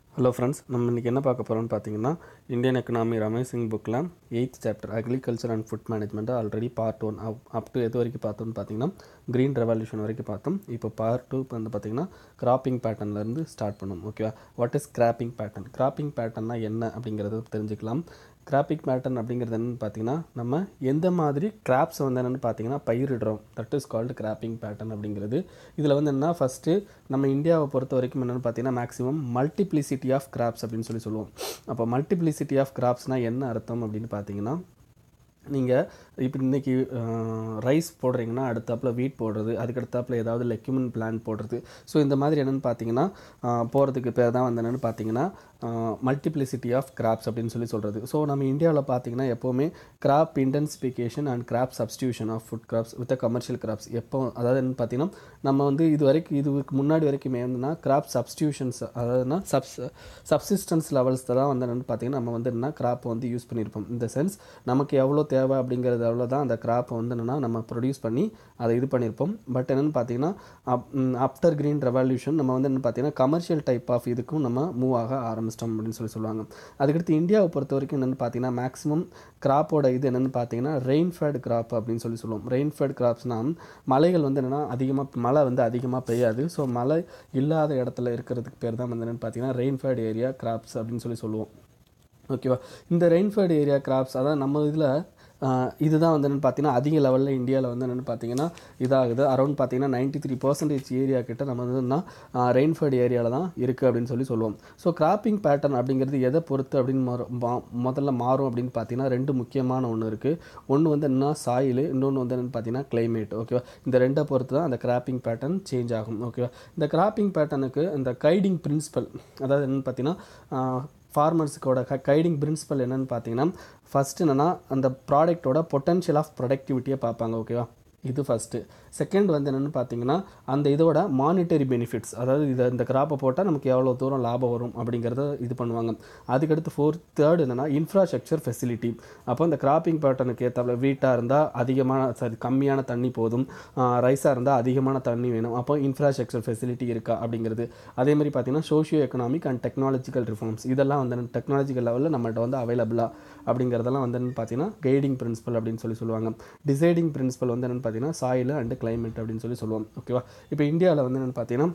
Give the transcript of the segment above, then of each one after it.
hello friends நம்ம இன்றைக்கி என்ன பார்க்க போகிறோம்னு பார்த்தீங்கன்னா இந்தியன் எக்கனாமி ரமேசிங் புக்கில் eighth chapter agriculture and food management already part one up to எது வரைக்கும் பார்த்தோம்னு பார்த்தீங்கன்னா க்ரீன் ரெவல்யூஷன் வரைக்கும் பார்த்தோம் இப்போ பார்ட் டூ வந்து பார்த்தீங்கன்னா கிராப்பிங் பேட்டர்ன்லேருந்து ஸ்டார்ட் பண்ணும் ஓகேவா what is cropping pattern cropping பேட்டர்னா என்ன அப்படிங்கிறத தெரிஞ்சுக்கலாம் கிராப்பிக் பேட்டர்ன் அப்படிங்கிறது என்னென்னு பார்த்தீங்கன்னா நம்ம எந்த மாதிரி கிராப்ஸ் வந்து என்னென்னு பார்த்தீங்கன்னா பயிரிடுறோம் that is called cropping pattern அப்படிங்கிறது இதில் வந்து என்ன ஃபஸ்ட்டு நம்ம இந்தியாவை பொறுத்த வரைக்கும் என்னென்னு பார்த்தீங்கன்னா மேக்ஸிமம் மல்டிப்ளிசிட்டி ஆஃப் கிராப்ஸ் அப்படின்னு சொல்லி சொல்லுவோம் அப்போ மல்டிப்ளிசிட்டி ஆஃப் கிராப்ஸ்னால் என்ன அர்த்தம் அப்படின்னு பார்த்தீங்கன்னா நீங்கள் இப்போ இன்றைக்கி ரைஸ் போடுறீங்கன்னா அடுத்தாப்பில் வீட் போடுறது அதுக்கு அடுத்தாப்பில் ஏதாவது லெக்யூமன் பிளான் போடுறது ஸோ இந்த மாதிரி என்னென்னு பார்த்தீங்கன்னா போகிறதுக்கு பேர் தான் வந்து என்னென்னு பார்த்தீங்கன்னா மல்டிப்ளிசிட்டி ஆஃப் கிராப்ஸ் அப்படின்னு சொல்லி சொல்கிறது ஸோ நம்ம இந்தியாவில் பார்த்தீங்கன்னா எப்போவுமே crop intensification and crop substitution of food crops with commercial crops எப்போ அதாவது என்ன பார்த்தீங்கன்னா நம்ம வந்து இது வரைக்கும் இதுக்கு முன்னாடி வரைக்குமே வந்துன்னா கிராப் சப்ஸ்டியூஷன்ஸ் அதாவதுனா சப்ஸ் சப்சிஸ்டன்ஸ் லெவல்ஸ் தான் வந்து என்னென்னு பார்த்தீங்கன்னா நம்ம வந்து என்ன கிராப் வந்து யூஸ் பண்ணியிருப்போம் இந்த சென்ஸ் நமக்கு எவ்வளோ தேவை அப்படிங்கிறது அவ்வளோதான் அந்த கிராப்பை வந்து என்னென்னா நம்ம ப்ரொடியூஸ் பண்ணி அதை இது பண்ணியிருப்போம் பட் என்னென்னு பார்த்தீங்கன்னா ஆஃப்டர் க்ரீன் ரெவல்யூஷன் நம்ம வந்து என்ன பார்த்தீங்கன்னா கமர்ஷியல் டைப் ஆஃப் இதுக்கும் நம்ம மூவ் ஆக ஆரம்பிச்சிட்டோம் அப்படின்னு சொல்லி சொல்லுவாங்க அதுக்கடுத்து இந்தியாவை பொறுத்த வரைக்கும் என்னென்னு பார்த்தீங்கன்னா மேக்ஸிமம் கிராப்போட இது என்னென்னு பார்த்தீங்கன்னா ரெயின்ஃபேட் கிராப் அப்படின்னு சொல்லி சொல்லுவோம் ரெயின்ஃபேட் கிராப்ஸ்னால் மலைகள் வந்து என்னென்னா அதிகமாக மழை வந்து அதிகமாக பெய்யாது ஸோ மழை இல்லாத இடத்துல இருக்கிறதுக்கு பேர் தான் வந்து என்னென்னு பார்த்தீங்கன்னா ரெயின்ஃபேட் ஏரியா கிராப்ஸ் அப்படின்னு சொல்லி சொல்லுவோம் ஓகேவா இந்த ரெயின்ஃபேட் ஏரியா கிராப்ஸ் அதான் நம்ம இதில் இதுதான் வந்து என்னென்னு பார்த்தீங்கன்னா அதிக லெவலில் இந்தியாவில் வந்து என்னென்னு பார்த்தீங்கன்னா இதாகுது அரௌண்ட் பார்த்தீங்கன்னா நைன்ட்டி த்ரீ பர்சன்டேஜ் ஏரியா கிட்ட நம்ம வந்து ரெயின்ஃபர்ட் ஏரியாவில் தான் இருக்குது அப்படின்னு சொல்லி சொல்லுவோம் ஸோ கிராப்பிங் பேட்டர்ன் அப்படிங்கிறது எதை பொறுத்து அப்படின்னு மாறும் முதல்ல மாறும் அப்படின்னு பார்த்தீங்கன்னா ரெண்டு முக்கியமான ஒன்று இருக்குது ஒன்று வந்து என்ன சாயில் இன்னொன்று வந்து என்னென்னு பார்த்தீங்கன்னா கிளைமேட் ஓகேவா இந்த ரெண்டை பொறுத்து தான் அந்த கிராப்பிங் பேட்டர்ன் சேஞ்ச் ஆகும் ஓகேவா இந்த கிராப்பிங் பேட்டர்னுக்கு இந்த கைடிங் பிரின்சிபல் அதாவது என்னென்னு பார்த்தீங்கன்னா ஃபார்மர்ஸுக்கோட க கைடிங் பிரின்சிபல் என்னென்னு பார்த்தீங்கன்னா ஃபஸ்ட்டு என்னென்னா அந்த ப்ராடக்ட்டோட பொட்டன்ஷியல் ஆஃப் ப்ரொடக்டிவிட்டியை பார்ப்பாங்க ஓகேவா இது ஃபஸ்ட்டு செகண்ட் வந்து என்னென்னு பார்த்தீங்கன்னா அந்த இதோட மானிட்டரி பெனிஃபிட்ஸ் அதாவது இதை இந்த கிராப்பை போட்டால் நமக்கு எவ்வளோ தூரம் லாபம் வரும் அப்படிங்கிறத இது பண்ணுவாங்க அதுக்கடுத்து ஃபோர்த் தேர்ட் என்னென்னா இன்ஃப்ராஸ்ட்ரக்சர் ஃபெசிலிட்டி அப்போ இந்த கிராப்பிங் பேட்டர்னுக்கு ஏற்றாப்புல வீட்டாக இருந்தால் அதிகமான சரி கம்மியான தண்ணி போதும் ரைஸாக இருந்தால் அதிகமான தண்ணி வேணும் அப்போ இன்ஃப்ராஸ்ட்ரக்சர் ஃபெசிலிட்டி இருக்கா அப்படிங்கிறது அதே மாதிரி பார்த்தீங்கன்னா socio economic and technological reforms இதெல்லாம் வந்து டெக்னாலஜிக்கல் லெவலில் நம்மள்ட்ட வந்து அவைலபிளாக அப்படிங்கிறதெல்லாம் வந்து பார்த்தீங்கன்னா கைடிங் பிரின்சிபல் அப்படின்னு சொல்லி சொல்லுவாங்க டிசைடிங் பிரின்சிபல் வந்து என்னென்னு பார்த்தீங்கன்னா சாயில் அண்டு கிளைமேட் அப்படின்னு சொல்லி சொல்லுவோம் ஓகேவா இப்போ இந்தியாவில் வந்து என்னென்னு பார்த்தீங்கன்னா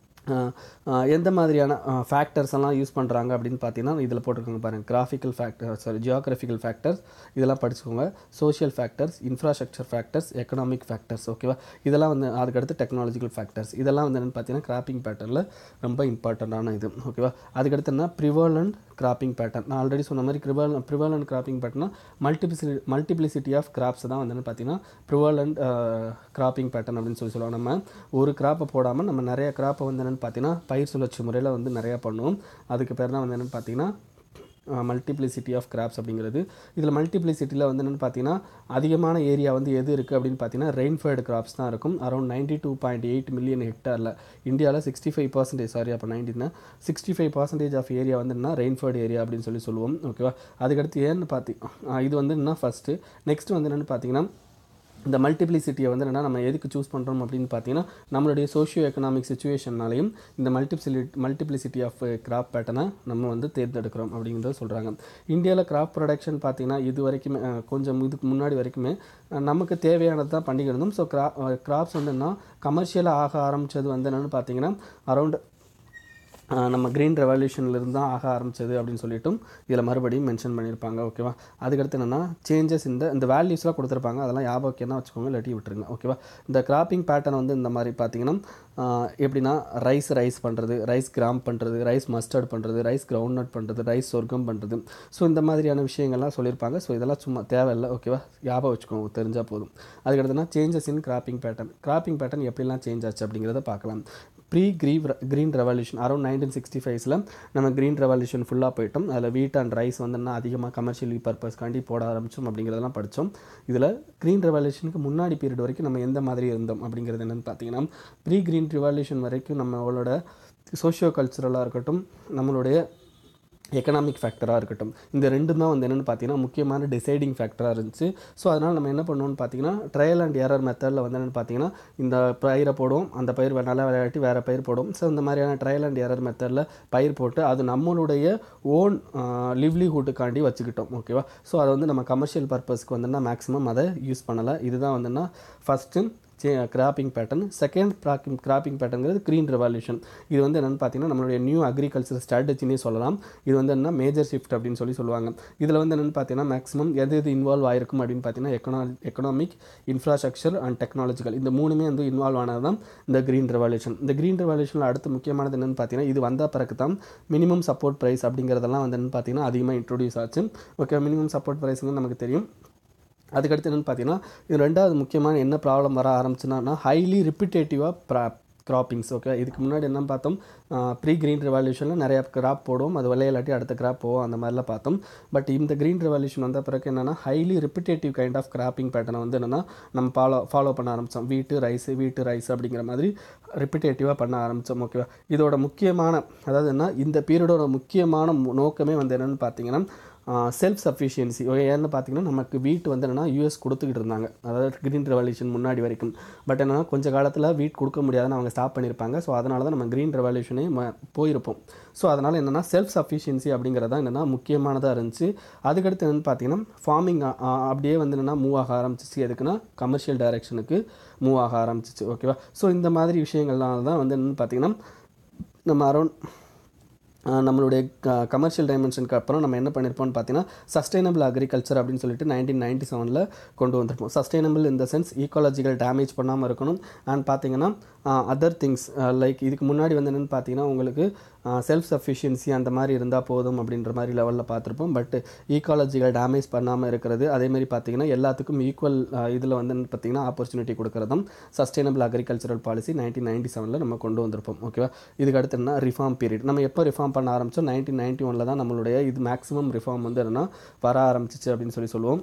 எந்த மாதிரியான ஃபேக்டர்ஸ் எல்லாம் யூஸ் பண்ணுறாங்க அப்படின்னு பார்த்தீங்கன்னா இதில் போட்டிருக்காங்க பாருங்கள் graphical factor sorry geographical factors இதெல்லாம் படிச்சுக்கோங்க social factors infrastructure factors economic factors ஓகேவா இதெல்லாம் வந்து அதுக்கடுத்து டெக்னாலஜிக்கல் ஃபேக்டர்ஸ் இதெல்லாம் வந்து என்னென்னு பார்த்தீங்கன்னா கிராப்பிங் பேட்டர்னில் ரொம்ப இம்பார்ட்டண்ட்டான இது ஓகேவா அதுக்கடுத்து என்ன ப்ரிவலண்ட் கிராப்பிங் பேட்டர்ன் நான் ஆல்ரெடி சொன்ன மாதிரி ப்ரிவல் ப்ரிவலண்ட் கிராப்பிங் பேட்டர்னா மல்டிபிசி மல்டிப்ளிசிட்டி ஆஃப் கிராப்ஸ் தான் வந்து பார்த்தீங்கன்னா ப்ரிவலண்ட் கிராப்பிங் பேட்டர்ன் அப்படின்னு சொல்லி சொல்லுவாங்க நம்ம ஒரு கிராப்பை போடாமல் நம்ம நிறைய கிராப்பை வந்து என்னென்னு பார்த்தீங்கன்னா பயிர் சுழற்சி முறையில் வந்து நிறையா பண்ணுவோம் அதுக்கு பேர் தான் வந்து என்னென்னு பார்த்தீங்கன்னா மல்டிப்ளிசிட்டி ஆஃப் கிராப்ஸ் அப்படிங்கிறது இதில் மல்டிப்ளிசிட்டியில் வந்து என்னென்னு பார்த்தீங்கன்னா அதிகமான ஏரியா வந்து எது இருக்குது அப்படின்னு பார்த்தீங்கன்னா ரெயின்ஃபர்டு கிராப்ஸ் தான் இருக்கும் around ninety two point eight million ஹெக்டாரில் இந்தியாவில் சிக்ஸ்டி ஃபைவ் பர்சன்டேஜ் சாரி அப்போ நைன்டின்னா sixty five percentage of area வந்து என்ன ரெயின்ஃபர்டு ஏரியா அப்படின்னு சொல்லி சொல்லுவோம் ஓகேவா அதுக்கடுத்து ஏன்னு பார்த்தி இது வந்து என்ன ஃபஸ்ட்டு நெக்ஸ்ட் வந்து என்னென்னு பார்த்தீங்கன்னா இந்த மல்டிப்ளிசிட்டியை வந்து என்னென்னா நம்ம எதுக்கு சூஸ் பண்ணுறோம் அப்படின்னு பார்த்தீங்கன்னா நம்மளுடைய சோஷியோ எக்கனாமிக் சுச்சுவேஷன்னாலையும் இந்த மல்டிப்சிலி மல்டிப்ளிசிட்டி ஆஃப் கிராப் பேட்டர்னை நம்ம வந்து தேர்ந்தெடுக்கிறோம் அப்படிங்கிறத சொல்கிறாங்க இந்தியாவில் கிராப் ப்ரொடக்ஷன் பார்த்தீங்கன்னா இது வரைக்குமே கொஞ்சம் இதுக்கு முன்னாடி வரைக்குமே நமக்கு தேவையானது தான் பண்ணிக்கிட்டு இருந்தோம் ஸோ கிரா கிராப்ஸ் வந்து என்ன கமர்ஷியலாக ஆக ஆரம்பித்தது வந்து என்னென்னு பார்த்தீங்கன்னா அரௌண்ட் நம்ம க்ரீன் ரெவல்யூஷன்லேருந்து தான் ஆக ஆரம்பிச்சது அப்படின்னு சொல்லிட்டும் இதில் மறுபடியும் மென்ஷன் பண்ணியிருப்பாங்க ஓகேவா அதுக்கடுத்து என்னென்னா சேஞ்சஸ் இந்த இந்த வேல்யூஸ்லாம் கொடுத்துருப்பாங்க அதெல்லாம் ஞாபகம் வச்சுக்கோங்க இல்லாட்டி விட்டுருங்க ஓகேவா இந்த கிராப்பிங் பேட்டர்ன் வந்து இந்த மாதிரி பார்த்தீங்கன்னா எப்படின்னா ரைஸ் ரைஸ் பண்ணுறது ரைஸ் கிராம் பண்ணுறது ரைஸ் மஸ்டர்ட் பண்ணுறது ரைஸ் கிரவுண்ட் நட் பண்ணுறது ரைஸ் சொர்க்கம் பண்ணுறது ஸோ இந்த மாதிரியான விஷயங்கள்லாம் சொல்லியிருப்பாங்க ஸோ இதெல்லாம் சும்மா தேவையில்லை ஓகேவா ஞாபகம் வச்சுக்கோங்க தெரிஞ்சால் போதும் அதுக்கடுத்துனா changes in cropping pattern cropping pattern எப்படிலாம் சேஞ்ச் ஆச்சு அப்படிங்கிறத பார்க்கலாம் ப்ரீ க்ரீவ் green revolution around nineteen sixty ஃபைவ்ஸில் நம்ம க்ரீன் ரெவல்யூஷன் ஃபுல்லாக போயிட்டோம் அதில் வீட் அண்ட் ரைஸ் வந்து என்ன அதிகமாக கமர்ஷியல் பர்பஸ்க்காண்டி போட ஆரம்பித்தோம் அப்படிங்கிறதெல்லாம் படித்தோம் இதில் க்ரீன் ரெவல்யூஷனுக்கு முன்னாடி பீரியட் வரைக்கும் நம்ம எந்த மாதிரி இருந்தோம் அப்படிங்கிறது என்னென்னு பார்த்தீங்கன்னா ப்ரீ க்ரீன் ரெவல்யூஷன் வரைக்கும் நம்மளோட சோஷியோ கல்ச்சுரலாக இருக்கட்டும் நம்மளுடைய எக்கனாமிக் ஃபேக்டராக இருக்கட்டும் இந்த ரெண்டும் தான் வந்து என்னென்னு பார்த்தீங்கன்னா முக்கியமான டிசைடிங் ஃபேக்டராக இருந்துச்சு ஸோ அதனால் நம்ம என்ன பண்ணுவோம்னு பார்த்தீங்கன்னா ட்ரையல் அண்ட் எரர் மெத்தடில் வந்து என்னென்னு பார்த்தீங்கன்னா இந்த பயிரை போடுவோம் அந்த பயிர் வே- நல்லா விளையாட்டி வேறு பயிர் போடுவோம் ஸோ இந்த மாதிரியான ட்ரையல் அண்ட் எரர் மெத்தடில் பயிர் போட்டு அது நம்மளுடைய ஓன் லிவ்லிஹுட்டுக்காண்டி வச்சுக்கிட்டோம் ஓகேவா ஸோ அதை வந்து நம்ம கமர்ஷியல் பர்பஸ்க்கு வந்துன்னா மேக்ஸிமம் அதை யூஸ் பண்ணலை இதுதான் வந்துன்னா first cropping pattern second cropping cropping பேட்டர்ங்கிறது க்ரீன் ரெவல்யூஷன் இது வந்து என்னென்னு பார்த்தீங்கன்னா நம்மளுடைய நியூ அக்ரிகல்ச்சர் ஸ்ட்ராட்டஜினே சொல்லலாம் இது வந்து என்ன மேஜர் ஷிஃப்ட் அப்படின்னு சொல்லி சொல்லுவாங்க இதில் வந்து என்னென்னு பார்த்தீங்கன்னா மேக்ஸிமம் எது எது இன்வால்வ் ஆயிருக்கும் அப்படின்னு பார்த்தீங்கன்னா econo economic infrastructure and technological இந்த மூணுமே வந்து இன்வால்வ் ஆனது தான் இந்த க்ரீன் ரெவல்யூஷன் இந்த க்ரீன் ரெவல்யூஷனில் அடுத்து முக்கியமானது என்னென்னு பார்த்தீங்கன்னா இது வந்த பிறகு தான் மினிமம் சப்போர்ட் ப்ரைஸ் அப்படிங்கிறதெல்லாம் வந்து என்னென்னு பார்த்தீங்கன்னா அதிகமாக இன்ட்ரோடியூஸ் ஆச்சு ஓகே மினிமம் சப்போர்ட் ப்ரைஸ்னு நமக்கு தெரியும் அதுக்கடுத்து என்னென்னு பார்த்தீங்கன்னா இது ரெண்டாவது முக்கியமான என்ன ப்ராப்ளம் வர ஆரம்பிச்சுன்னா ஹைலி ரிப்பிட்டேட்டிவாக ப்ரா கிராப்பிங்ஸ் ஓகே இதுக்கு முன்னாடி என்ன பார்த்தோம் ப்ரீ க்ரீன் ரெவல்யூஷனில் நிறைய கிராப் போடுவோம் அது விளையாட்டி அடுத்த கிராப் போவோம் அந்த மாதிரிலாம் பார்த்தோம் பட் இந்த க்ரீன் ரெவல்யூஷன் வந்த பிறகு என்னென்னா highly repetitive kind of cropping பேட்டர்னை வந்து என்னென்னா நம்ம ஃபாலோ ஃபாலோ பண்ண ஆரம்பித்தோம் வீட்டு ரைஸ் வீட்டு ரைஸ் அப்படிங்கிற மாதிரி ரிப்பிட்டேட்டிவாக பண்ண ஆரம்பித்தோம் ஓகேவா இதோட முக்கியமான அதாவது என்ன இந்த பீரியடோட முக்கியமான மு- நோக்கமே வந்து என்னென்னு பார்த்தீங்கன்னா செல்ஃப் சஃபிஷியன்சி ஏன்னு பார்த்தீங்கன்னா நமக்கு வீட்டு வந்து என்னென்னா யூஎஸ் கொடுத்துக்கிட்டு இருந்தாங்க அதாவது க்ரீன் ரெவல்யூஷன் முன்னாடி வரைக்கும் பட் என்னன்னா கொஞ்ச காலத்தில் வீட் கொடுக்க முடியாதுன்னு அவங்க ஸ்டாப் பண்ணியிருப்பாங்க ஸோ அதனால தான் நம்ம க்ரீன் ரெவல்யூஷனே போயிருப்போம் ஸோ அதனால் என்னென்னா செல்ஃப் சஃபிஷியன்சி அப்படிங்கிறது தான் என்னென்னா முக்கியமானதாக இருந்துச்சு அதுக்கடுத்து என்னென்னு பார்த்தீங்கன்னா ஃபார்மிங் அப்படியே வந்து என்னென்னா மூவ் ஆக ஆரம்பிச்சிச்சு எதுக்குன்னா கமர்ஷியல் டைரக்ஷனுக்கு மூவ் ஆக ஆரம்பிச்சிச்சு ஓகேவா ஸோ இந்த மாதிரி விஷயங்கள்லாம் தான் வந்து என்னென்னு பார்த்தீங்கன்னா நம்ம அரௌண்ட் ஆஹ் நம்மளுடைய கமர்ஷியல் டைமென்ஷனுக்கு அப்புறம் நம்ம என்ன பண்ணியிருப்போம்னு பார்த்தீங்கன்னா சஸ்டைனபிள் அக்ரிகல்ச்சர் அப்படின்னு சொல்லிட்டு நைன்டீன் நைன்டி செவனில் கொண்டு வந்திருப்போம் சஸ்டைனபிள் இந்த சென்ஸ் ஈக்காலஜிக்கல் டேமேஜ் பண்ணாமல் இருக்கணும் அண்ட் பார்த்தீங்கன்னா அதர் திங்ஸ் லைக் இதுக்கு முன்னாடி வந்து என்னென்னு பார்த்தீங்கன்னா உங்களுக்கு செல்ஃப் சஃபிஷியன்சி அந்த மாதிரி இருந்தால் போதும் அப்படின்ற மாதிரி லெவலில் பார்த்துருப்போம் பட் ஈக்காலஜிக்கல் டேமேஜ் பண்ணாமல் இருக்கிறது அதேமாதிரி பார்த்தீங்கன்னா எல்லாத்துக்கும் ஈக்குவல் இதில் வந்து என்னன்னு பார்த்தீங்கன்னா ஆப்பர்ச்சுனிட்டி கொடுக்குறதும் sustainable agricultural policy nineteen ninety செவனில் நம்ம கொண்டு வந்திருப்போம் ஓகேவா இதுக்கு அடுத்து என்ன ரிஃபார்ம் பீரியட் நம்ம எப்போ ரிஃபார்ம் பண்ண ஆரம்பிச்சோம் நைன்டீன் நைன்டி ஒனில் தான் நம்மளுடைய இது மேக்ஸிமம் ரிஃபார்ம் வந்து என்னன்னா வர ஆரம்பிச்சிச்சு அப்படின்னு சொல்லி சொல்லுவோம்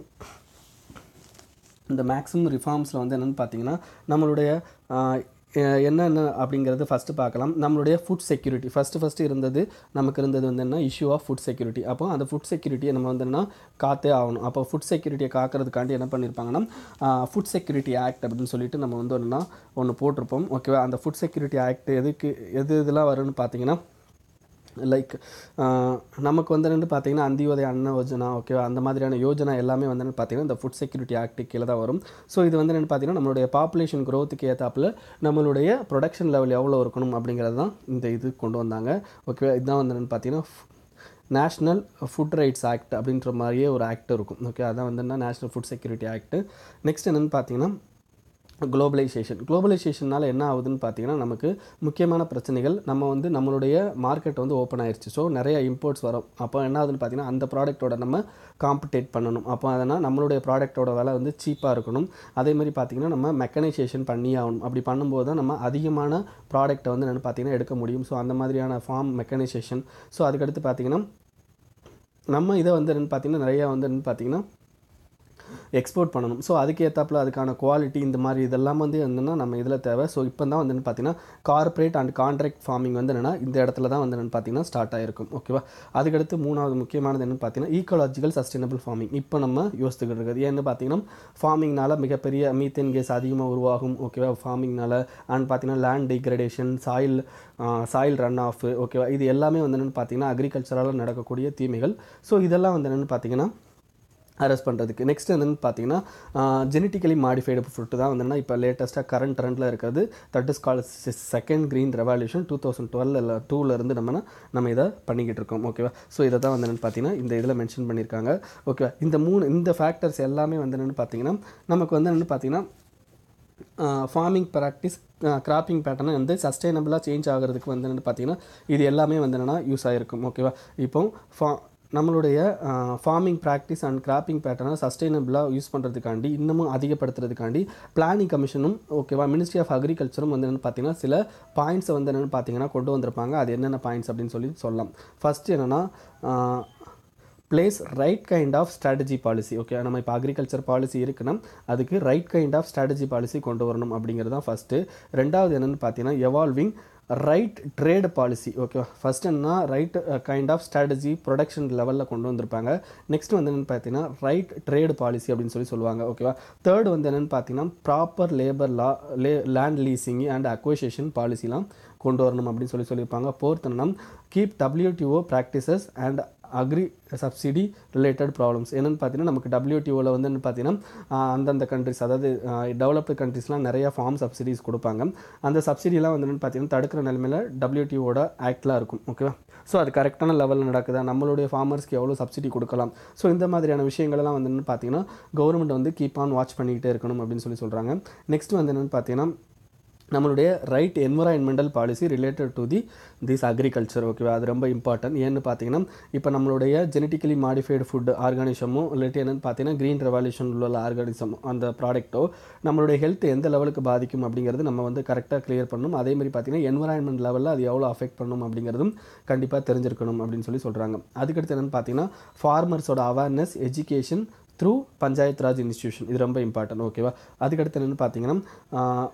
இந்த மேக்ஸிமம் ரிஃபார்ம்ஸில் வந்து என்னென்னு பார்த்தீங்கன்னா நம்மளுடைய ஆஹ், எ- என்னென்ன அப்படிங்கிறது ஃபஸ்ட்டு பார்க்கலாம் நம்மளுடைய ஃபுட் செக்யூரிட்டி ஃபஸ்ட்டு ஃபஸ்ட்டு இருந்தது நமக்கு இருந்தது வந்து என்ன இஷ்யூ ஆஃப் ஃபுட் செக்யூரிட்டி அப்போ அந்த ஃபுட் செக்யூரிட்டியை நம்ம வந்து என்ன காத்தே ஆகணும் அப்போ ஃபுட் செக்யூரிட்டியை காக்கிறதுக்காண்டி என்ன பண்ணியிருப்பாங்கன்னா ஃபுட் செக்யூரிட்டி ஆக்ட் அப்படின்னு சொல்லிட்டு நம்ம வந்து ஒன்றுனா ஒன்று போட்டிருப்போம் ஓகேவா அந்த ஃபுட் செக்யூரிட்டி ஆக்ட் எதுக்கு எது இதெல்லாம் வரும்னு பார்த்தீங்கன்னா லைக் நமக்கு வந்து என்னன்னு பார்த்தீங்கன்னா அந்தியோதய அன்ன யோஜனா ஓகேவா அந்த மாதிரியான யோஜனா எல்லாமே வந்து என்னன்னு பார்த்தீங்கன்னா இந்த ஃபுட் செக்யூரிட்டி ஆக்ட் கீழே தான் வரும் ஸோ இது வந்து என்னென்னு பார்த்தீங்கன்னா நம்மளுடைய பாப்புலேஷன் க்ரோத்துக்கு ஏற்றாப்புல நம்மளுடைய ப்ரொடக்ஷன் லெவல் எவ்வளோ இருக்கணும் அப்படிங்கிறது தான் இந்த இது கொண்டு வந்தாங்க ஓகேவா இதுதான் வந்து என்னென்னு பார்த்தீங்கன்னா நேஷ்னல் ஃபுட் ரைட்ஸ் ஆக்ட் அப்படின்ற மாதிரியே ஒரு ஆக்ட் இருக்கும் ஓகே அதான் வந்து என்ன national food security act next என்னென்னு பார்த்தீங்கன்னா குளோபலைசேஷன் குளோபலைசேஷனால் என்ன ஆகுதுன்னு பார்த்தீங்கன்னா நமக்கு முக்கியமான பிரச்சனைகள் நம்ம வந்து நம்மளுடைய மார்க்கெட் வந்து ஓப்பன் ஆயிருச்சு ஸோ நிறைய இம்போர்ட்ஸ் வரும் அப்போ என்ன ஆகுதுன்னு பார்த்தீங்கன்னா அந்த ப்ராடக்ட்டோட நம்ம காம்படேட் பண்ணணும் அப்போ அதனால் நம்மளுடைய ப்ராடக்ட்டோட விலை வந்து சீப்பாக இருக்கணும் அதே மாதிரி பார்த்தீங்கன்னா நம்ம மெக்கனைசேஷன் பண்ணி ஆகணும் அப்படி பண்ணும்போது தான் நம்ம அதிகமான ப்ராடக்ட்டை வந்து என்னென்னு பார்த்தீங்கன்னா எடுக்க முடியும் ஸோ அந்த மாதிரியான ஃபார்ம் மெக்கனைசேஷன் ஸோ அதுக்கடுத்து பார்த்தீங்கன்னா நம்ம இதை வந்து என்னென்னு பார்த்தீங்கன்னா நிறையா வந்து என்னென்னு பார்த்தீங்கன்னா எக்ஸ்போர்ட் பண்ணணும் ஸோ அதுக்கு ஏற்றாப்புல அதுக்கான குவாலிட்டி இந்த மாதிரி இதெல்லாம் வந்து என்னென்னா நம்ம இதில் தேவை ஸோ இப்போ தான் வந்து என்னன்னு பார்த்தீங்கன்னா கார்ப்பரேட் அண்ட் கான்ட்ராக்ட் ஃபார்மிங் வந்து என்னென்னா இந்த இடத்துல தான் வந்து என்னென்னு பார்த்தீங்கன்னா ஸ்டார்ட் ஆகிருக்கும் ஓகேவா அதுக்கடுத்து மூணாவது முக்கியமானது என்னென்னு பார்த்தீங்கன்னா ஈக்காலஜிக்கல் சஸ்டைனபிள் ஃபார்மிங் இப்போ நம்ம யோசித்துக்கிட்டு இருக்குது ஏன்னு பார்த்தீங்கன்னா ஃபார்மிங்னால மிகப்பெரிய மீத்தேன் கேஸ் அதிகமாக உருவாகும் ஓகேவா ஃபார்மிங்னால அண்ட் பார்த்தீங்கன்னா land degradation soil soil run off ஓகேவா இது எல்லாமே வந்து என்னென்னு பார்த்தீங்கன்னா அக்ரிகல்ச்சரால் நடக்கக்கூடிய தீமைகள் ஸோ இதெல்லாம் வந்து என்னென்னு பார்த்தீங்கன்னா அரெஸ்ட் பண்ணுறதுக்கு நெக்ஸ்ட் என்னன்னு பார்த்தீங்கன்னா ஜெனட்டிக்கலி மாடிஃபைடு ஃபுட்டு தான் வந்து இப்போ லேட்டஸ்ட்டாக கரண்ட் ட்ரெண்டில் இருக்கிறது that is call second green revolution two thousand twelve டூலேருந்து நம்ம நம்ம இதை பண்ணிக்கிட்டு இருக்கோம் ஓகேவா ஸோ இதை தான் வந்து என்னென்னு பார்த்தீங்கன்னா இந்த இதில் மென்ஷன் பண்ணியிருக்காங்க ஓகேவா இந்த மூணு இந்த ஃபேக்டர்ஸ் எல்லாமே வந்து என்னென்னு பார்த்தீங்கன்னா நமக்கு வந்து என்னென்னு பார்த்தீங்கன்னா ஃபார்மிங் ப்ராக்டிஸ் கிராப்பிங் பேட்டர்னை வந்து சஸ்டைனபிளாக சேஞ்ச் ஆகிறதுக்கு வந்து என்னென்னு பார்த்தீங்கன்னா இது எல்லாமே வந்து என்னென்னா யூஸ் ஆகிருக்கும் ஓகேவா இப்போ ஃபா நம்மளுடைய ஃபார்மிங் ப்ராக்டிஸ் அண்ட் கிராப்பிங் பேட்டர்னை சஸ்டைனபிளாக யூஸ் பண்ணுறதுக்காண்டி இன்னமும் அதிகப்படுத்துறதுக்காண்டி பிளானிங் கமிஷனும் ஓகேவா மினிஸ்ட்ரி ஆஃப் அக்ரிகல்ச்சரும் வந்து என்னென்னு பார்த்தீங்கன்னா சில பாயிண்ட்ஸை வந்து என்னென்னு பார்த்தீங்கன்னா கொண்டு வந்திருப்பாங்க அது என்னென்ன பாயிண்ட்ஸ் அப்படின்னு சொல்லி சொல்லலாம் ஃபஸ்ட்டு என்னென்னா place right kind of strategy policy okay நம்ம இப்போ அக்ரிகல்ச்சர் பாலிசி இருக்குன்னா அதுக்கு right kind of strategy policy கொண்டு வரணும் அப்படிங்கிறது தான் ஃபஸ்ட்டு ரெண்டாவது என்னென்னு பார்த்தீங்கன்னா எவால்விங் ரைட் ட்ரேட் பாலிசி ஓகேவா ஃபர்ஸ்ட் என்னன்னா right kind of strategy production லெவலில் கொண்டு வந்திருப்பாங்க நெக்ஸ்ட் வந்து என்னென்னு பார்த்தீங்கன்னா ரைட் ட்ரேட் பாலிசி அப்படின்னு சொல்லி சொல்லுவாங்க ஓகேவா தேர்ட் வந்து என்னென்னு பார்த்தீங்கன்னா ப்ராப்பர் லேபர் லா லே லேண்ட் லீசிங் அண்ட் அக்வசேஷன் பாலிசிலாம் கொண்டு வரணும் அப்படின்னு சொல்லி சொல்லியிருப்பாங்க ஃபோர்த் என்னன்னா keep WTO practices and agri subsidy related problems என்னென்னு பார்த்தீங்கன்னா நமக்கு டபிள்யூடிஓவில் வந்து என்ன பார்த்தீங்கன்னா ஆஹ் அந்தந்த கண்ட்ரிஸ் அதாவது டெவலப்டு கண்ட்ரிஸ்லாம் நிறையா ஃபார்ம் சப்சிடிஸ் கொடுப்பாங்க அந்த சப்சிடிலாம் வந்து என்னென்னு பார்த்தீங்கன்னா தடுக்கிற நிலைமையில் டபிள்யூடிஓட ஆக்ட்லாம் இருக்கும் ஓகேவா ஸோ அது கரெக்டான லெவலில் நடக்குதா நம்மளுடைய ஃபார்மர்ஸ்க்கு எவ்வளோ சப்சிடி கொடுக்கலாம் ஸோ இந்த மாதிரியான விஷயங்கள்லாம் வந்து என்னென்னு பார்த்தீங்கன்னா கவர்மெண்ட் வந்து கீப் ஆன் வாட்ச் பண்ணிக்கிட்டே இருக்கணும் அப்படின்னு சொல்லி சொல்கிறாங்க நெக்ஸ்ட் வந்து என்னென்னு பார்த்தீங்கன்னா நம்மளுடைய right environmental policy related to the this agriculture ஓகேவா அது ரொம்ப இம்பார்ட்டன்ட் ஏன்னு பார்த்தீங்கன்னா இப்போ நம்மளுடைய ஜெனட்டிக்கலி மாடிஃபைடு ஃபுட் ஆர்கானிசமோ இல்லாட்டி என்னென்னு பார்த்தீங்கன்னா க்ரீன் ரெவல்யூஷன் உள்ள ஆர்கானிசம் அந்த ப்ராடக்ட்டோ நம்மளுடைய ஹெல்த் எந்த லெவலுக்கு பாதிக்கும் அப்படிங்கிறது நம்ம வந்து கரெக்டாக கிளியர் பண்ணணும் அதே மாதிரி பார்த்தீங்கன்னா என்வரான்மெண்ட் லெவலில் அது எவ்வளோ அஃபெக்ட் பண்ணும் அப்படிங்கிறதும் கண்டிப்பாக தெரிஞ்சிருக்கணும் அப்படின்னு சொல்லி சொல்கிறாங்க அதுக்கடுத்து என்னென்னு பார்த்தீங்கன்னா ஃபார்மர்ஸோட awareness education through panchayat raj institution இது ரொம்ப இம்பார்ட்டன்ட் ஓகேவா அதுக்கடுத்து என்னென்னு பார்த்தீங்கன்னா ah,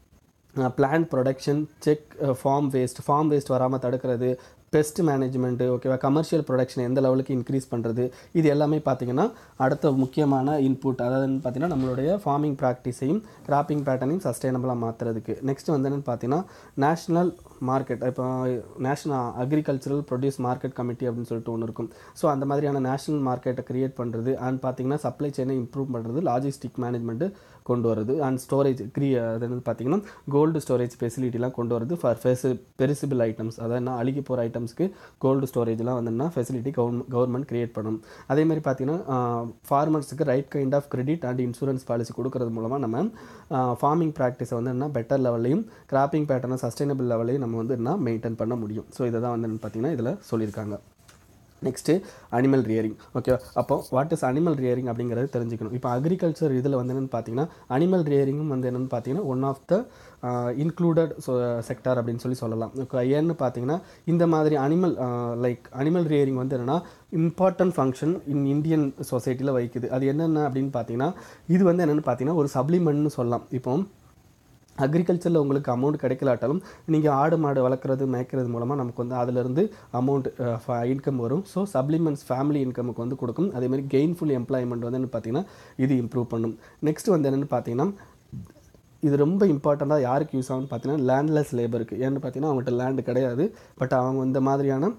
plant production check farm waste farm waste வராமல் தடுக்கிறது பெஸ்ட் மேனேஜ்மெண்ட்டு ஓகேவா கமர்ஷியல் ப்ரொடக்ஷன் எந்த லெவலுக்கு இன்க்ரீஸ் பண்ணுறது இது எல்லாமே பார்த்தீங்கன்னா அடுத்த முக்கியமான இன்புட் அதாவது பார்த்தீங்கன்னா நம்மளுடைய ஃபார்மிங் ப்ராக்டிஸையும் கிராப்பிங் பேட்டர்னையும் சஸ்டைனபிளாக மாற்றுறதுக்கு நெக்ஸ்ட் வந்து என்னென்னு பார்த்தீங்கன்னா நேஷ்னல் மார்க்கெட் இப்போ national agricultural produce market committee அப்படின்னு சொல்லிட்டு ஒன்று இருக்கும் ஸோ அந்த மாதிரியான நேஷ்னல் மார்க்கெட்டை கிரியேட் பண்ணுறது அண்ட் பார்த்தீங்கன்னா சப்ளை செயினை இம்ப்ரூவ் பண்ணுறது லாஜிஸ்டிக் மேனேஜ்மெண்ட்டு கொண்டு வரது அண்ட் ஸ்டோரேஜ் க்ரீ அது வந்து பார்த்தீங்கன்னா கோல்டு ஸ்டோரேஜ் ஃபெசிலிட்டிலாம் கொண்டு வரது ஃபார் ஃபெசி பெரிசிபிள் ஐட்டம்ஸ் அதாவது என்ன அழுகி போகிற ஐட்டம்ஸ்க்கு கோல்டு ஸ்டோரேஜ்லாம் வந்துன்னா ஃபெசிலிட்டி கவர்மெண்ட் கவர்மெண்ட் கிரியேட் பண்ணும் அதே மாதிரி பார்த்தீங்கன்னா ஃபார்மர்ஸுக்கு right kind of credit and insurance policy கொடுக்கறது மூலமாக நம்ம ஃபார்மிங் ப்ராக்டிஸை வந்து என்ன பெட்டர் லெவல்லையும் கிராப்பிங் பேட்டர்னை சஸ்டைனபிள் லெவலையும் நம்ம வந்து என்ன மெயின்டைன் பண்ண முடியும் ஸோ இதை தான் வந்து பார்த்தீங்கன்னா இதில் சொல்லியிருக்காங்க நெக்ஸ்ட்டு அனிமல் ரியரிங் ஓகே அப்போ வாட் இஸ் அனிமல் ரியரிங் அப்படிங்கிறது தெரிஞ்சுக்கணும் இப்போ அக்ரிகல்ச்சர் இதில் வந்து என்னென்னு பார்த்தீங்கன்னா அனிமல் ரியரிங்கும் வந்து என்னென்னு பார்த்தீங்கன்னா one of the included sector அப்படின்னு சொல்லி சொல்லலாம் Okay, ஏன்னு பார்த்தீங்கன்னா இந்த மாதிரி அனிமல் லைக் அனிமல் ரியரிங் வந்து என்னென்னா இம்பார்ட்டன்ட் ஃபங்க்ஷன் இன் இந்தியன் சொசைட்டியில் வைக்குது அது என்னென்ன அப்படின்னு பார்த்தீங்கன்னா இது வந்து என்னென்னு பார்த்தீங்கன்னா ஒரு சப்ளிமெண்ட்னு சொல்லலாம் இப்போ அக்ரிகல்ச்சரில் உங்களுக்கு அமௌண்ட் கிடைக்கலாட்டாலும் நீங்கள் ஆடு மாடு வளர்க்குறது மேய்க்கிறது மூலமாக நமக்கு வந்து அதிலிருந்து அமௌண்ட் இன்கம் வரும் ஸோ சப்ளிமெண்ட்ஸ் ஃபேமிலி இன்கமுக்கு வந்து கொடுக்கும் அதே மாதிரி கெயின்ஃபுல் எம்ப்ளாய்மெண்ட் வந்து என்ன பார்த்தீங்கன்னா இது இம்ப்ரூவ் பண்ணும் நெக்ஸ்ட் வந்து என்னென்னு பார்த்தீங்கன்னா இது ரொம்ப இம்பார்ட்டண்ட்டாக யாருக்கு யூஸ் ஆகும்னு பார்த்தீங்கன்னா லேண்ட்லெஸ் லேபருக்கு ஏன்னு பார்த்தீங்கன்னா அவங்ககிட்ட லேண்டு கிடையாது பட் அவங்க இந்த மாதிரியான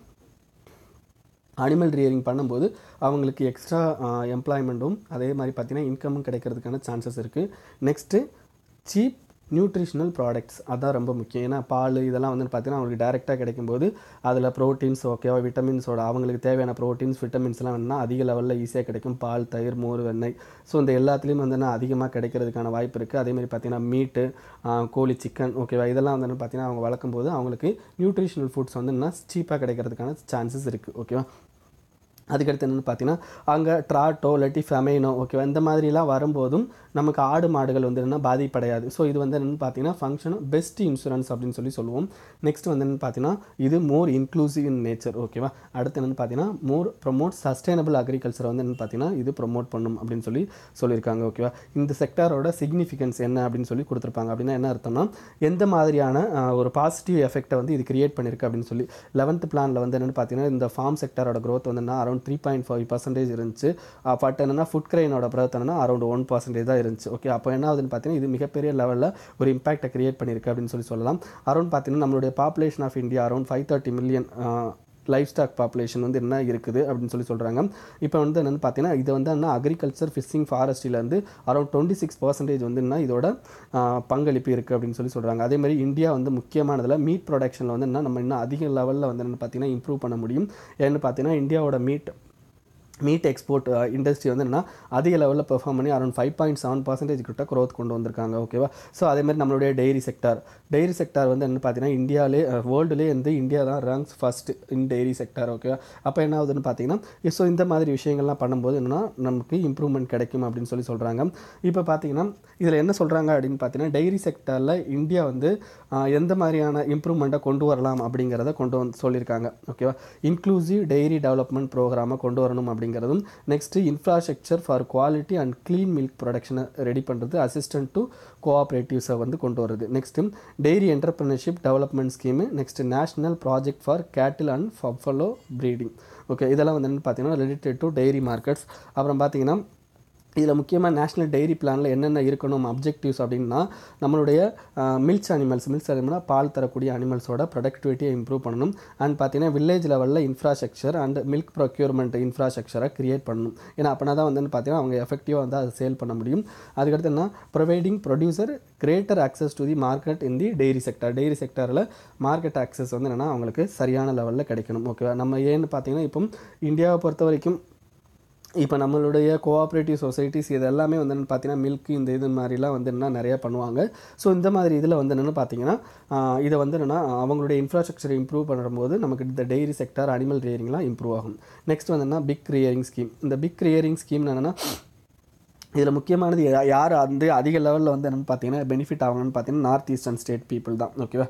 அனிமல் ரியரிங் பண்ணும்போது அவங்களுக்கு எக்ஸ்ட்ரா எம்ப்ளாய்மெண்ட்டும் அதே மாதிரி பார்த்தீங்கன்னா இன்கமும் கிடைக்கிறதுக்கான சான்சஸ் இருக்குது நெக்ஸ்ட்டு சீப் நியூட்ரிஷனல் ப்ராடக்ட்ஸ் அதான் ரொம்ப முக்கியம் ஏன்னா பால் இதெல்லாம் வந்து பார்த்தீங்கன்னா அவங்களுக்கு டேரெக்டாக கிடைக்கும்போது அதில் ப்ரோட்டீன்ஸ் ஓகேவா விட்டமின்ஸோட அவங்களுக்கு தேவையான ப்ரோட்டீன்ஸ் விட்டமின்ஸ்லாம் வேணும்னா அதிக லெவலில் ஈஸியாக கிடைக்கும் பால் தயிர் மோர் வெண்ணெய் ஸோ இந்த எல்லாத்துலேயும் வந்து என்ன அதிகமாக கிடைக்கிறதுக்கான வாய்ப்பு இருக்குது அதேமாதிரி பார்த்தீங்கன்னா மீட்டு கோழி சிக்கன் ஓகேவா இதெல்லாம் வந்து என்ன பார்த்தீங்கன்னா அவங்க வளர்க்கும் போது அவங்களுக்கு நியூட்ரிஷனல் ஃபுட்ஸ் வந்து என்ன சீப்பாக கிடைக்கிறதுக்கான சான்சஸ் இருக்குது ஓகேவா அதுக்கடுத்து என்னென்னு பார்த்தீங்கன்னா அங்கே ட்ராட்டோ இல்லாட்டி ஃபெமைனோ ஓகேவா இந்த மாதிரிலாம் வரும்போதும் நமக்கு ஆடு மாடுகள் வந்து என்ன பாதிப்படையாது ஸோ இது வந்து என்னென்னு பார்த்தீங்கன்னா ஃபங்க்ஷன் பெஸ்ட் இன்சூரன்ஸ் அப்படின்னு சொல்லி சொல்லுவோம் நெக்ஸ்ட் வந்து என்னென்னு பார்த்தீங்கன்னா இது மோர் இன்க்ளூசிவ் இன் நேச்சர் ஓகேவா அடுத்து என்னென்னு பார்த்தீங்கன்னா மோர் ப்ரொமோட் சஸ்டைனபிள் அக்ரிகல்ச்சர் வந்து என்னென்னு பார்த்தீங்கன்னா இது ப்ரொமோட் பண்ணும் அப்படின்னு சொல்லி சொல்லியிருக்காங்க ஓகேவா இந்த செக்டாரோட சிக்னிஃபிகன்ஸ் என்ன அப்படின்னு சொல்லி கொடுத்துருப்பாங்க அப்படின்னா என்ன அர்த்தம்னா எந்த மாதிரியான ஆஹ், ஒரு பாசிட்டிவ் எஃபெக்ட்டை வந்து இது கிரியேட் பண்ணியிருக்கு அப்படின்னு சொல்லி லெவன்த் பிளானில் வந்து என்னென்னு பார்த்தீங்கன்னா இந்த ஃபார்ம் செக்டாரோட growth வந்து என்ன around three point five percentage இருந்துச்சு பட் என்னன்னா ஃபுட் கிரைனோட growth என்னன்னா அரௌண்ட் ஒன் பர்சன்டேஜ் தான் இருந்துச்சு ஓகே அப்போ என்ன ஆகுதுன்னு பார்த்தீங்கன்னா இது மிகப்பெரிய லெவலில் ஒரு இம்பாக்டை கிரியேட் பண்ணியிருக்கு அப்படின்னு சொல்லி சொல்லலாம் அரௌண்ட் பார்த்தீங்கன்னா நம்மளுடைய population of India around five thirty million livestock population வந்து என்ன இருக்குது அப்படின்னு சொல்லி சொல்கிறாங்க இப்போ வந்து என்னென்னு பார்த்தீங்கன்னா இது வந்து என்ன அக்ரிகல்ச்சர் ஃபிஷிங் ஃபாரஸ்ட்ரியிலேருந்து அரௌண்ட் டுவெண்ட்டி சிக்ஸ் பர்சன்டேஜ் வந்து என்ன இதோட ஆஹ், பங்களிப்பு இருக்குது அப்படின்னு சொல்லி சொல்கிறாங்க அதே மாதிரி இந்தியா வந்து முக்கியமானதில் மீட் ப்ரொடக்ஷனில் வந்து என்ன நம்ம இன்னும் அதிக லெவலில் வந்து என்னென்னு பார்த்தீங்கன்னா இம்ப்ரூவ் பண்ண முடியும் ஏன்னு பார்த்தீங்கன்னா இந்தியாவோட மீட் மீட் எக்ஸ்போர்ட் இண்டஸ்ட்ரி வந்து என்னன்னா அதிக லெவலில் பெர்ஃபார்ம் பண்ணி around five point seven percentage கிட்ட growth கொண்டு வந்திருக்காங்க ஓகேவா ஸோ அதே மாதிரி நம்மளுடைய டெய்ரி செக்டார் டெய்ரி செக்டார் வந்து என்ன பார்த்தீங்கன்னா இந்தியாவிலே வேர்ல்டுலேயே வந்து இந்தியா தான் ranks first in dairy sector ஓகேவா அப்போ என்ன ஆகுதுன்னு பார்த்தீங்கன்னா ஸோ இந்த மாதிரி விஷயங்கள்லாம் பண்ணும்போது என்னன்னா நமக்கு இம்ப்ரூவ்மெண்ட் கிடைக்கும் அப்படின்னு சொல்லி சொல்கிறாங்க இப்போ பார்த்தீங்கன்னா இதில் என்ன சொல்கிறாங்க அப்படின்னு பார்த்தீங்கன்னா டெய்ரி செக்டாரில் இந்தியா வந்து ஆஹ், எந்த மாதிரியான இம்ப்ரூவ்மெண்ட்டை கொண்டு வரலாம் அப்படிங்கிறத கொண்டு வந்து சொல்லியிருக்காங்க ஓகேவா இன்க்ளூசிவ் டெய்ரி டெவலப்மெண்ட் ப்ரோக்ராமை கொண்டு வரணும் அப்படிங்கிற அப்படிங்கிறதும் next infrastructure for quality and clean milk ப்ரொடக்ஷனை ரெடி பண்ணுறது அசிஸ்டன்ட் டு கோஆப்ரேட்டிவ்ஸை வந்து கொண்டு வருது next dairy entrepreneurship development scheme next national project for cattle and buffalo breeding okay இதெல்லாம் வந்து என்ன பார்த்தீங்கன்னா ரிலேட்டட் டு டெய்ரி மார்க்கெட்ஸ் அப்புறம் பார்த்தீங்கன்னா இதில் முக்கியமாக நேஷ்னல் டெய்ரி பிளானில் என்னென்ன இருக்கணும் அப்ஜெக்டிவ்ஸ் அப்படின்னா நம்மளுடைய மில்க்ஸ் அனிமல்ஸ் மில்க்ஸ் அனிமல்னா பால் தரக்கூடிய அனிமல்ஸோட ப்ரொடக்டிவிட்டியை இம்ப்ரூவ் பண்ணணும் அண்ட் பார்த்தீங்கன்னா வில்லேஜ் லெவலில் இன்ஃப்ராஸ்ட்ரக்சர் அண்ட் மில்க் ப்ரொக்யூர்மெண்ட் இன்ஃப்ராஸ்ட்ரக்சரை கிரியேட் பண்ணணும் ஏன்னா அப்படின்னா தான் வந்து பார்த்தீங்கன்னா அவங்க எஃபெக்டிவாக வந்து அதை சேல் பண்ண முடியும் அதுக்கடுத்து என்ன providing producer greater access to the market in the dairy sector dairy செக்டரில் மார்க்கெட் access வந்து என்னென்னா அவங்களுக்கு சரியான லெவலில் கிடைக்கணும் ஓகேவா நம்ம ஏன்னு பார்த்தீங்கன்னா இப்போ இந்தியாவை பொறுத்த வரைக்கும் இப்போ நம்மளுடைய கோஆப்ரேட்டிவ் சொசைட்டிஸ் இது எல்லாமே வந்து என்னென்னு பார்த்தீங்கன்னா மில்க் இந்த இது மாதிரிலாம் வந்து என்ன நிறையா பண்ணுவாங்க ஸோ இந்த மாதிரி இதில் வந்து என்னென்னு பார்த்தீங்கன்னா ஆஹ் இதை வந்து என்னென்னா அவங்களுடைய இன்ஃப்ராஸ்ட்ரக்சர் இம்ப்ரூவ் பண்ணும்போது நமக்கு இந்த டெய்ரி செக்டர் அனிமல் ரியரிங்லாம் இம்ப்ரூவ் ஆகும் நெக்ஸ்ட் வந்து என்ன பிக் ரியரிங் ஸ்கீம் இந்த பிக் ரியரிங் ஸ்கீம் என்னென்னா இதில் முக்கியமானது யா- யார் வந்து அதிக லெவலில் வந்து என்னென்னு பார்த்தீங்கன்னா பெனிஃபிட் ஆகணும்னு பார்த்தீங்கன்னா நார்த் ஈஸ்டர்ன் ஸ்டேட் பீப்புள் தான் ஓகேவா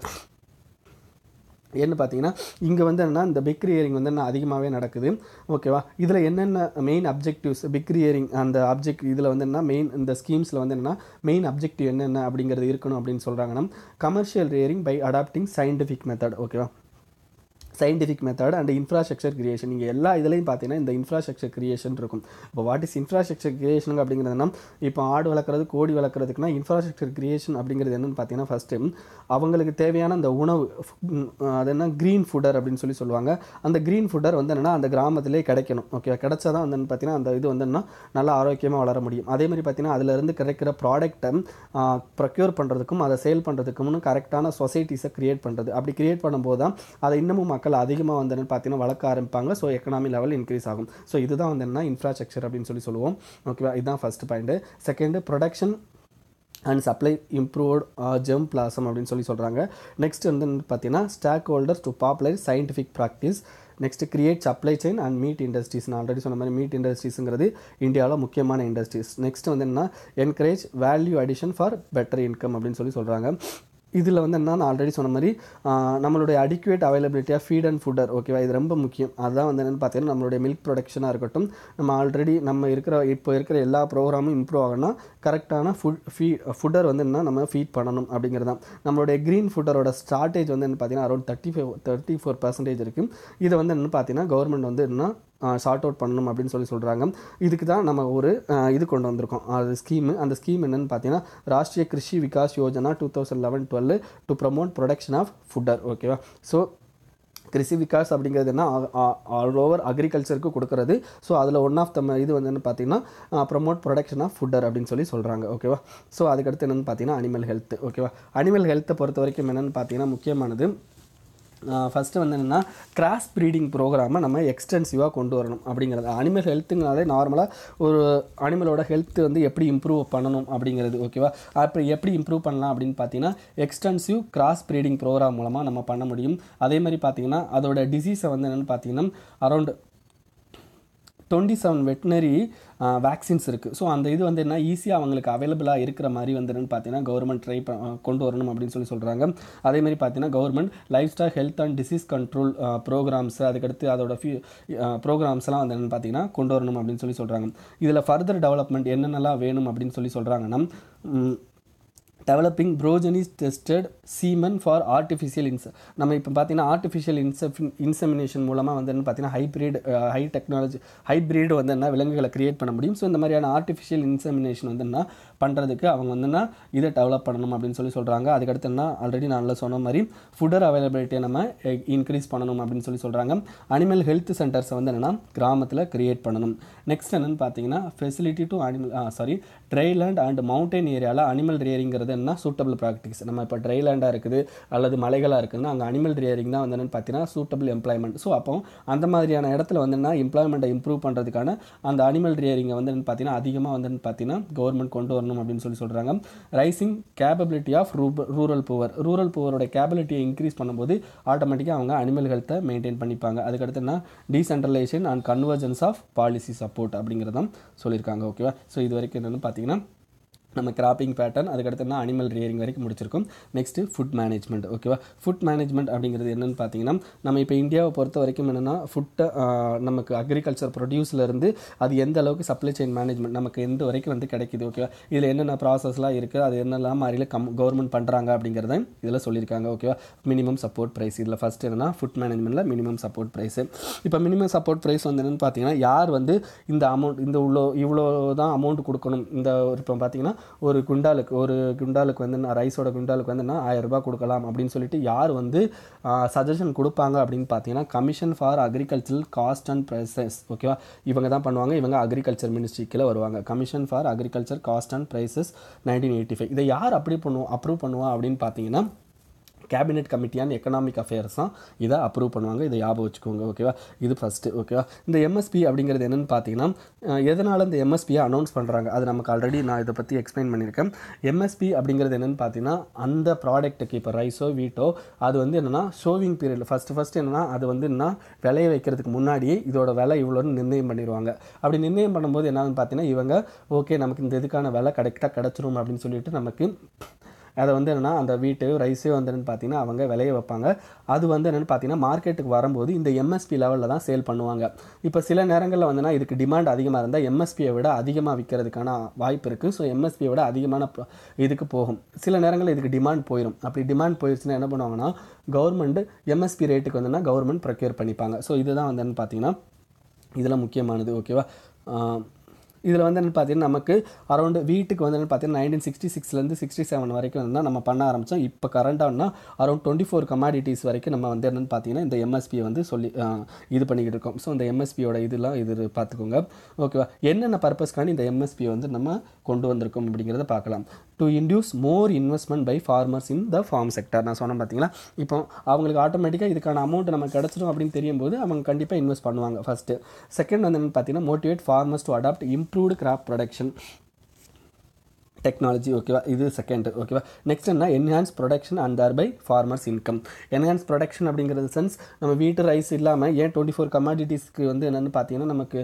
ஏன்னு பார்த்தீங்கன்னா இங்கே வந்து என்னன்னா இந்த பிக் ரியரிங் வந்து என்ன அதிகமாகவே நடக்குது ஓகேவா இதில் என்னென்ன மெயின் அப்ஜெக்டிவ்ஸ் பிக் ரியரிங் அந்த அப்ஜெக்ட் இதில் வந்து என்ன மெயின் இந்த ஸ்கீம்ஸில் வந்து என்னன்னா மெயின் அப்ஜெக்டிவ் என்னென்ன அப்படிங்கிறது இருக்கணும் அப்படின்னு சொல்கிறாங்கன்னா commercial rearing by adopting scientific method ஓகேவா scientific method and infrastructure creation நீங்கள் எல்லா இதுலையும் பார்த்தீங்கன்னா இந்த இன்ஃப்ராஸ்ட்ரக்சர் கிரியேஷன் இருக்கும் இப்போ வாட் இஸ் இன்ஃப்ராஸ்ட்ரக்சர் கிரியேஷன் அப்படிங்கிறதுனா இப்போ ஆடு வளர்க்குறது கோடி வளர்க்குறதுக்குனா இன்ஃப்ராஸ்ட்ரக்சர் கிரியேஷன் அப்படிங்கிறது என்னன்னு பார்த்தீங்கன்னா ஃபஸ்ட்டு அவங்களுக்கு தேவையான அந்த உணவு உம், அது என்ன க்ரீன் ஃபுட்டர் அப்படின்னு சொல்லி சொல்லுவாங்க அந்த க்ரீன் ஃபுட்டர் வந்து என்னென்னா அந்த கிராமத்திலே கிடைக்கணும் ஓகே கிடைச்சா தான் வந்து பார்த்தீங்கன்னா அந்த இது வந்து என்ன நல்லா ஆரோக்கியமாக வளர முடியும் அதே மாதிரி பார்த்தீங்கன்னா அதுலேருந்து கிடைக்கிற ப்ராடக்ட்டை ப்ரொக்யூர் பண்ணுறதுக்கும் அதை சேல் பண்ணுறதுக்கும்னு கரெக்டான சொசைட்டிஸை கிரியேட் பண்ணுறது அப்படி கிரியேட் பண்ணும்போது தான் அதை இன்னமும் மக்கள் அதிகமாக வந்து என்னன்னு பார்த்தீங்கன்னா வளர்க்க ஆரம்பிப்பாங்க ஸோ எக்கனாமி லெவல் இன்க்ரீஸ் ஆகும் ஸோ இதுதான் வந்து என்ன இன்ஃப்ராஸ்ட்ரக்சர் அப்படின்னு சொல்லி சொல்லுவோம் ஓகேவா இதுதான் first point second production and supply improved germplasm அப்படின்னு சொல்லி சொல்கிறாங்க நெக்ஸ்ட் வந்து பார்த்தீங்கன்னா stakeholders to popular scientific practice next create supply chain and meat industries நான் ஆல்ரெடி சொன்ன மாதிரி மீட் இண்டஸ்ட்ரீஸுங்கிறது இந்தியாவில் முக்கியமான இண்டஸ்ட்ரீஸ் நெக்ஸ்ட் வந்து என்ன encourage value addition for better income அப்படின்னு சொல்லி சொல்கிறாங்க இதில் வந்து என்ன நான் ஆல்ரெடி சொன்ன மாதிரி ஆஹ், நம்மளுடைய அடிக்குவேட் அவைலபிலிட்டியாக ஃபீட் அண்ட் ஃபுட்டர் ஓகேவா இது ரொம்ப முக்கியம் அதுதான் வந்து என்னென்னு பார்த்தீங்கன்னா நம்மளுடைய மில்க் ப்ரொடக்ஷனாக இருக்கட்டும் நம்ம ஆல்ரெடி நம்ம இருக்கிற இப்போ இருக்கிற எல்லா ப்ரோக்ராமும் இம்ப்ரூவ் ஆகணும்னா கரெக்டான ஃபுட் ஃபீ ஃபுட்டர் வந்து என்ன நம்ம ஃபீட் பண்ணணும் அப்படிங்கிறது தான் நம்மளுடைய க்ரீன் ஃபுட்டரோட ஸ்டார்டேஜ் வந்து என்ன பார்த்தீங்கன்னா around thirty five thirty four percentage இருக்குது இதை வந்து என்ன பார்த்தீங்கன்னா கவர்மெண்ட் வந்து என்ன ஷார்ட் அவுட் பண்ணணும் அப்படின்னு சொல்லி சொல்கிறாங்க இதுக்கு தான் நம்ம ஒரு ஆஹ், இது கொண்டு வந்திருக்கோம் அது ஸ்கீமு அந்த ஸ்கீம் என்னன்னு பார்த்தீங்கன்னா Rashtriya Krishi Vikas Yojana two thousand eleven twelve to promote production of fodder ஓகேவா ஸோ கிருஷி விகாஸ் அப்படிங்கிறது என்ன ஆல் ஓவர் அக்ரிகல்ச்சருக்கு கொடுக்கறது ஸோ அதில் ஒன் ஆஃப் த இது வந்து என்ன பார்த்தீங்கன்னா ப்ரமோட் ப்ரொடக்ஷன் ஆஃப் ஃபுட்டர் அப்படின்னு சொல்லி சொல்கிறாங்க ஓகேவா ஸோ அதுக்கடுத்து என்னென்னு பார்த்தீங்கன்னா அனிமல் ஹெல்த் ஓகேவா அனிமல் ஹெல்த்தை பொறுத்த வரைக்கும் என்னென்னு பார்த்தீங்கன்னா முக்கியமானது ஃபஸ்ட்டு வந்து என்னென்னா கிராஸ் ப்ரீடிங் ப்ரோக்ராமை நம்ம எக்ஸ்டென்சிவாக கொண்டு வரணும் அப்படிங்கிறது அனிமல் ஹெல்த்துங்கனாலே நார்மலாக ஒரு அனிமலோட ஹெல்த் வந்து எப்படி இம்ப்ரூவ் பண்ணணும் அப்படிங்கிறது ஓகேவா அப்போ எப்படி இம்ப்ரூவ் பண்ணலாம் அப்படின்னு பார்த்தீங்கன்னா எக்ஸ்டென்சிவ் கிராஸ் ப்ரீடிங் ப்ரோக்ராம் மூலமாக நம்ம பண்ண முடியும் அதே மாதிரி பார்த்தீங்கன்னா அதோட டிசீஸை வந்து என்னென்னு பார்த்தீங்கன்னா around twenty seven veterinary vaccines இருக்குது ஸோ அந்த இது வந்து என்ன ஈஸியாக அவங்களுக்கு அவைலபிளாக இருக்கிற மாதிரி வந்து என்னன்னு பார்த்தீங்கன்னா கவர்மெண்ட் ட்ரை கொண்டு வரணும் அப்படின்னு சொல்லி சொல்கிறாங்க அதே மாதிரி பார்த்தீங்கன்னா government livestock health and disease control programmes அதுக்கடுத்து அதோட ஃபியூ ப்ரோக்ராம்ஸ்லாம் வந்து என்னென்னு பார்த்தீங்கன்னா கொண்டு வரணும் அப்படின்னு சொல்லி சொல்கிறாங்க இதில் ஃபர்தர் டெவலப்மெண்ட் என்னென்னலாம் வேணும் அப்படின்னு சொல்லி சொல்கிறாங்கன்னா developing progenies tested semen for artificial ins நம்ம இப்போ பார்த்தீங்கன்னா ஆர்டிஃபிஷியல் இன்செஃப் இன்செமினேஷன் மூலமாக வந்து என்ன பார்த்தீங்கன்னா ஹைப்ரிட் ஹை டெக்னாலஜி ஹைப்ரிட் வந்து என்ன விலங்குகளை கிரியேட் பண்ண முடியும் ஸோ இந்த மாதிரியான ஆர்டிஃபிஷியல் இன்செமினேஷன் வந்து என்ன பண்ணுறதுக்கு அவங்க வந்து என்ன இதை டெவலப் பண்ணணும் அப்படின்னு சொல்லி சொல்கிறாங்க அதுக்கடுத்து என்ன ஆல்ரெடி நான் சொன்ன மாதிரி ஃபுட்டர் அவைலபிலிட்டியை நம்ம இன்க்ரீஸ் பண்ணணும் அப்படின்னு சொல்லி சொல்கிறாங்க அனிமல் ஹெல்த் சென்டர்ஸை வந்து என்னென்னா கிராமத்தில் கிரியேட் பண்ணணும் நெக்ஸ்ட் என்னென்னு பார்த்தீங்கன்னா facility to animal sorry dryland and mountain ஏரியாவில் அனிமல் ரியரிங்கிறது என்ன சூட்டபிள் ப்ராக்டிஸ் நம்ம இப்போ ட்ரைலேண்டாக இருக்குது அல்லது மலைகளாக இருக்குதுன்னா அங்கே அனிமல் ரியரிங் தான் வந்து என்னென்னு பார்த்தீங்கன்னா சூட்டபிள் எம்ப்ளாய்மெண்ட் ஸோ அப்போ அந்த மாதிரியான இடத்துல வந்து என்ன எம்ப்ளாய்மெண்ட்டை இம்ப்ரூவ் பண்ணுறதுக்கான அந்த அனிமல் ரியரிங்கை வந்து என்னன்னு பார்த்தீங்கன்னா அதிகமாக வந்து பார்த்தீங்கன்னா கவர்மெண்ட் கொண்டு வரணும் அப்படின்னு சொல்லி சொல்கிறாங்க raising capability of rural poor rural புவரோட கேபபிலிட்டியை இன்க்ரீஸ் பண்ணும்போது ஆட்டோமேட்டிக்காக அவங்க அனிமல் ஹெல்த்தை மெயின்டைன் பண்ணிப்பாங்க அதுக்கடுத்து என்ன decentralisation and convergence of policy support அப்படிங்கிறதும் சொல்லியிருக்காங்க ஓகேவா ஸோ இது வரைக்கும் என்னென்னு பார்த்தீங்கன்னா நம்ம கிராப்பிங் பேட்டர்ன் அதுக்கடுத்து என்ன அனிமல் ரியரிங் வரைக்கும் முடிச்சிருக்கோம் நெக்ஸ்ட்டு ஃபுட் மேனேஜ்மெண்ட் ஓகேவா ஃபுட் மேனேஜ்மெண்ட் அப்படிங்கிறது என்னென்னு பார்த்தீங்கன்னா நம்ம இப்போ இந்தியாவை பொறுத்த வரைக்கும் என்னென்னா ஃபுட்டை நமக்கு அக்ரிகல்ச்சர் ப்ரொடியூஸ்லேருந்து அது எந்த அளவுக்கு சப்ளை செயின் மேனேஜ்மெண்ட் நமக்கு எந்த வரைக்கும் வந்து கிடைக்குது ஓகேவா இதில் என்னென்ன ப்ராசஸ்லாம் இருக்குது அது என்னெல்லாம் மாதிரில கம் கவர்மெண்ட் பண்ணுறாங்க அப்படிங்கிறத இதில் சொல்லியிருக்காங்க ஓகேவா மினிமம் சப்போர்ட் ப்ரைஸ் இதில் ஃபஸ்ட் என்னன்னா ஃபுட் மேனேஜ்மெண்ட்டில் மினிமம் சப்போர்ட் ப்ரைஸ் இப்போ மினிமம் சப்போர்ட் ப்ரைஸ் வந்து என்னென்னு பார்த்தீங்கன்னா யார் வந்து இந்த அமௌண்ட் இந்த இவ்வளோ இவ்வளோ தான் அமௌண்ட் கொடுக்கணும் இந்த இப்போ பார்த்தீங்கன்னா ஒரு குண்டாலுக்கு ஒரு குண்டாலுக்கு வந்து நான் ரைஸோட குண்டாலுக்கு வந்து நான் ஆயிரம் ரூபாய் கொடுக்கலாம் அப்படின்னு சொல்லிட்டு யார் வந்து சஜஷன் கொடுப்பாங்க அப்படின்னு பார்த்தீங்கன்னா commission for agricultural cost and prices ஓகேவா இவங்க தான் பண்ணுவாங்க இவங்க அக்ரிகல்ச்சர் மினிஸ்ட்ரி கீழே வருவாங்க commission for agriculture cost and prices nineteen eighty five இதை யார் அப்படி பண்ணுவோம் அப்ரூவ் பண்ணுவா அப்படின்னு பார்த்தீங்கன்னா cabinet committee on economic affairs தான் இதை அப்ரூவ் பண்ணுவாங்க இதை ஞாபகம் வச்சுக்கோங்க ஓகேவா இது ஃபஸ்ட்டு ஓகேவா இந்த எம்எஸ்பி அப்படிங்கிறது என்னென்னு பார்த்தீங்கன்னா அஹ், எதனால் இந்த எம்எஸ்பியை அனௌன்ஸ் பண்ணுறாங்க அது நமக்கு ஆல்ரெடி நான் இதை பற்றி எக்ஸ்பிளைன் பண்ணியிருக்கேன் எம்எஸ்பி அப்படிங்கிறது என்னென்னு பார்த்தீங்கன்னா அந்த ப்ராடக்ட்டுக்கு இப்போ ரைஸோ வீட்டோ அது வந்து என்னென்னா ஷோவிங் பீரியட் ஃபஸ்ட்டு ஃபஸ்ட்டு என்னென்னா அது வந்து என்ன விளைய வைக்கிறதுக்கு முன்னாடியே இதோட விலை இவ்வளோன்னு நிர்ணயம் பண்ணிடுவாங்க அப்படி நிர்ணயம் பண்ணும்போது என்னன்னு பார்த்தீங்கன்னா இவங்க ஓகே நமக்கு இந்த இதுக்கான விலை கரெக்டாக கிடச்சிரும் அப்படின்னு சொல்லிட்டு நமக்கு அதை வந்து என்னென்னா அந்த வீட்டு ரைஸே வந்து என்னென்னு பார்த்தீங்கன்னா அவங்க விளைய வைப்பாங்க அது வந்து என்னென்னு பார்த்தீங்கன்னா மார்க்கெட்டுக்கு வரும்போது இந்த எம்எஸ்பி லெவலில் தான் சேல் பண்ணுவாங்க இப்போ சில நேரங்களில் வந்துன்னா இதுக்கு டிமாண்ட் அதிகமாக இருந்தால் எம்எஸ்பியை விட அதிகமாக விற்கிறதுக்கான வாய்ப்பு இருக்குது ஸோ எம்எஸ்பியை விட அதிகமான pro- இதுக்கு போகும் சில நேரங்களில் இதுக்கு டிமாண்ட் போயிடும் அப்படி டிமாண்ட் போயிடுச்சுன்னா என்ன பண்ணுவாங்கன்னா கவர்மெண்ட் எம்எஸ்பி ரேட்டுக்கு வந்துன்னா கவர்மெண்ட் ப்ரொக்யூர் பண்ணிப்பாங்க ஸோ இதுதான் வந்து என்னன்னு பார்த்தீங்கன்னா இதில் முக்கியமானது ஓகேவா இதில் வந்து என்ன பார்த்தீங்கன்னா நமக்கு அரௌண்டு வீட்டுக்கு வந்து என்ன பார்த்தீங்கன்னா நைன்டீன் சிக்ஸ்டி சிக்ஸ்லேருந்து சிக்ஸ்டி செவன் வரைக்கும் வந்து நம்ம பண்ண ஆரம்பித்தோம் இப்போ கரண்டானா அரௌண்ட் டுவெண்ட்டி ஃபோர் கமாடிட்டிஸ் வரைக்கும் நம்ம வந்து என்னென்னு பார்த்தீங்கன்னா இந்த எம்எஸ்பியை வந்து சொல்லி ஆஹ், இது பண்ணிக்கிட்டு இருக்கோம் ஸோ இந்த எம்எஸ்பியோட இதெல்லாம் இது பார்த்துக்கோங்க ஓகேவா என்னென்ன பர்பஸ்க்காண்டி இந்த எம்எஸ்பியை வந்து நம்ம கொண்டு வந்திருக்கோம் அப்படிங்கிறத பார்க்கலாம் to induce more investment by farmers in the farm sector நான் சொன்னேன் பார்த்தீங்களா இப்போ அவங்களுக்கு ஆட்டோமேட்டிக்காக இதுக்கான அமௌண்ட் நமக்கு கிடச்சிடும் அப்படின்னு தெரியும் போது அவங்க கண்டிப்பாக இன்வெஸ்ட் பண்ணுவாங்க ஃபஸ்ட்டு செகண்ட் வந்து என்னென்னு பார்த்தீங்கன்னா motivate farmers to adopt improved crop production technology ஓகேவா இது செகண்ட் ஓகேவா நெக்ஸ்ட் என்ன enhance production and thereby farmers income enhance production அப்படிங்கிறது சென்ஸ் நம்ம வீட்டு ரைஸ் இல்லாமல் ஏன் டுவெண்ட்டி ஃபோர் கமாடிட்டிஸ்க்கு வந்து என்னென்னு பார்த்தீங்கன்னா நமக்கு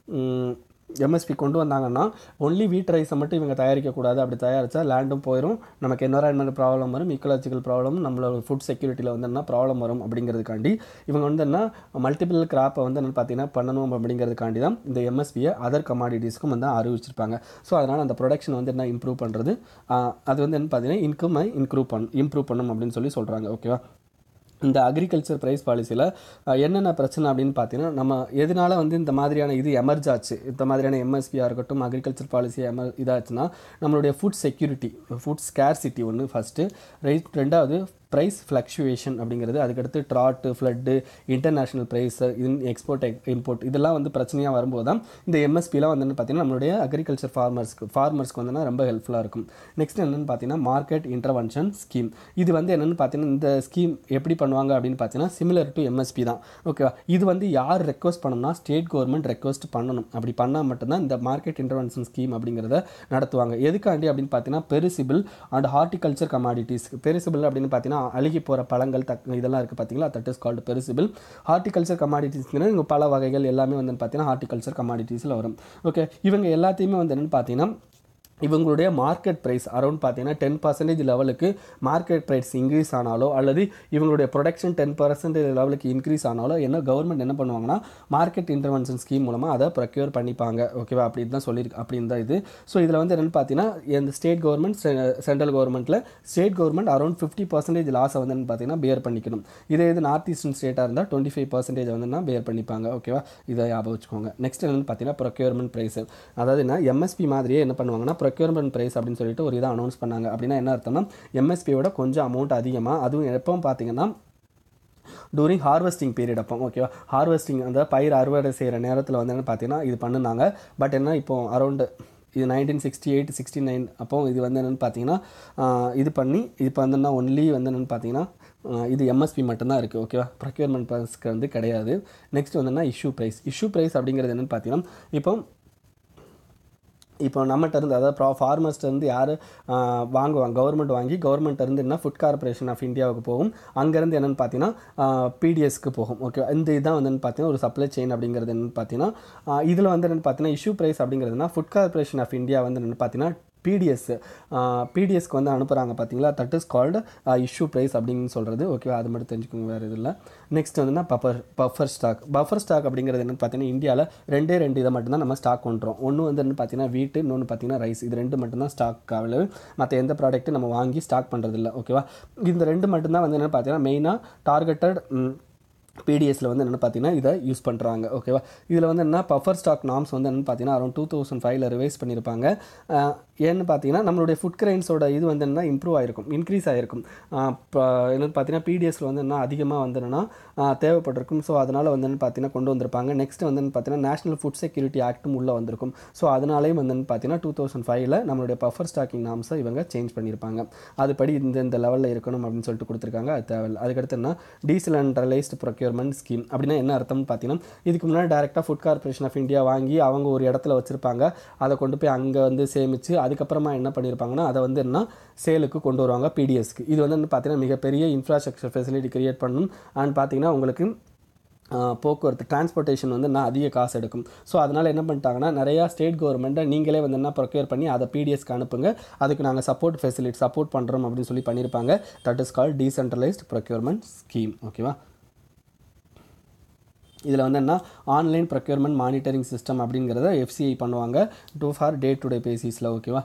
எம்எஸ்பி கொண்டு வந்தாங்கன்னா ஒன்லி வீட் ரைஸை மட்டும் இவங்க தயாரிக்கக்கூடாது அப்படி தயாரித்தா லேண்டும் போயிடும் நமக்கு என்வரான்மெண்ட் ப்ராப்ளம் வரும் இக்கலாஜிக்கல் ப்ராப்ளம் நம்மளோட ஃபுட் செக்யூரிட்டியில் வந்து என்ன ப்ராப்ளம் வரும் அப்படிங்கிறதுக்காண்டி இவங்க வந்து என்ன மல்டிபிள் கிராப்பை வந்து என்ன பார்த்தீங்கன்னா பண்ணணும் அப்படிங்கிறதுக்காண்டி தான் இந்த எம்எஸ்பியை அதர் கமாடிட்டிஸ்க்கும் வந்து அறிவிச்சிருப்பாங்க ஸோ அதனால் அந்த ப்ரொடக்ஷன் வந்து என்ன இம்ப்ரூவ் பண்ணுறது அது வந்து என்ன பார்த்தீங்கன்னா இன்கம்மை இம்ப்ரூவ் பண்ண இம்ப்ரூவ் பண்ணும் அப்படின்னு சொல்லி சொல்கிறாங்க ஓகேவா இந்த அக்ரிகல்ச்சர் ப்ரைஸ் பாலிசியில் என்னென்ன பிரச்சனை அப்படின்னு பார்த்தீங்கன்னா நம்ம எதனால வந்து இந்த மாதிரியான இது எமர்ஜ் ஆச்சு இந்த மாதிரியான எம்எஸ்பியாக இருக்கட்டும் அக்ரிகல்ச்சர் பாலிசி எமர் இதாச்சுன்னா நம்மளுடைய ஃபுட் செக்யூரிட்டி ஃபுட் ஸ்கேர்சிட்டி ஒன்று ஃபஸ்ட்டு ரைட் ரெண்டாவது ப்ரைஸ் ஃப்ளக்சுவேஷன் அப்படிங்கிறது அதுக்கடுத்து drought flood international price in export import இதெல்லாம் வந்து பிரச்சனையாக வரும்போது தான் இந்த எம்எஸ்பிலாம் வந்து என்ன பார்த்தீங்கன்னா நம்மளுடைய அக்ரிகல்ச்சர் ஃபார்மர்ஸ்க்கு ஃபார்மர்ஸ்க்கு வந்து ரொம்ப ஹெல்ப்ஃபுல்லாக இருக்கும் நெக்ஸ்ட் என்னென்னு பார்த்தீங்கன்னா மார்க்கெட் இன்டர்வென்ஷன் ஸ்கீம் இது வந்து என்னென்னு பார்த்தீங்கன்னா இந்த ஸ்கீம் எப்படி பண்ணுவாங்க அப்படின்னு பார்த்தீங்கன்னா சிமிலர் டு எம்எஸ்பி தான் ஓகேவா இது வந்து யார் ரெக்வஸ்ட் பண்ணணும்னா ஸ்டேட் கவர்மெண்ட் ரெக்வஸ்ட் பண்ணணும் அப்படி பண்ணால் மட்டும்தான் இந்த மார்க்கெட் இன்டர்வென்ஷன் ஸ்கீம் அப்படிங்கிறத நடத்துவாங்க எதுக்காண்டி அப்படின்னு பார்த்தீங்கன்னா perishable and horticulture commodities perishable அப்படின்னு பார்த்தீங்கன்னா அழுகி போகிற பழங்கள் தக் இதெல்லாம் இருக்குது பார்த்தீங்களா that is called perishable horticulture கமாடிட்டிஸ்ங்கிறது இங்கே பல வகைகள் எல்லாமே வந்து பார்த்தீங்கன்னா ஹார்டிகல்ச்சர் கமாடிட்டிஸில் வரும் ஓகே இவங்க எல்லாத்தையுமே வந்து என்னென்னு பார்த்தீங்கன்னா இவங்களுடைய மார்க்கெட் ப்ரைஸ் அரௌண்ட் பார்த்தீங்கன்னா டென் பர்சன்டேஜ் லெவலுக்கு மார்க்கெட் ப்ரைஸ் இன்க்ரீஸ் ஆனாலோ அல்லது இவங்களுடைய ப்ரொடக்ஷன் டென் பர்சன்டேஜ் லெவலுக்கு இன்க்ரீஸ் ஆனாலோ என்ன கவர்மெண்ட் என்ன பண்ணுவாங்கன்னா மார்க்கெட் இன்டர்வென்ஷன் ஸ்கீம் மூலமாக அதை ப்ரொக்யூர் பண்ணிப்பாங்க ஓகேவா அப்படின்னு தான் சொல்லியிருக்கு அப்படின்னு தான் இது ஸோ இதில் வந்து என்னென்னு பார்த்தீங்கன்னா இந்த ஸ்டேட் கவர்மெண்ட் சென்ட்ரல் கவர்மெண்ட்டில் state government around fifty percentage லாஸை வந்து என்னன்னு பார்த்தீங்கன்னா பேர் பண்ணிக்கணும் இதே இது நார்த் ஈஸ்டர்ன் ஸ்டேட்டாக இருந்தால் டுவெண்ட்டி ஃபைவ் பர்சன்டேஜ் வந்து பேர் பண்ணிப்பாங்க ஓகேவா இதை ஞாபகம் வச்சுக்கோங்க நெக்ஸ்ட் என்னென்னு பார்த்தீங்கன்னா ப்ரொக்யூர்மெண்ட் ப்ரைஸ் அதாவது என்ன எம்எஸ்பி மாதிரியே என்ன பண்ணுவாங்கன்னா ப்ரொக்யூர்மெண்ட் ப்ரைஸ் அப்படின்னு சொல்லிட்டு ஒரு இதை அனௌன்ஸ் பண்ணாங்க அப்படின்னா என்ன அர்த்தம்னா எம்எஸ்பியோட கொஞ்சம் அமௌண்ட் அதிகமாக அதுவும் எப்பவும் பார்த்தீங்கன்னா டூரிங் ஹார்வெஸ்டிங் பீரியட் அப்போ ஓகேவா ஹார்வெஸ்டிங் அந்த பயிர் அறுவடை செய்கிற நேரத்தில் வந்து என்ன பார்த்தீங்கன்னா இது பண்ணுனாங்க பட் என்ன இப்போ அரௌண்டு இது nineteen sixty eight sixty nine அப்போ இது வந்து என்னென்னு பார்த்தீங்கன்னா ஆஹ், இது பண்ணி இப்போ வந்து என்ன ஒன்லி வந்து என்னென்னு பார்த்தீங்கன்னா ஆஹ், இது எம்எஸ்பி மட்டும்தான் இருக்குது ஓகேவா ப்ரொக்யூர்மெண்ட் ப்ரைஸ்க்கு வந்து கிடையாது நெக்ஸ்ட் வந்து என்ன இஷ்யூ ப்ரைஸ் இஷ்யூ ப்ரைஸ் அப்படிங்கிறது என்னென்னு பார்த்தீங்கன்னா இப்போ இப்போ நம்மகிட்ட இருந்து அதாவது ப்ரா ஃபார்மர்ஸ்ட்ட இருந்து யார் வாங்குவாங்க கவர்மெண்ட் வாங்கி கவர்மெண்ட் இருந்து என்ன ஃபுட் கார்ப்பரேஷன் ஆஃப் இந்தியாவுக்கு போகும் அங்கேருந்து என்னென்னு பார்த்தீங்கன்னா பிடிஎஸ்க்கு போகும் ஓகே இந்த இதான் வந்து என்னன்னு பார்த்தீங்கன்னா ஒரு சப்ளை செயின் அப்படிங்கிறது என்னென்னு பார்த்தீங்கன்னா இதில் வந்து என்னென்னு பார்த்தீங்கன்னா இஷ்யூ ப்ரைஸ் அப்படிங்கிறதுனா ஃபுட் கார்ப்பரேஷன் ஆஃப் இந்தியா வந்து என்னென்னு பார்த்தீங்கன்னா பிடிஎஸ் பிடிஎஸ்க்கு வந்து அனுப்புகிறாங்க பார்த்தீங்களா that is called issue price அப்படின்னு சொல்கிறது ஓகேவா அது மட்டும் தெரிஞ்சுக்கோங்க வேறு இது இல்லை நெக்ஸ்ட் வந்துன்னா buffer buffer stock buffer stock அப்படிங்கிறது என்னென்னு பார்த்தீங்கன்னா இந்தியாவில் ரெண்டே ரெண்டு இதை மட்டும்தான் நம்ம ஸ்டாக் பண்ணுறோம் ஒன்று வந்து என்ன பார்த்தீங்கன்னா வீட்டு இன்னொன்று பார்த்தீங்கன்னா ரைஸ் இது ரெண்டு மட்டும்தான் ஸ்டாக் அவைலபிள் மற்ற எந்த ப்ராடக்ட்டும் நம்ம வாங்கி ஸ்டாக் பண்ணுறது இல்லை ஓகேவா இந்த ரெண்டு மட்டும்தான் வந்து என்னென்னு பார்த்தீங்கன்னா மெயினாக டார்கெட்டட் பிடிஎஸ்ல வந்து என்னென்னு பார்த்தீங்கன்னா இதை யூஸ் பண்ணுறாங்க ஓகேவா இதில் வந்து என்ன பஃபர் ஸ்டாக் நாம்ஸ் வந்து என்னென்னு பார்த்தீங்கன்னா அரௌண்ட் டூ தௌசண்ட் ஃபைவ்ல ரிவைஸ் பண்ணியிருப்பாங்க அஹ் ஏன்னு பார்த்தீங்கன்னா நம்மளுடைய ஃபுட் கிரைன்ஸோட இது வந்து என்ன இம்ப்ரூவ் ஆயிருக்கும் இன்க்ரீஸ் ஆயிருக்கும் இப்போ என்னென்னு பார்த்தீங்கன்னா பிடிஎஸ்ல வந்து என்ன அதிகமாக வந்து என்னன்னா அஹ் தேவைப்பட்டிருக்கும் ஸோ அதனால் வந்து என்னன்னு பார்த்தீங்கன்னா கொண்டு வந்திருப்பாங்க நெக்ஸ்ட் வந்து என்னன்னு பார்த்தீங்கன்னா நேஷனல் ஃபுட் செக்யூரிட்டி ஆக்ட்டும் உள்ளே வந்திருக்கும் ஸோ அதனாலேயும் வந்து என்னன்னு பார்த்தீங்கன்னா டூ தௌசண்ட் ஃபைவ்ல நம்மளுடைய பஃபர் ஸ்டாக்கிங் நாம்ஸை இவங்க சேஞ்ச் பண்ணியிருப்பாங்க அதுபடி இந்த இந்த லெவலில் இருக்கணும் அப்படின்னு சொல்லிட்டு கொடுத்துருக்காங்க அது தேவையில்லை அதுக்கடுத்து என்ன decentralised procurement scheme அப்படின்னா என்ன அர்த்தம்னு பார்த்தீங்கன்னா இதுக்கு முன்னாடி டேரெக்டாக ஃபுட் கார்பரேஷன் ஆஃப் இந்தியா வாங்கி அவங்க ஒரு இடத்துல வச்சுருப்பாங்க அதை கொண்டு போய் அங்கே வந்து சேமித்து அதுக்கப்புறமா என்ன பண்ணியிருப்பாங்கன்னா அதை வந்து என்ன சேலுக்கு கொண்டு வருவாங்க பிடிஎஸ்க்கு இது வந்து என்ன பார்த்தீங்கன்னா மிகப்பெரிய இன்ஃப்ராஸ்ட்ரக்சர் ஃபெசிலிட்டி கிரியேட் பண்ணணும் அண்ட் பார்த்தீங்கன்னா உங்களுக்கு ஆஹ் போக்குவரத்து டிரான்ஸ்போர்ட்டேஷன் வந்து என்ன அதிக காசு எடுக்கும் ஸோ அதனால் என்ன பண்ணிட்டாங்கன்னா நிறையா ஸ்டேட் கவர்மெண்ட்டை நீங்களே வந்து என்ன ப்ரொக்யூர் பண்ணி அதை பிடிஎஸ்க்கு அனுப்புங்க அதுக்கு நாங்கள் சப்போர்ட் ஃபெசிலிட்டி சப்போர்ட் பண்ணுறோம் அப்படின்னு சொல்லி பண்ணியிருப்பாங்க that is call decentralised procurement scheme ஓகேவா இதில் வந்து என்ன ஆன்லைன் ப்ரொக்யூர்மெண்ட் மானிட்டரிங் சிஸ்டம் அப்படிங்கிறத எஃப்சிஐ பண்ணுவாங்க to for day to day பேசிஸில் ஓகேவா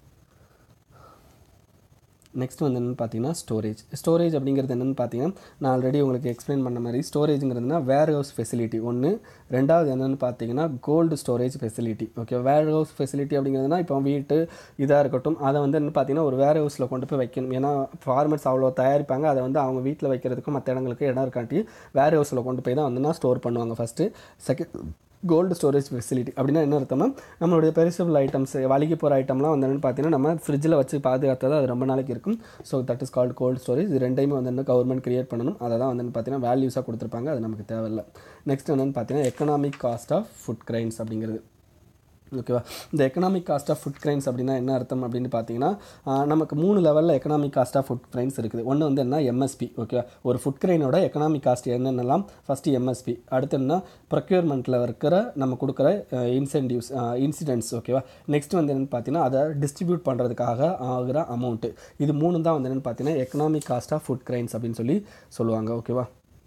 நெக்ஸ்ட் வந்து என்னென்னு பார்த்தீங்கன்னா ஸ்டோரேஜ் ஸ்டோரேஜ் அப்படிங்கிறது என்னென்னு பார்த்தீங்கன்னா நான் ஆல்ரெடி உங்களுக்கு எக்ஸ்பிளைன் பண்ண மாதிரி ஸ்டோரேஜுங்கிறதுனா வேர் ஹவுஸ் ஃபெசிலிட்டி ஒன்று ரெண்டாவது என்னென்னு பார்த்தீங்கன்னா cold storage facility okay warehouse facility அப்படிங்கிறதுனா இப்போ வீட்டு இதாக இருக்கட்டும் அதை வந்து என்ன பார்த்தீங்கன்னா ஒரு வேர் ஹவுஸில் கொண்டு போய் வைக்கணும் ஏன்னா ஃபார்மர்ஸ் அவ்வளோ தயாரிப்பாங்க அதை வந்து அவங்க வீட்டில் வைக்கிறதுக்கும் மற்ற இடங்களுக்கு இடம் இருக்காட்டி வேர் ஹவுஸில் கொண்டு போய் தான் வந்து ஸ்டோர் பண்ணுவாங்க first second cold storage facility அப்படின்னா என்ன அர்த்தம்னா நம்மளுடைய பெரிசபிள் ஐட்டம்ஸ் வலிக்கு போகிற ஐட்டம்லாம் வந்து என்னென்னு பார்த்தீங்கன்னா நம்ம ஃப்ரிட்ஜில் வச்சு பாதுகாத்தது அது ரொம்ப நாளைக்கு இருக்கும் so that is called cold storage இது ரெண்டையுமே வந்து என்ன கவர்மெண்ட் கிரியேட் பண்ணணும் அதை தான் வந்து பார்த்தீங்கன்னா வேல்யூஸாக கொடுத்துருப்பாங்க அது நமக்கு தேவையில்லை நெக்ஸ்ட் என்னென்னு பார்த்தீங்கன்னா economic cost of food grains அப்படிங்கிறது ஓகேவா இந்த economic cost of food grains அப்படின்னா என்ன அர்த்தம் அப்படின்னு பார்த்தீங்கன்னா ஆஹ் நமக்கு மூணு லெவலில் economic cost of food grains இருக்குது ஒன்று வந்து என்ன எம்எஸ்பி ஓகேவா ஒரு ஃபுட் கிரைனோட எக்கனாமிக் காஸ்ட் என்னென்னலாம் ஃபஸ்ட்டு எம்எஸ்பி அடுத்து என்ன ப்ரொக்யூர்மெண்ட்டில் இருக்கிற நம்ம கொடுக்குற இன்சென்டிவ்ஸ் இன்சிடென்ட்ஸ் ஓகேவா நெக்ஸ்ட் வந்து என்னென்னு பார்த்தீங்கன்னா அதை டிஸ்ட்ரிபியூட் பண்ணுறதுக்காக ஆகிற அமௌண்ட்டு இது மூணு தான் வந்து என்னென்னு பார்த்தீங்கன்னா economic cost of food grains அப்படின்னு சொல்லி சொல்லுவாங்க ஓகேவா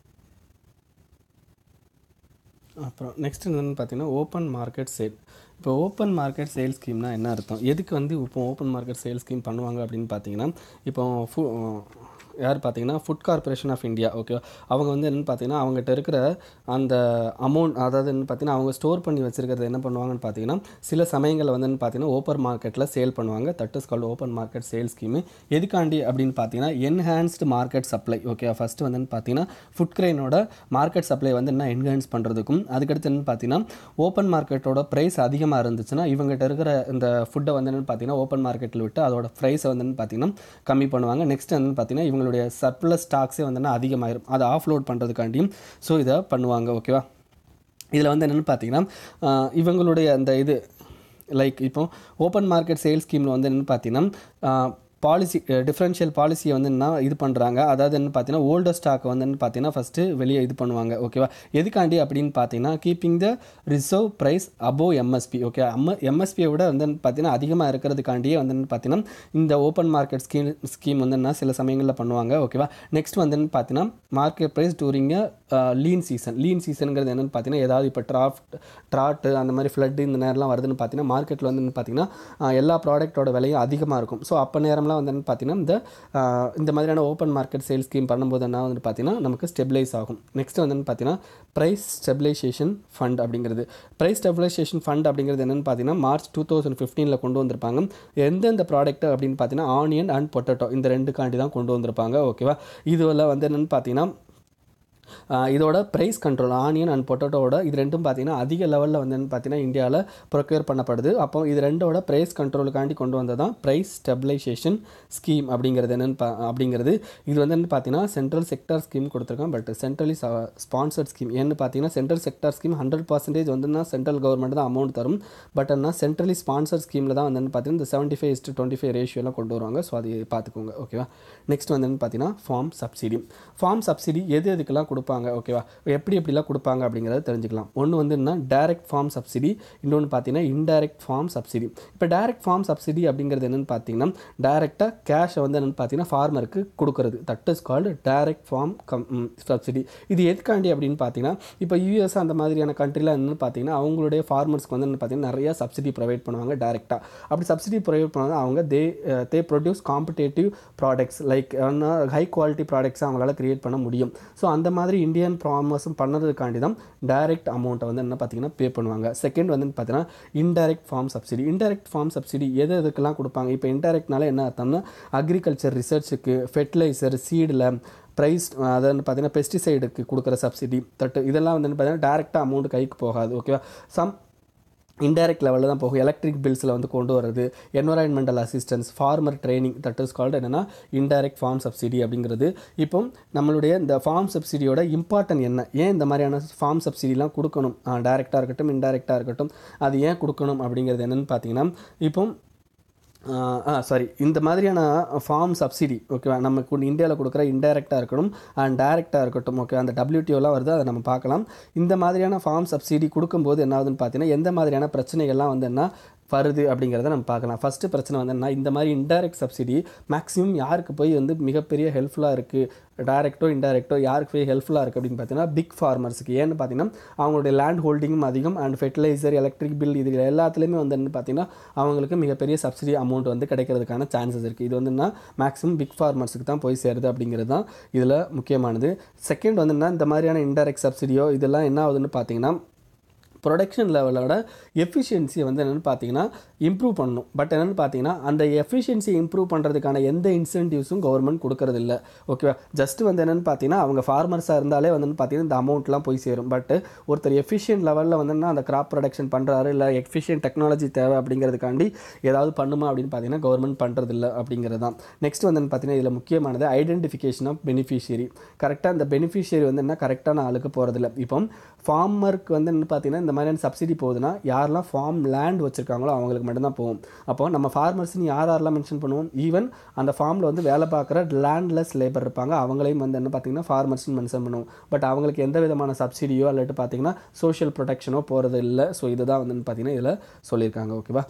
அப்புறம் நெக்ஸ்ட் என்னென்னு பார்த்தீங்கன்னா ஓப்பன் மார்க்கெட் சேல் இப்போ ஓப்பன் மார்க்கெட் சேல் ஸ்கீம்னா என்ன அர்த்தம் எதுக்கு வந்து இப்போ ஓப்பன் மார்க்கெட் சேல் ஸ்கீம் பண்ணுவாங்க அப்படின்னு பார்த்தீங்கன்னா இப்போ ஃபு யார் பார்த்தீங்கன்னா food corporation of India okay அவங்க வந்து என்னென்னு பார்த்தீங்கன்னா அவங்ககிட்ட இருக்கிற அந்த அமௌண்ட் அதாவது என்ன பார்த்தீங்கன்னா அவங்க ஸ்டோர் பண்ணி வச்சிருக்கிறது என்ன பண்ணுவாங்கன்னு பார்த்தீங்கன்னா சில சமயங்களில் வந்து என்ன பார்த்தீங்கன்னா ஓப்பன் மார்க்கெட்டில் சேல் பண்ணுவாங்க that is called open market sale scheme எதுக்காண்டி அப்படின்னு பார்த்தீங்கன்னா enhanced market supply okay first வந்து பார்த்தீங்கன்னா ஃபுட் கிரைனோட மார்க்கெட் சப்ளை வந்து என்ன என்ஹான்ஸ் பண்ணுறதுக்கும் அதுக்கடுத்து என்னன்னு பார்த்தீங்கன்னா ஓப்பன் மார்க்கெட்டோட ப்ரைஸ் அதிகமாக இருந்துச்சுன்னா இவங்ககிட்ட இருக்கிற இந்த ஃபுட்டை வந்து என்னென்னு பார்த்தீங்கன்னா ஓப்பன் மார்க்கெட்டில் விட்டு அதோட ப்ரைஸை வந்து என்னன்னு பார்த்தீங்கன்னா கம்மி பண்ணுவாங்க நெக்ஸ்ட் என்னன்னு பார்த்தீங்கன்னா இவங்களுடைய சர்ப்ளஸ் ஸ்டாக்ஸே வந்து என்ன அதிகமாயிரும் அதை ஆஃப்லோட் பண்ணுறதுக்காண்டியும் ஸோ இதை பண்ணுவாங்க ஓகேவா இதில் வந்து என்னென்னு பார்த்தீங்கன்னா ஆஹ் இவங்களுடைய அந்த இது லைக் இப்போ ஓப்பன் மார்க்கெட் சேல் ஸ்கீமில் வந்து என்னென்னு பார்த்தீங்கன்னா பாலிசி டிஃப்ரென்ஷியல் பாலிசியை வந்து என்ன இது பண்ணுறாங்க அதாவது என்ன பார்த்தீங்கன்னா ஓல்டர் ஸ்டாக் வந்து என்ன பார்த்தீங்கன்னா ஃபஸ்ட்டு வெளியே இது பண்ணுவாங்க ஓகேவா எதுக்காண்டி அப்படின்னு பார்த்தீங்கன்னா keeping the reserve price above MSP okay M எம்எஸ்பியை விட வந்து பார்த்தீங்கன்னா அதிகமாக இருக்கிறதுக்காண்டியே வந்து பார்த்தீங்கன்னா இந்த ஓப்பன் மார்க்கெட் ஸ்கீம் ஸ்கீம் வந்து என்ன சில சமயங்களில் பண்ணுவாங்க ஓகேவா நெக்ஸ்ட் வந்து பார்த்தீங்கன்னா market price during lean season lean சீசனுங்கிறது என்னென்னு பார்த்தீங்கன்னா ஏதாவது இப்போ ட்ராஃப்ட் ட்ராட்டு அந்த மாதிரி ஃப்ளட்டு இந்த நேரம்லாம் வருதுன்னு பார்த்தீங்கன்னா மார்க்கெட்டில் வந்து பார்த்தீங்கன்னா ஆஹ் எல்லா ப்ராடக்ட்டோட விலையும் அதிகமாக இருக்கும் ஸோ அப்போ நேரம்லாம் வந்து என்ன பார்த்தீங்கன்னா இந்த ஆஹ் இந்த மாதிரியான ஓப்பன் மார்க்கெட் சேல் ஸ்கீம் பண்ணும்போது என்ன வந்து பார்த்தீங்கன்னா நமக்கு ஸ்டெபிலைஸ் ஆகும் நெக்ஸ்ட் வந்து பார்த்தீங்கன்னா ப்ரைஸ் ஸ்டெபிலைசேஷன் ஃபண்ட் அப்படிங்கிறது ப்ரைஸ் ஸ்டெபிலைசேஷன் ஃபண்ட் அப்படிங்கிறது என்னென்னு பார்த்தீங்கன்னா மார்ச் டூ தௌசண்ட் ஃபிஃப்டீனில் கொண்டு வந்திருப்பாங்க எந்தெந்த ப்ராடக்ட் அப்படின்னு பார்த்தீங்கன்னா ஆனியன் அண்ட் பொட்டேட்டோ இந்த ரெண்டுக்காண்டி தான் கொண்டு வந்திருப்பாங்க ஓகேவா இதுல வந்து என்னென்னு பார்த்தீங்கன்னா ஆஹ் இதோட ப்ரைஸ் கண்ட்ரோல் ஆனியன் அண்ட் பொட்டேட்டோட இது ரெண்டும் பார்த்தீங்கன்னா அதிக லெவலில் வந்து பார்த்தீங்கன்னா இந்தியாவில் ப்ரொக்யூர் பண்ணப்படுது அப்போ இது ரெண்டோட ப்ரைஸ் கண்ட்ரோலுக்காண்டி கொண்டு வந்தது தான் ப்ரைஸ் ஸ்டெபிலைசேஷன் ஸ்கீம் அப்படிங்கிறது என்னென்னு பா அப்படிங்கிறது இது வந்து என்ன பார்த்தீங்கன்னா சென்ட்ரல் செக்டர் ஸ்கீம் கொடுத்துருக்கான் பட் சென்ட்ரலி ஸ்பான்சர்ட் ஸ்கீம் ஏன்னு பார்த்தீங்கன்னா central sector scheme hundred percentage வந்துன்னா சென்ட்ரல் கவர்மெண்ட் தான் அமௌண்ட் தரும் பட் ஆனால் சென்ட்ரலி ஸ்பான்சர் ஸ்கீமில் தான் வந்து பார்த்தீங்கன்னா இந்த seventy five is to twenty five ரேஷியோலாம் கொண்டு வருவாங்க ஸோ அதை பார்த்துக்கோங்க ஓகேவா நெக்ஸ்ட் வந்து பார்த்தீங்கன்னா ஃபார்ம் சப்சிடி ஃபார்ம் சப்சிடி எது எதுக்கெல்லாம் கொடுப்பாங்க ஓகேவா எப்படி எப்படிலாம் கொடுப்பாங்க அப்படிங்கிறத தெரிஞ்சுக்கலாம் ஒன்று வந்து என்ன டைரக்ட் ஃபார்ம் சப்சிடி இன்னொன்று பார்த்தீங்கன்னா இன்டைரக்ட் ஃபார்ம் சப்சிடி இப்போ டைரக்ட் ஃபார்ம் சப்சிடி அப்படிங்கிறது என்னென்னு பார்த்தீங்கன்னா டைரெக்டாக கேஷை வந்து என்னென்னு பார்த்தீங்கன்னா ஃபார்மருக்கு கொடுக்குறது that is called direct farm cum subsidy இது எதுக்காண்டி அப்படின்னு பார்த்தீங்கன்னா இப்போ யூஎஸ் அந்த மாதிரியான கண்ட்ரிலாம் என்னென்னு பார்த்தீங்கன்னா அவங்களுடைய ஃபார்மர்ஸ்க்கு வந்து என்ன பார்த்தீங்கன்னா நிறைய சப்சிடி ப்ரொவைட் பண்ணுவாங்க டேரெக்டாக அப்படி சப்சிடி ப்ரொவைட் பண்ணால் அவங்க they they produce competitive products like high quality products அவங்களால கிரியேட் பண்ண முடியும் ஸோ அந்த மாதிரி இந்தியன் ஃபார்மர்ஸும் பண்ணுறதுக்காண்டி தான் டைரக்ட் அமௌண்ட்டை வந்து என்ன பார்த்தீங்கன்னா பே பண்ணுவாங்க செகண்ட் வந்து பார்த்தீங்கன்னா indirect farm subsidy indirect farm subsidy எது எதுக்கெல்லாம் கொடுப்பாங்க இப்போ இன்டைரக்ட்னால என்ன அர்த்தம்னா அக்ரிகல்ச்சர் ரிசர்ச்சுக்கு ஃபெர்டிலைசர் சீடில் ப்ரைஸ் அதை வந்து பார்த்தீங்கன்னா பெஸ்டிசைடுக்கு கொடுக்குற சப்சிடி தட்டு இதெல்லாம் வந்து பார்த்தீங்கன்னா டேரெக்டாக அமௌண்ட் கைக்கு போகாது ஓகேவா சம் இன்டைரக்ட் லெவலில் தான் போகும் எலக்ட்ரிக் பில்ஸில் வந்து கொண்டு வரது environmental assistance farmer training that is called என்னென்னா இன்டைரக்ட் ஃபார்ம் சப்சிடி அப்படிங்கிறது இப்போ நம்மளுடைய இந்த ஃபார்ம் சப்சிடியோட இம்பார்ட்டன்ட் என்ன ஏன் இந்த மாதிரியான ஃபார்ம் சப்சிடிலாம் கொடுக்கணும் டைரெக்டாக இருக்கட்டும் இன்டைரக்டாக இருக்கட்டும் அது ஏன் கொடுக்கணும் அப்படிங்கிறது என்னென்னு பார்த்தீங்கன்னா இப்போ ஆ சாரி இந்த மாதிரியான ஃபார்ம் சப்சிடி ஓகேவா நமக்கு இந்தியாவில் கொடுக்குற இன்டைரக்டாக இருக்கணும் அண்ட் டைரெக்டாக இருக்கட்டும் ஓகே அந்த டபிள்யூடிஓலாம் வருது அதை நம்ம பார்க்கலாம் இந்த மாதிரியான ஃபார்ம் சப்சிடி கொடுக்கும்போது என்ன ஆகுதுன்னு பார்த்தீங்கன்னா எந்த மாதிரியான பிரச்சனைகள்லாம் வந்து என்ன வருது அப்படிங்கிறத நம்ம பார்க்கலாம் ஃபஸ்ட்டு பிரச்சனை வந்து என்ன இந்த மாதிரி இன்டைரக்ட் சப்சிடி மேக்ஸிமம் யாருக்கு போய் வந்து மிகப்பெரிய ஹெல்ப்ஃபுல்லாக இருக்குது டைரெக்டோ இன்டைரக்டோ யாருக்கு போய் ஹெல்ப்ஃபுல்லாக இருக்குது அப்படின்னு பார்த்தீங்கன்னா பிக் ஃபார்மர்ஸுக்கு ஏன்னு பார்த்தீங்கன்னா அவங்களுடைய லேண்ட் ஹோல்டிங்கும் அதிகம் அண்ட் ஃபெர்டிலைசர் எலக்ட்ரிக் பில் இது எல்லாத்துலேயுமே வந்து என்ன பார்த்தீங்கன்னா அவங்களுக்கு மிகப்பெரிய சப்சிடி அமௌண்ட் வந்து கிடைக்கிறதுக்கான சான்சஸ் இருக்குது இது வந்து என்ன மேக்ஸிமம் பிக் ஃபார்மர்ஸுக்கு தான் போய் சேருது அப்படிங்கிறது தான் இதில் முக்கியமானது செகண்ட் வந்து என்ன இந்த மாதிரியான இன்டைரக்ட் சப்சிடியோ இதெல்லாம் என்ன ஆகுதுன்னு பார்த்தீங்கன்னா ப்ரொடக்ஷன் லெவலோட எஃபிஷியன்சியை வந்து என்னென்னு பார்த்தீங்கன்னா இம்ப்ரூவ் பண்ணணும் பட் என்னென்னு பார்த்தீங்கன்னா அந்த எஃபிஷியன்சியை இம்ப்ரூவ் பண்ணுறதுக்கான எந்த இன்சென்டிவ்ஸும் கவர்மெண்ட் கொடுக்கறது இல்லை ஓகேவா ஜஸ்ட் வந்து என்னென்னு பார்த்தீங்கன்னா அவங்க ஃபார்மர்ஸாக இருந்தாலே வந்து பார்த்தீங்கன்னா இந்த அமௌண்ட்லாம் போய் சேரும் பட் ஒருத்தர் எஃபிஷியன்ட் லெவலில் வந்து அந்த கிராப் ப்ரொடக்ஷன் பண்ணுறாரு இல்லை எஃபிஷியன்ட் டெக்னாலஜி தேவை அப்படிங்கிறதுக்காண்டி ஏதாவது பண்ணுமா அப்படின்னு பார்த்தீங்கன்னா கவர்மெண்ட் பண்ணுறதில்ல அப்படிங்கிறது தான் நெக்ஸ்ட் வந்து பார்த்தீங்கன்னா இதில் முக்கியமானது ஐடென்டிஃபிகேஷன் ஆஃப் பெனிஃபிஷியரி கரெக்டாக அந்த பெனிஃபிஷியரி வந்து என்ன கரெக்டான ஆளுக்கு போகிறதில்ல இப்போ ஃபார்மருக்கு வந்து என்ன பார்த்தீங்கன்னா இந்த மாதிரியான சப்சிடி போகுதுன்னா யாரெல்லாம் ஃபார்ம் லேண்ட் வச்சுருக்காங்களோ அவங்களுக்கு மட்டும்தான் போகும் அப்போ நம்ம ஃபார்மர்ஸ்னு யார் யாரெல்லாம் மென்ஷன் பண்ணுவோம் ஈவன் அந்த ஃபார்மில் வந்து வேலை பார்க்குற லேண்ட்லெஸ் லேபர் இருப்பாங்க அவங்களையும் வந்து என்ன பார்த்தீங்கன்னா ஃபார்மர்ஸ்னு மென்ஷன் பண்ணுவோம் பட் அவங்களுக்கு எந்த விதமான சப்சிடியோ இல்லாட்டி பார்த்தீங்கன்னா சோஷியல் ப்ரொடெக்ஷனோ போகிறது இல்லை ஸோ இதுதான் வந்து பார்த்தீங்கன்னா இதில் சொல்லியிருக்காங்க ஓகேவா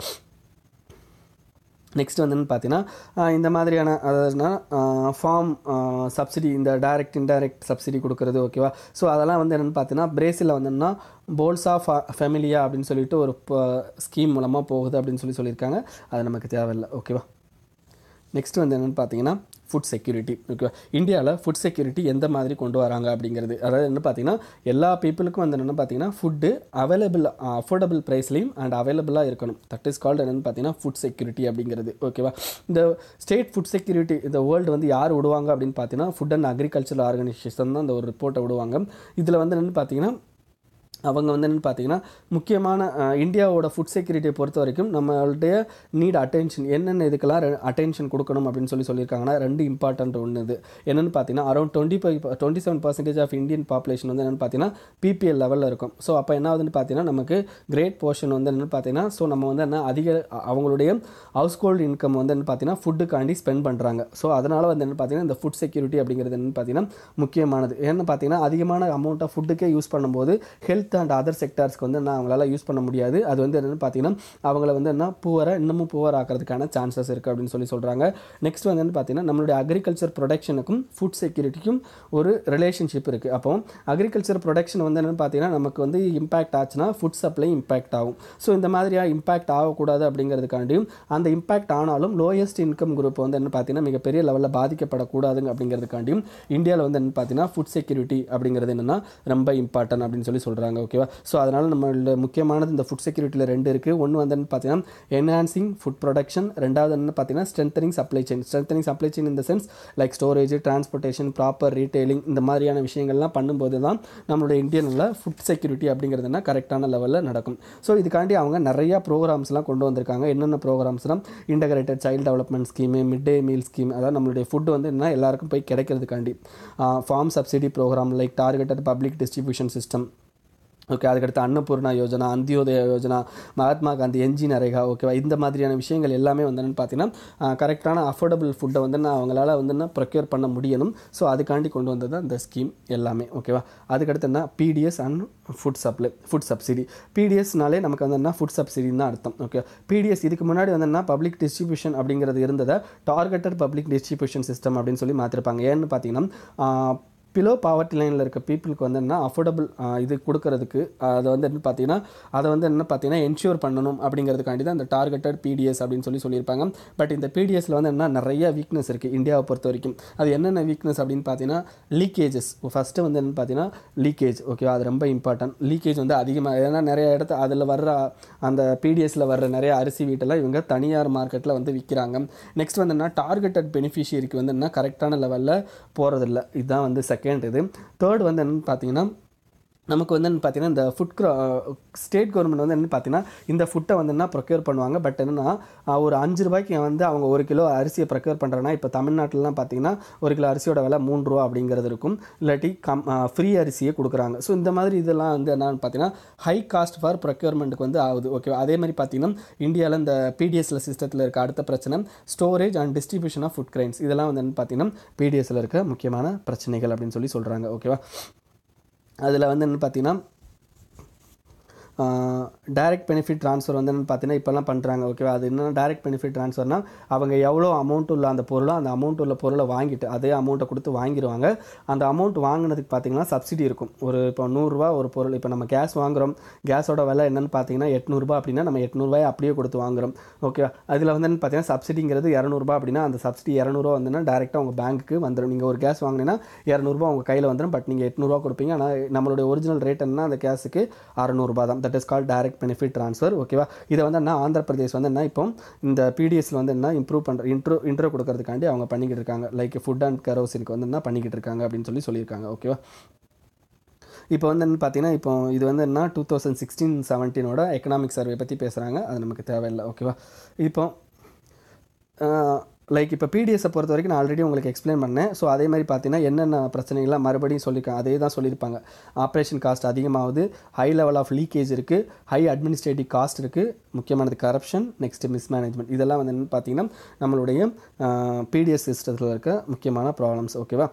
நெக்ஸ்ட் வந்து பார்த்தீங்கன்னா இந்த மாதிரியான அதாவதுனா ஃபார்ம் சப்சிடி இந்த டைரக்ட் இன்டைரக்ட் சப்சிடி கொடுக்குறது ஓகேவா ஸோ அதெல்லாம் வந்து என்னென்னு பார்த்தீங்கன்னா பிரேசிலில் வந்துன்னா போல்ஸா ஃபா ஃபெமிலியா அப்படின்னு சொல்லிட்டு ஒரு ஸ்கீம் மூலமாக போகுது அப்படின்னு சொல்லி சொல்லியிருக்காங்க அது நமக்கு தேவையில்லை ஓகேவா நெக்ஸ்ட் வந்து என்னென்னு பார்த்தீங்கன்னா ஃபுட் செக்யூரிட்டி ஓகேவா இந்தியாவில் ஃபுட் செக்யூரிட்டி எந்த மாதிரி கொண்டு வராங்க அப்படிங்கிறது அதாவது என்ன பார்த்தீங்கன்னா எல்லா பீப்புளுக்கும் வந்து என்னென்னு பார்த்தீங்கன்னா ஃபுட்டு அவைலபிள் அஃபோர்டபுள் ப்ரைஸ்லையும் அண்ட் அவைலபிளாக இருக்கணும் தட் இஸ் கால்டு என்னென்னு பார்த்தீங்கன்னா ஃபுட் செக்யூரிட்டி அப்படிங்கிறது ஓகேவா இந்த ஸ்டேட் ஃபுட் செக்யூரிட்டி இந்த வேர்ல்டு வந்து யார் விடுவாங்க அப்படின்னு பார்த்தீங்கன்னா ஃபுட் அண்ட் அக்ரிகல்ச்சரல் ஆர்கனைசேஷன் தான் இந்த ஒரு ரிப்போர்ட்டை விடுவாங்க இதில் வந்து என்னென்னு பார்த்தீங்கன்னா அவங்க வந்து என்னென்னு பார்த்தீங்கன்னா முக்கியமான இந்தியாவோட ஃபுட் செக்யூரிட்டியை பொறுத்த வரைக்கும் நம்மளுடைய நீட் அட்டென்ஷன் என்னென்ன இதுக்கெல்லாம் அட்டென்ஷன் கொடுக்கணும் அப்படின்னு சொல்லி சொல்லியிருக்காங்கன்னா ரெண்டு இம்பார்ட்டன்ட் ஒன்று இது என்னென்னு பார்த்தீங்கன்னா around twenty five twenty seven percentage of Indian population வந்து என்னென்னு பார்த்தீங்கன்னா பிபிஎல் லெவலில் இருக்கும் ஸோ அப்போ என்ன ஆகுதுன்னு பார்த்தீங்கன்னா நமக்கு கிரேட் போர்ஷன் வந்து என்னென்னு பார்த்தீங்கன்னா ஸோ நம்ம வந்து என்ன அதிக அவங்களுடைய ஹவுஸ் ஹோல்டு இன்கம் வந்து என்ன பார்த்தீங்கன்னா ஃபுட்டுக்காண்டி ஸ்பெண்ட் பண்ணுறாங்க ஸோ அதனால் வந்து என்ன பார்த்தீங்கன்னா இந்த ஃபுட் செக்யூரிட்டி அப்படிங்கிறது என்னென்னு பார்த்தீங்கன்னா முக்கியமானது என்ன பார்த்தீங்கன்னா அதிகமான அமௌண்ட் ஆஃப் ஃபுட்டுக்கே யூஸ் பண்ணும்போது ஹெல்த் ஹெல்த் அண்ட் அதர் செக்டார்ஸ்க்கு வந்து என்ன அவங்களால யூஸ் பண்ண முடியாது அது வந்து என்னென்னு பார்த்தீங்கன்னா அவங்கள வந்து என்ன பூவரை இன்னமும் பூவர் ஆக்கிறதுக்கான சான்சஸ் இருக்குது அப்படின்னு சொல்லி சொல்கிறாங்க நெக்ஸ்ட் வந்து என்ன பார்த்தீங்கன்னா நம்மளுடைய அக்ரிகல்ச்சர் ப்ரொடக்ஷனுக்கும் ஃபுட் செக்யூரிட்டிக்கும் ஒரு ரிலேஷன்ஷிப் இருக்குது அப்போ அக்ரிகல்ச்சர் ப்ரொடக்ஷன் வந்து என்னென்னு பார்த்தீங்கன்னா நமக்கு வந்து இம்பாக்ட் ஆச்சுன்னா ஃபுட் சப்ளை இம்பாக்ட் ஆகும் ஸோ இந்த மாதிரியாக இம்பாக்ட் ஆகக்கூடாது அப்படிங்கிறதுக்காண்டியும் அந்த இம்பாக்ட் ஆனாலும் லோயஸ்ட் இன்கம் குரூப் வந்து என்ன பார்த்தீங்கன்னா மிகப்பெரிய லெவலில் பாதிக்கப்படக்கூடாதுங்க அப்படிங்கிறதுக்காண்டியும் இந்தியாவில் வந்து என்ன பார்த்தீங்கன்னா ஃபுட் செக்யூரிட்டி அப்படிங்கிறது என்னென்னா ரொம்ப இம்பார்ட்டன்ட் அப்படின்னு சொல்லி சொல்கிறாங்க ஓகேவா ஸோ அதனால் நம்மளோட முக்கியமானது இந்த ஃபுட் செக்யூரிட்டியில் ரெண்டு இருக்குது ஒன்று வந்து பார்த்தீங்கன்னா என்ஹான்சிங் ஃபுட் ப்ரொடக்ஷன் ரெண்டாவது என்ன பார்த்தீங்கன்னா strengthening supply chain strengthening supply chain இந்த sense like storage transportation proper retailing இந்த மாதிரியான விஷயங்கள்லாம் பண்ணும்போது தான் நம்மளோட இந்தியனில் ஃபுட் செக்யூரிட்டி அப்படிங்கிறதுனா கரெக்டான லெவலில் நடக்கும் ஸோ இதுக்காண்டி அவங்க நிறையா ப்ரோக்ராம்ஸ்லாம் கொண்டு வந்திருக்காங்க என்னென்ன ப்ரோக்ராம்ஸ்லாம் integrated child development scheme mid day meal scheme அதாவது நம்மளுடைய ஃபுட் வந்து என்ன எல்லாருக்கும் போய் கிடைக்கிறதுக்காண்டி farm subsidy program like targeted public distribution system okay அதுக்கடுத்து அன்னபூர்ணா யோஜனா அந்தியோதய யோஜனா மகாத்மா காந்தி என்ஜி நரேகா ஓகேவா இந்த மாதிரியான விஷயங்கள் எல்லாமே வந்து என்னன்னு பார்த்தீங்கன்னா கரெக்டான அஃபோர்டபுள் ஃபுட்டை வந்து நான் அவங்களால வந்து என்ன ப்ரொக்யூர் பண்ண முடியணும் ஸோ அதுக்காண்டி கொண்டு வந்தது அந்த ஸ்கீம் எல்லாமே ஓகேவா அதுக்கடுத்து என்ன PDS and food supply food subsidy பிடிஎஸ்னாலே நமக்கு வந்து என்ன ஃபுட் சப்சிடின்னு தான் அர்த்தம் ஓகே பிடிஎஸ் இதுக்கு முன்னாடி வந்து என்ன பப்ளிக் டிஸ்ட்ரிபியூஷன் அப்படிங்கிறது இருந்ததை டார்கெட்டட் பப்ளிக் டிஸ்ட்ரிபியூஷன் சிஸ்டம் அப்படின்னு சொல்லி மாற்றிருப்பாங்க ஏன்னு பார்த்தீங்கன்னா பிலோ பாவர்ட்டி லைனில் இருக்க பீப்புளுக்கு வந்து என்ன அஃபோர்டபுள் இது கொடுக்கறதுக்கு அதை வந்து என்ன பார்த்தீங்கன்னா அதை வந்து என்ன பார்த்தீங்கன்னா என்ஷூர் பண்ணணும் அப்படிங்கிறதுக்காண்டி தான் அந்த டார்கெட்டட் பிடிஎஸ் அப்படின்னு சொல்லி சொல்லியிருப்பாங்க பட் இந்த பிடிஎஸில் வந்து என்ன நிறைய வீக்னஸ் இருக்குது இந்தியாவை பொறுத்த வரைக்கும் அது என்னென்ன வீக்னஸ் அப்படின்னு பார்த்தீங்கன்னா லீக்கேஜஸ் ஃபஸ்ட்டு வந்து என்ன பார்த்தீங்கன்னா லீக்கேஜ் ஓகேவா அது ரொம்ப இம்பார்ட்டன்ட் லீக்கேஜ் வந்து அதிகமாக ஏன்னா நிறைய இடத்து அதில் வர்ற அந்த பிடிஎஸில் வர்ற நிறைய அரிசி வீட்டெல்லாம் இவங்க தனியார் மார்க்கெட்டில் வந்து விற்கிறாங்க நெக்ஸ்ட் வந்து என்ன டார்கெட்டட் பெனிஃபிஷியரிக்கு வந்து என்ன கரெக்டான லெவலில் போகிறதில்ல இதுதான் வந்து செகண்ட் இது தேர்ட் வந்து என்னன்னு பார்த்தீங்கன்னா நமக்கு வந்து பார்த்தீங்கன்னா இந்த ஃபுட் ஸ்டேட் கவர்மெண்ட் வந்து என்ன பார்த்தீங்கன்னா இந்த ஃபுட்டை வந்து என்ன ப்ரொக்யூர் பண்ணுவாங்க பட் என்னென்னா ஒரு அஞ்சு ரூபாய்க்கு வந்து அவங்க ஒரு கிலோ அரிசியை ப்ரொக்யூர் பண்ணுறேன்னா இப்போ தமிழ்நாட்டிலலாம் பார்த்தீங்கன்னா ஒரு கிலோ அரிசியோட விலை மூணு ரூபா அப்படிங்கிறது இருக்கும் இல்லாட்டி கம் ஃப்ரீ அரிசியே கொடுக்குறாங்க ஸோ இந்த மாதிரி இதெல்லாம் வந்து என்னன்னு பார்த்தீங்கன்னா ஹை காஸ்ட் ஃபார் ப்ரொக்யூர்மெண்ட்டுக்கு வந்து ஆகுது ஓகே அதே மாதிரி பார்த்தீங்கன்னா இந்தியாவில் இந்த பிடிஎஸ்ல சிஸ்டத்தில் இருக்க அடுத்த பிரச்சனை storage and distribution of food grains இதெல்லாம் வந்து என்ன பார்த்தீங்கன்னா பிடிஎஸ்ல இருக்க முக்கியமான பிரச்சனைகள் அப்படின்னு சொல்லி சொல்கிறாங்க ஓகேவா அதில் வந்து என்ன பார்த்தீங்கன்னா டைரக்ட் பெனிஃபிட் ட்ரான்ஸ்ஃபர் வந்து என்னன்னு பார்த்தீங்கன்னா இப்போல்லாம் பண்ணுறாங்க ஓகேவா அது என்னென்னா டைரக்ட் பெனிஃபிட் ட்ரான்ஸ்ஃபர்னா அவங்க எவ்வளோ அமௌண்ட் உள்ள அந்த பொருளோ அந்த அமௌண்ட் உள்ள பொருளை வாங்கிட்டு அதே அமௌண்ட்டை கொடுத்து வாங்கிடுவாங்க அந்த அமௌண்ட் வாங்கினதுக்கு பார்த்தீங்கன்னா சப்சிடி இருக்கும் ஒரு இப்போ நூறுரூவா ஒரு பொருள் இப்போ நம்ம கேஸ் வாங்குறோம் கேஸோட விலை என்னென்னு பார்த்தீங்கன்னா எட்நூறுபா அப்படின்னா நம்ம எட்நூறுபாய் அப்படியே கொடுத்து வாங்குறோம் ஓகே அதில் வந்து பார்த்தீங்கன்னா சப்சிடிங்கிறது இரநூறுபா அப்படின்னா அந்த சப்சிடி இரநூறுவா வந்துன்னா டேரெக்டாக உங்கள் பேங்க்குக்கு வந்துடும் நீங்கள் ஒரு கேஸ் வாங்கினீங்கன்னா இரநூறுபா உங்கள் கையில் வந்துடும் பட் நீங்கள் எட்நூறுவா கொடுப்பீங்க ஆனால் நம்மளுடைய ஒரிஜினல் ரேட் என்ன அந்த கேஸுக்கு அறநூறுபா தான் that is call direct benefit transfer ஓகேவா இதை வந்து என்ன ஆந்திர பிரதேஷ் வந்து என்ன இப்போ இந்த பிடிஎஸ்ல வந்து என்ன இம்ப்ரூவ் பண்ணுற இன்ட்ரோ இன்ட்ரோ கொடுக்கறதுக்காண்டி அவங்க பண்ணிக்கிட்டு இருக்காங்க லைக் ஃபுட் அண்ட் கரோசினுக்கு வந்து என்ன பண்ணிக்கிட்டு இருக்காங்க அப்படின்னு சொல்லி சொல்லியிருக்காங்க ஓகேவா இப்போ வந்து என்ன பார்த்தீங்கன்னா இப்போ இது வந்து என்ன டூ தௌசண்ட் சிக்ஸ்டீன் செவன்டீனோட எக்கனாமிக் சர்வே பற்றி பேசுகிறாங்க அது நமக்கு தேவையில்லை ஓகேவா இப்போ லைக் இப்போ பிடிஎஸை பொறுத்த வரைக்கும் நான் ஆல்ரெடி உங்களுக்கு எக்ஸ்பிளைன் பண்ணேன் ஸோ அதே மாதிரி பார்த்தீங்கன்னா என்னென்ன பிரச்சனைகள்லாம் மறுபடியும் சொல்லியிருக்காங்க அதே தான் சொல்லியிருப்பாங்க ஆப்ரேஷன் காஸ்ட் அதிகமாகுது ஹை லெவல் ஆஃப் லீக்கேஜ் இருக்குது ஹை அட்மினிஸ்ட்ரேட்டிவ் காஸ்ட் இருக்குது முக்கியமானது கரப்ஷன் நெக்ஸ்ட் மிஸ்மேனேஜ்மெண்ட் இதெல்லாம் வந்து என்னென்னு பார்த்தீங்கன்னா நம்மளுடைய பிடிஎஸ் சிஸ்டத்தில் இருக்க முக்கியமான ப்ராப்ளம்ஸ் ஓகேவா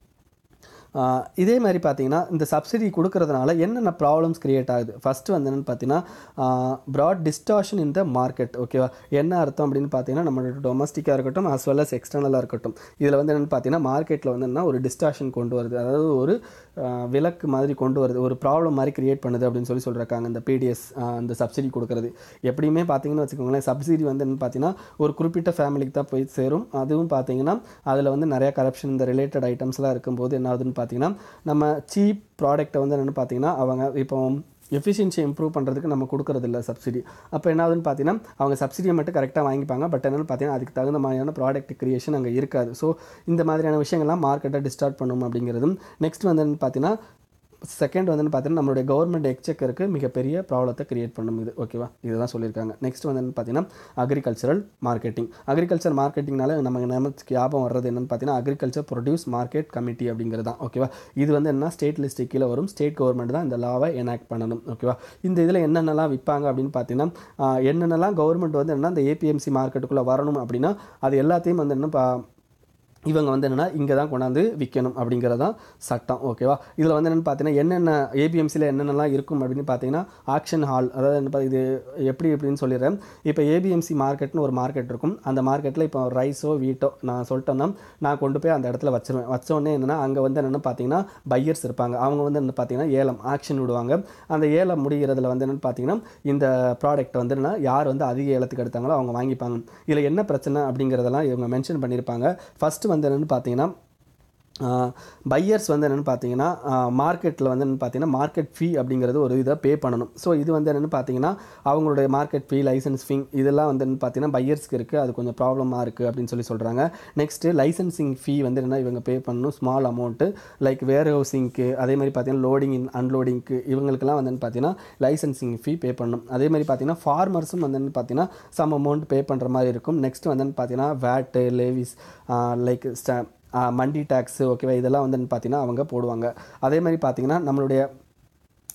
ஆஹ் இதே மாதிரி பார்த்தீங்கன்னா இந்த சப்சிடி கொடுக்கறதுனால என்னென்ன ப்ராப்ளம்ஸ் கிரியேட் ஆகுது ஃபஸ்ட்டு வந்து என்னென்னு பார்த்தீங்கன்னா broad distortion in the market ஓகேவா என்ன அர்த்தம் அப்படின்னு பார்த்தீங்கன்னா நம்மளோட டொமஸ்டிக்காக இருக்கட்டும் as well as எக்ஸ்டர்னலாக இருக்கட்டும் இதில் வந்து என்னென்னு பார்த்தீங்கன்னா மார்க்கெட்டில் வந்து என்ன ஒரு டிஸ்டார்ஷன் கொண்டு வருது அதாவது ஒரு ஆஹ் விலக்கு மாதிரி கொண்டு வருது ஒரு ப்ராப்ளம் மாதிரி கிரியேட் பண்ணுது அப்படின்னு சொல்லி சொல்கிறாங்க இந்த பிடிஎஸ் அந்த சப்சிடி கொடுக்கறது எப்படியுமே பார்த்தீங்கன்னு வச்சுக்கோங்களேன் சப்சிடி வந்து என்னன்னு பார்த்தீங்கன்னா ஒரு குறிப்பிட்ட ஃபேமிலிக்கு தான் போய் சேரும் அதுவும் பார்த்தீங்கன்னா அதில் வந்து நிறைய கரப்ஷன் இந்த ரிலேட்டட் ஐட்டம்ஸ்லாம் இருக்கும்போது என்ன ஆகுதுன்னு பார்த்தீங்கன்னா நம்ம சீப் ப்ராடக்ட்டை வந்து என்னென்னு பார்த்தீங்கன்னா அவங்க இப்போ எஃபிஷியன்சி இம்ப்ரூவ் பண்ணுறதுக்கு நம்ம கொடுக்கறதில்ல சப்சிடி அப்போ என்ன ஆகுதுன்னு பார்த்தீங்கன்னா அவங்க சப்சிடியை மட்டும் கரெக்டாக வாங்கிப்பாங்க பட் என்னென்னு பார்த்தீங்கன்னா அதுக்கு தகுந்த மாதிரியான ப்ராடக்ட் கிரியேஷன் அங்கே இருக்காது ஸோ இந்த மாதிரியான விஷயங்கள்லாம் மார்க்கெட்டை டிஸ்டார்ட் பண்ணும் அப்படிங்கிறதும் நெக்ஸ்ட் வந்து என்னன்னு பார்த்தீங்கன்னா செகண்ட் வந்து பார்த்தீங்கன்னா நம்மளுடைய கவர்மெண்ட் எக்செக்கருக்கு மிகப்பெரிய ப்ராப்ளத்தை கிரியேட் பண்ணும் இது ஓகேவா இதுதான் சொல்லியிருக்காங்க நெக்ஸ்ட் வந்து என்னன்னு பார்த்தீங்கன்னா அக்ரிகல்ச்சரல் மார்க்கெட்டிங் அக்ரிகல்ச்சர் மார்க்கெட்டிங்னால நமக்கு நமக்கு ஞாபகம் வர்றது என்னன்னு பார்த்தீங்கன்னா அக்ரிகல்ச்சர் ப்ரொடியூஸ் மார்க்கெட் கமிட்டி அப்படிங்கிறது தான் ஓகேவா இது வந்து என்ன ஸ்டேட் லிஸ்ட் கீழே வரும் ஸ்டேட் கவர்மெண்ட் தான் இந்த லாவை எனாக்ட் பண்ணணும் ஓகேவா இந்த இதில் என்னென்னலாம் விற்பாங்க அப்படின்னு பார்த்தீங்கன்னா ஆஹ், என்னென்னலாம் கவர்மெண்ட் வந்து என்ன இந்த ஏபிஎம்சி மார்க்கெட்டுக்குள்ளே வரணும் அப்படின்னா அது எல்லாத்தையும் வந்து என்ன பா- இவங்க வந்து என்னென்னா இங்கே தான் கொண்டாந்து விற்கணும் அப்படிங்கிறது தான் சட்டம் ஓகேவா இதில் வந்து என்னென்னு பார்த்தீங்கன்னா என்னென்ன ஏபிஎம்சியில் என்னென்னலாம் இருக்கும் அப்படின்னு பார்த்தீங்கன்னா ஆக்ஷன் ஹால் அதாவது என்ன பா- இது எப்படி எப்படின்னு சொல்லிடுறேன் இப்போ ஏபிஎம்சி மார்க்கெட்னு ஒரு மார்க்கெட் இருக்கும் அந்த மார்க்கெட்டில் இப்போ ரைஸோ வீட்டோ நான் சொல்லிட்டேன்னா நான் கொண்டு போய் அந்த இடத்துல வச்சிருவேன் வச்ச உடனே என்னென்னா அங்கே வந்து என்னென்னு பார்த்தீங்கன்னா பையர்ஸ் இருப்பாங்க அவங்க வந்து என்ன பார்த்தீங்கன்னா ஏலம் ஆக்ஷன் விடுவாங்க அந்த ஏலம் முடிகிறதுல வந்து என்னென்னு பார்த்தீங்கன்னா இந்த ப்ராடக்ட் வந்து என்னன்னா யார் வந்து அதிக ஏலத்துக்கு எடுத்தாங்களோ அவங்க வாங்கிப்பாங்க இதில் என்ன பிரச்சனை அப்படிங்கிறதெல்லாம் இவங்க மென்ஷன் பண்ணியிருப்பாங்க ஃபஸ்ட்டு வந்து என்னென்னு பார்த்தீங்கன்னா பையர்ஸ் வந்து என்னென்னு பார்த்தீங்கன்னா மார்க்கெட்டில் வந்து என்னென்னு பார்த்தீங்கன்னா மார்க்கெட் ஃபீ அப்படிங்கிறது ஒரு இதை பே பண்ணணும் ஸோ இது வந்து என்னென்னு பார்த்தீங்கன்னா அவங்களுடைய மார்க்கெட் ஃபீ லைசன்ஸ் ஃபீ இதெல்லாம் வந்து என்னென்னு பார்த்தீங்கன்னா பையர்ஸ்க்கு இருக்குது அது கொஞ்சம் ப்ராப்ளமாக இருக்குது அப்படின்னு சொல்லி சொல்கிறாங்க நெக்ஸ்ட்டு லைசன்சிங் ஃபீ வந்து என்ன இவங்க பே பண்ணணும் ஸ்மால் அமௌண்ட்டு லைக் வேர் ஹவுசிங்க்கு அதே மாதிரி பார்த்தீங்கன்னா லோடிங் இன் அன்லோடிங்க்கு இவங்களுக்குலாம் வந்து பார்த்தீங்கன்னா லைசன்சிங் ஃபீ பே பண்ணணும் அதே மாதிரி பார்த்தீங்கன்னா ஃபார்மர்ஸும் வந்து என்னன்னு பார்த்தீங்கன்னா சம் அமௌண்ட் பே பண்ணுற மாதிரி இருக்கும் நெக்ஸ்ட் வந்து பார்த்தீங்கன்னா வேட்டு லேவிஸ் லைக் மண்டி டேக்ஸு ஓகேவா இதெல்லாம் வந்து பார்த்தீங்கன்னா அவங்க போடுவாங்க அதே மாதிரி பார்த்தீங்கன்னா நம்மளுடைய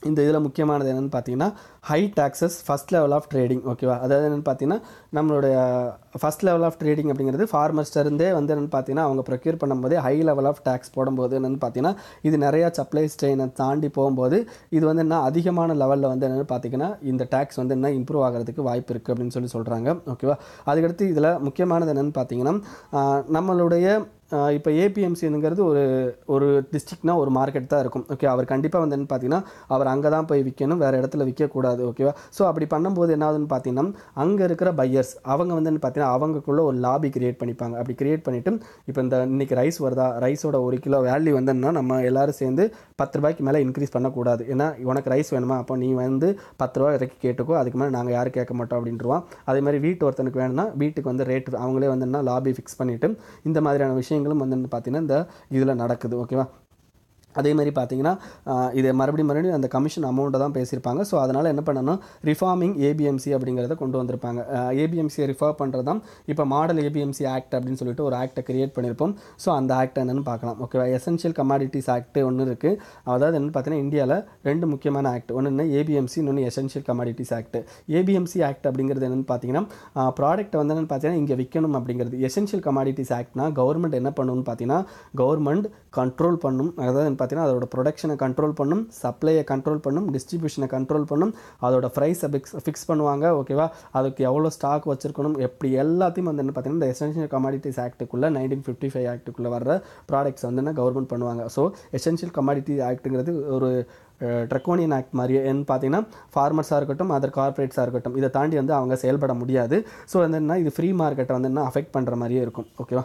இந்த இதில் முக்கியமானது என்னென்னு பார்த்தீங்கன்னா high taxes first level of trading ஓகேவா அதாவது என்னென்னு பார்த்தீங்கன்னா நம்மளுடைய ஃபஸ்ட் லெவல் ஆஃப் ட்ரேடிங் அப்படிங்கிறது ஃபார்மர்ஸ்டருந்தே வந்து என்னென்னு பார்த்தீங்கன்னா அவங்க ப்ரொக்யூர் பண்ணும்போது ஹை லெவல் ஆஃப் டேக்ஸ் போடும்போது என்னென்னு பார்த்தீங்கன்னா இது நிறையா சப்ளை செயினை தாண்டி போகும்போது இது வந்து என்ன அதிகமான லெவலில் வந்து என்னென்னு பார்த்தீங்கன்னா இந்த டேக்ஸ் வந்து என்ன இம்ப்ரூவ் ஆகிறதுக்கு வாய்ப்பு இருக்குது அப்படின்னு சொல்லி சொல்கிறாங்க ஓகேவா அதுக்கடுத்து இதில் முக்கியமானது என்னென்னு பார்த்தீங்கன்னா ஆஹ், நம்மளுடைய இப்போ ஏபிஎம்சிங்கிறது ஒரு ஒரு டிஸ்ட்ரிக்ட்னா ஒரு மார்க்கெட் தான் இருக்கும் ஓகே அவர் கண்டிப்பாக வந்து என்ன பார்த்தீங்கன்னா அவர் அங்கே தான் போய் விற்கணும் வேறு இடத்துல விற்கக்கூடாது ஓகேவா ஸோ அப்படி பண்ணும்போது என்ன ஆகுதுன்னு பார்த்தீங்கன்னா அங்கே இருக்கிற பையர்ஸ் அவங்க வந்து என்ன பார்த்தீங்கன்னா அவங்களுக்குள்ள ஒரு லாபி கிரியேட் பண்ணிப்பாங்க அப்படி கிரியேட் பண்ணிவிட்டு இப்போ இந்த இன்னைக்கு ரைஸ் வருதா ரைஸோட ஒரு கிலோ வேல்யூ வந்ததுன்னா நம்ம எல்லாரும் சேர்ந்து பத்து ரூபாய்க்கு மேலே இன்க்ரீஸ் பண்ணக்கூடாது ஏன்னா உனக்கு ரைஸ் வேணுமா அப்போ நீ வந்து பத்து ரூபா வரைக்கும் கேட்டுக்கோ அதுக்கு மேலே நாங்கள் யாரும் கேட்க மாட்டோம் அப்படின்ட்டுருவோம் அதே மாதிரி வீட்டு ஒருத்தனுக்கு வேணும்னா வீட்டுக்கு வந்து ரேட் அவங்களே வந்து என்ன லாபி ஃபிக்ஸ் பண்ணிவிட்டு இந்த மாதிரியான விஷயங்களும் வந்து பார்த்தீங்கன்னா இந்த இதில் நடக்குது ஓகேவா அதே மாதிரி பார்த்தீங்கன்னா ஆஹ் இது மறுபடியும் மறுபடியும் அந்த கமிஷன் அமௌண்ட்டை தான் பேசியிருப்பாங்க ஸோ அதனால் என்ன பண்ணணும் ரிஃபார்மிங் ஏபிஎம்சி அப்படிங்கிறத கொண்டு வந்திருப்பாங்க ஏபிஎம்சியை ரிஃபார் பண்ணுறது தான் இப்போ மாடல் ஏபிஎம்சி ஆக்ட் அப்படின்னு சொல்லிட்டு ஒரு ஆக்டை கிரியேட் பண்ணியிருப்போம் ஸோ அந்த ஆக்ட் என்னன்னு பார்க்கலாம் ஓகேவா எசென்ஷியல் கமாடிட்டிஸ் ஆக்ட் ஒன்று இருக்குது அதாவது என்னன்னு பார்த்தீங்கன்னா இந்தியாவில் ரெண்டு முக்கியமான ஆக்ட் ஒன்று என்ன ஏபிஎம்சி இன்னொன்று essential commodities act APMC act அப்படிங்கிறது என்னென்னு பார்த்தீங்கன்னா ப்ராடக்ட் வந்து என்னென்னு பார்த்தீங்கன்னா இங்கே விற்கணும் அப்படிங்கிறது எசென்ஷியல் கமாடிட்டிஸ் ஆக்ட்னா கவர்மெண்ட் என்ன பண்ணணும்னு பார்த்தீங்கன்னா கவர்மெண்ட் கண்ட்ரோல் பண்ணும் அதாவது பார்த்தீங்கன்னா அதோட ப்ரொடக்ஷனை கண்ட்ரோல் பண்ணும் சப்ளையை கண்ட்ரோல் பண்ணும் டிஸ்ட்ரிபியூஷனை கண்ட்ரோல் பண்ணும் அதோட ப்ரைஸை ஃபிக்ஸ் ஃபிக்ஸ் பண்ணுவாங்க ஓகேவா அதுக்கு எவ்வளோ ஸ்டாக் வச்சிருக்கணும் எப்படி எல்லாத்தையும் வந்து என்ன பார்த்தீங்கன்னா இந்த எசென்ஷியல் கமாடிட்டிஸ் ஆக்ட்டுக்குள்ளே நைன்டீன் ஃபிஃப்டி ஃபைவ் ஆக்ட்டுக்குள்ளே வர்ற ப்ராடக்ட்ஸ் வந்து என்ன கவர்மெண்ட் பண்ணுவாங்க ஸோ எசென்ஷியல் கமாடிட்டி ஆக்ட்டுங்கிறது ஒரு ட்ரக்கோனியன் ஆக்ட் மாதிரியே என்ன பார்த்தீங்கன்னா ஃபார்மர்ஸாக இருக்கட்டும் அதர் கார்ப்பரேட்ஸாக இருக்கட்டும் இதை தாண்டி வந்து அவங்க செயல்பட முடியாது ஸோ வந்து என்ன இது ஃப்ரீ மார்க்கெட்டை வந்து என்ன அஃபெக்ட் பண்ணுற மாதிரியே இருக்கும் ஓகேவா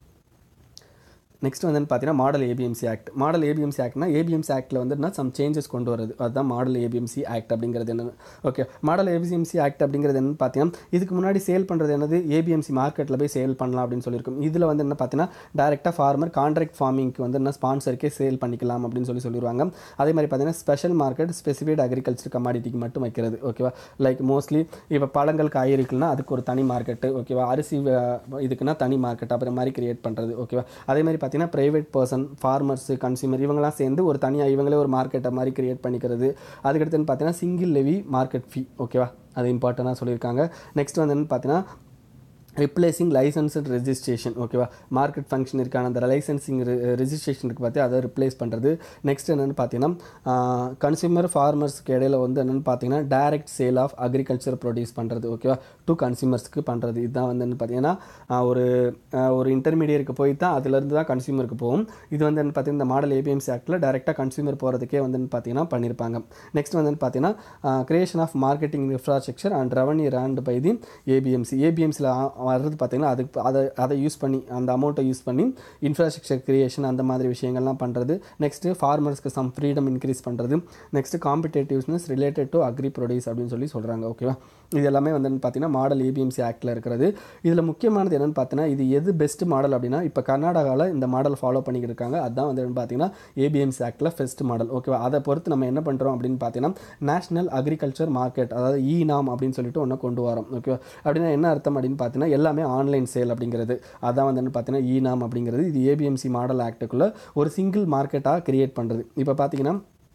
நெக்ஸ்ட் வந்து பார்த்தீங்கன்னா model APMC act model APMC ஆக்ட்னா ஏபிஎம்சி ஆக்டில் வந்து என்ன சம் சேஞ்சஸ் கொண்டு வருது அதுதான் மாடல் ஏபிஎம்சி ஆக்ட் அப்படிங்கிறது என்ன ஓகே மாடல் ஏபிஎம்சி ஆக்ட் அப்படிங்கிறது என்னன்னு பார்த்தீங்கன்னா இதுக்கு முன்னாடி சேல் பண்ணுறது என்னது ஏபிஎம்சி மார்க்கெட்டில் போய் சேல் பண்ணலாம் அப்படின்னு சொல்லியிருக்கும் இதில் வந்து என்ன பார்த்தீங்கன்னா டேரெக்டாக ஃபார்மர் கான்ட்ராக்ட் ஃபார்மிங்க்கு வந்து என்ன ஸ்பான்சருக்கே சேல் பண்ணிக்கலாம் அப்படின்னு சொல்லி சொல்லிடுவாங்க அதே மாதிரி பார்த்தீங்கன்னா ஸ்பெஷல் மார்க்கெட் ஸ்பெசிஃபைட் அக்ரிகல்ச்சர் கமாடிட்டிக்கு மட்டும் வைக்கிறது ஓகேவா லைக் மோஸ்ட்லி இப்போ பழங்கள் காய்கறிகள்னா அதுக்கு ஒரு தனி மார்க்கெட்டு ஓகேவா அரிசி அஹ், இதுக்குன்னா தனி மார்க்கெட் அப்புறம் மாதிரி கிரியேட் பண்ணுறது ஓகேவா அதே மாதிரி பார்த்தீங்கன்னா ப்ரைவேட் பர்சன் ஃபார்மர்ஸு கன்சியூமர் இவங்கெல்லாம் சேர்ந்து ஒரு தனியாக இவங்களே ஒரு மார்க்கெட்டை மாதிரி கிரியேட் பண்ணிக்கிறது அதுக்கடுத்து பார்த்தீங்கன்னா சிங்கிள் லெவி மார்க்கெட் ஃபீ ஓகேவா அது இம்பார்ட்டண்ட்டாக சொல்லியிருக்காங்க நெக்ஸ்ட் வந்து என்னன்னு பார்த்தீங்கன்னா ரிப்ளேசிங் லைசன்ஸ் அண்ட் ரெஜிஸ்ட்ரேஷன் ஓகேவா மார்க்கெட் ஃபங்க்ஷன் இருக்கான அந்த லைசன்சிங் ரெஜிஸ்ட்ரேஷன் இருக்கு பார்த்து அதை ரிப்ளேஸ் பண்ணுறது நெக்ஸ்ட் என்னென்னு பார்த்தீங்கன்னா கன்சியூமர் ஃபார்மர்ஸ்க்கு இடையில வந்து என்னென்னு பார்த்தீங்கன்னா direct sale of agriculture produce பண்ணுறது ஓகேவா டு கன்சியூமர்ஸ்க்கு பண்ணுறது இதுதான் வந்து என்ன பார்த்தீங்கன்னா ஆஹ் ஒரு ஆஹ் ஒரு இன்டர்மீடியருக்கு போய் தான் அதுலேருந்து தான் கன்சியூமருக்கு போகும் இது வந்து என்ன பார்த்தீங்கன்னா இந்த மாடல் ஏபிஎம்சி ஆக்டில் டேரெக்டாக கன்சியூமர் போகிறதுக்கே வந்து என்ன பார்த்தீங்கன்னா பண்ணியிருப்பாங்க நெக்ஸ்ட் வந்து என்ன பார்த்தீங்கன்னா creation of marketing infrastructure and revenue rent by the APMC ஏபிஎம்சியில் வர்றது பார்த்தீங்கன்னா அதுக்கு அதை அதை யூஸ் பண்ணி அந்த அமௌண்ட்டை யூஸ் பண்ணி இன்ஃப்ராஸ்ட்ரக்சர் கிரியேஷன் அந்த மாதிரி விஷயங்கள்லாம் பண்ணுறது நெக்ஸ்ட்டு ஃபார்மர்ஸ்க்கு சம் ஃப்ரீடம் இன்க்ரீஸ் பண்ணுறது next competitiveness related to agri produce அப்படின்னு சொல்லி சொல்கிறாங்க ஓகேவா இது எல்லாமே வந்து பார்த்தீங்கன்னா மாடல் ஏபிஎம்சி ஆக்டில் இருக்கிறது இதில் முக்கியமானது என்னென்னு பார்த்தீங்கன்னா இது எது பெஸ்ட் மாடல் அப்படின்னா இப்போ கர்நாடகாவில் இந்த மாடல் ஃபாலோ பண்ணிக்கிட்டு இருக்காங்க அதுதான் வந்து என்னன்னு பார்த்தீங்கன்னா ஏபிஎம்சி ஆக்டில் ஃபெஸ்ட் மாடல் ஓகேவா அதை பொறுத்து நம்ம என்ன பண்ணுறோம் அப்படின்னு பார்த்தீங்கன்னா நேஷனல் அக்ரிகல்ச்சர் மார்க்கெட் அதாவது இ நாம் அப்படின்னு சொல்லிட்டு ஒன்று கொண்டு வரோம் ஓகேவா அப்படின்னா என்ன அர்த்தம் அப்படின்னு பார்த்தீங்கன்னா எல்லாமே ஆன்லைன் சேல் அப்படிங்கிறது அதான் வந்து என்ன பார்த்தீங்கன்னா இ நாம் அப்படிங்கிறது இது ஏபிஎம்சி மாடல் ஆக்டுக்குள்ளே ஒரு சிங்கிள் மார்க்கெட்டாக கிரியேட் பண்ணுறது இப்போ பார்த்தீங்கன்னா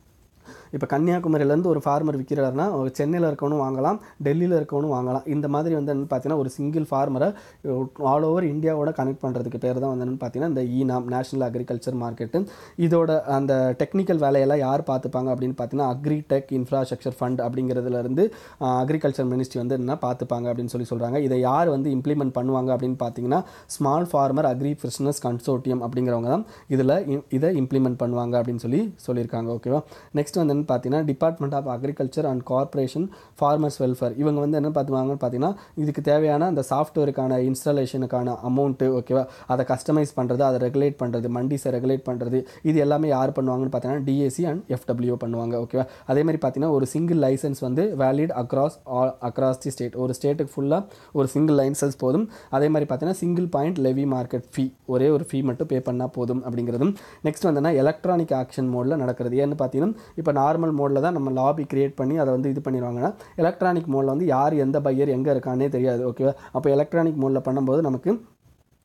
இப்போ கன்னியாகுமரியிலேருந்து ஒரு ஃபார்மர் விற்கிறாருன்னா சென்னையில் இருக்கவனும் வாங்கலாம் டெல்லியில் இருக்கவனும் வாங்கலாம் இந்த மாதிரி வந்து என்னன்னு பார்த்தீங்கன்னா ஒரு சிங்கிள் ஃபார்மரை ஆல் ஓவர் இந்தியாவோட கனெக்ட் பண்ணுறதுக்கு பேர் தான் வந்து என்னன்னு பார்த்தீங்கன்னா இந்த ஈனாம் நேஷனல் அக்ரிகல்ச்சர் மார்க்கெட்டு இதோட அந்த டெக்னிக்கல் வேலையெல்லாம் யார் பார்த்துப்பாங்க அப்படின்னு பார்த்தீங்கன்னா அக்ரி டெக் இன்ஃப்ராஸ்ட்ரக்சர் ஃபண்ட் அப்படிங்கிறதுலேருந்து அக்ரிகல்ச்சர் மினிஸ்ட்ரி வந்து என்ன பார்த்துப்பாங்க அப்படின்னு சொல்லி சொல்கிறாங்க இதை யார் வந்து இம்ப்ளிமெண்ட் பண்ணுவாங்க அப்படின்னு பார்த்தீங்கன்னா small farmer agri business consortium அப்படிங்கிறவங்க தான் இதில் இதை இம்ப்ளிமெண்ட் பண்ணுவாங்க அப்படின்னு சொல்லி சொல்லியிருக்காங்க ஓகேவா நெக்ஸ்ட் வந்து என்ன பார்த்தீங்கன்னா department of agriculture and corporation farmers welfare இவங்க வந்து என்ன பார்த்துவாங்கன்னு பார்த்தீங்கன்னா இதுக்கு தேவையான அந்த சாஃப்ட்வேருக்கான இன்ஸ்டாலேஷனுக்கான அமௌண்ட்டு ஓகேவா அதை கஸ்டமைஸ் பண்ணுறது அதை ரெகுலேட் பண்ணுறது மண்டிஸை ரெகுலேட் பண்ணுறது இது எல்லாமே யார் பண்ணுவாங்கன்னு பார்த்தீங்கன்னா டிஏசி அண்ட் எஃப்டபிள்யூ பண்ணுவாங்க ஓகேவா அதே மாதிரி பார்த்தீங்கன்னா ஒரு சிங்கிள் லைசன்ஸ் வந்து valid across all across the state ஒரு ஸ்டேட்டுக்கு ஃபுல்லாக ஒரு சிங்கிள் லைசன்ஸ் போதும் அதே மாதிரி பார்த்தீங்கன்னா single point levy market fee ஒரே ஒரு ஃபீ மட்டும் பே பண்ணால் போதும் அப்படிங்கிறதும் நெக்ஸ்ட் வந்தோன்னா எலக்ட்ரானிக் ஆக்ஷன் மோடில் நடக்கிறது ஏன்னு பார்த்தீங்கன்னா இப்போ நார்மல் மோடில் தான் நம்ம லாபி கிரியேட் பண்ணி அதை வந்து இது பண்ணிடுவாங்கன்னா எலக்ட்ரானிக் மோடில் வந்து யார் எந்த பையர் எங்கே இருக்கானே தெரியாது ஓகேவா அப்போ எலக்ட்ரானிக் மோடில் பண்ணும்போது நமக்கு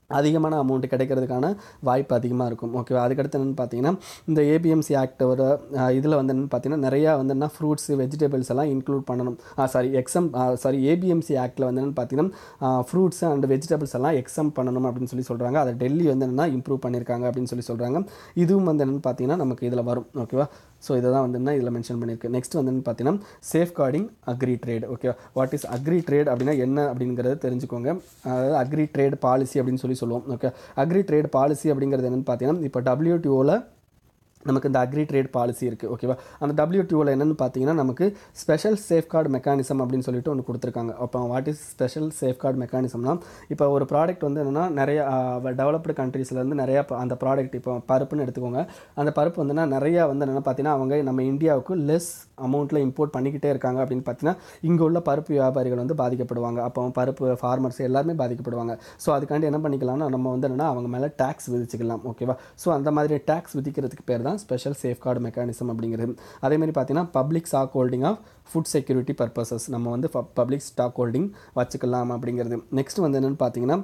அதிகமான அமௌண்ட் கிடைக்கிறதுக்கான வாய்ப்பு அதிகமாக இருக்கும் ஓகேவா அதுக்கடுத்து என்னென்னு பார்த்தீங்கன்னா இந்த ஏபிஎம்சி ஆக்டோட இதில் வந்து என்னென்னு பார்த்தீங்கன்னா நிறையா வந்து என்ன ஃப்ரூட்ஸ் வெஜிடபிள்ஸ் எல்லாம் இன்க்ளூட் பண்ணணும் சாரி எக்ஸம் சாரி ஏபிஎம்சி ஆக்டில் வந்து என்னென்னு பார்த்தீங்கன்னா ஃப்ரூட்ஸ் அண்ட் வெஜிடபிள்ஸ் எல்லாம் எக்ஸம் பண்ணணும் அப்படின்னு சொல்லி சொல்கிறாங்க அதை டெல்லி வந்து என்னென்னா இம்ப்ரூவ் பண்ணியிருக்காங்க அப்படின்னு சொல்லி சொல்கிறாங்க இதுவும் வந்து என்னென்னு பார்த்தீங்கன்னா நமக்கு இதில் வரும் ஓகேவா ஸோ இதை தான் வந்து என்ன இதில் மென்ஷன் பண்ணியிருக்கு நெக்ஸ்ட் வந்து என்ன பார்த்தீங்கன்னா safeguarding agri trade okay what is agri trade அப்படின்னா என்ன அப்படிங்கிறத தெரிஞ்சுக்கோங்க அதாவது அக்ரி ட்ரேட் பாலிசி அப்படின்னு சொல்லி சொல்லுவோம் ஓகே அக்ரி ட்ரேட் பாலிசி அப்படிங்கிறது என்னென்னு பார்த்தீங்கன்னா இப்போ டபிள்யூடிஓவில் நமக்கு இந்த அக்ரி ட்ரேட் பாலிசி இருக்குது ஓகேவா அந்த டபிள்யூடிஓவில் என்னென்னு பார்த்தீங்கன்னா நமக்கு ஸ்பெஷல் சேஃப்கார்டு மெக்கானிசம் அப்படின்னு சொல்லிட்டு ஒன்று கொடுத்துருக்காங்க அப்போ வாட் இஸ் ஸ்பெஷல் சேஃப்கார்டு மெக்கானிசம்னா இப்போ ஒரு ப்ராடக்ட் வந்து என்னென்னா நிறைய டெவலப்டு கண்ட்ரீஸ்லேருந்து நிறையா ப- அந்த ப்ராடக்ட் இப்போ பருப்புன்னு எடுத்துக்கோங்க அந்த பருப்பு வந்துன்னா நிறையா வந்து என்னென்னா பார்த்தீங்கன்னா அவங்க நம்ம இந்தியாவுக்கு லெஸ் அமௌண்ட்டில் இம்போர்ட் பண்ணிக்கிட்டே இருக்காங்க அப்படின்னு பார்த்தீங்கன்னா இங்கே உள்ள பருப்பு வியாபாரிகள் வந்து பாதிக்கப்படுவாங்க அப்போ பருப்பு ஃபார்மர்ஸ் எல்லாருமே பாதிக்கப்படுவாங்க ஸோ அதுக்காண்டி என்ன பண்ணிக்கலாம்னா நம்ம வந்து என்னென்னா அவங்க மேலே டேக்ஸ் விதிச்சுக்கலாம் ஓகேவா ஸோ அந்த மாதிரி டேக்ஸ் விதிக்கிறதுக்கு பேர் தான் ஸ்பெஷல் சேஃப்கார்டு மெக்கானிசம் அப்படிங்கிறது அதே மாதிரி பார்த்தீங்கன்னா public stock holding of food security purposes நம்ம வந்து பப்ளிக் ஸ்டாக் ஹோல்டிங் வச்சுக்கலாம் அப்படிங்கிறது நெக்ஸ்ட் வந்து என்னென்னு பார்த்தீங்கன்னா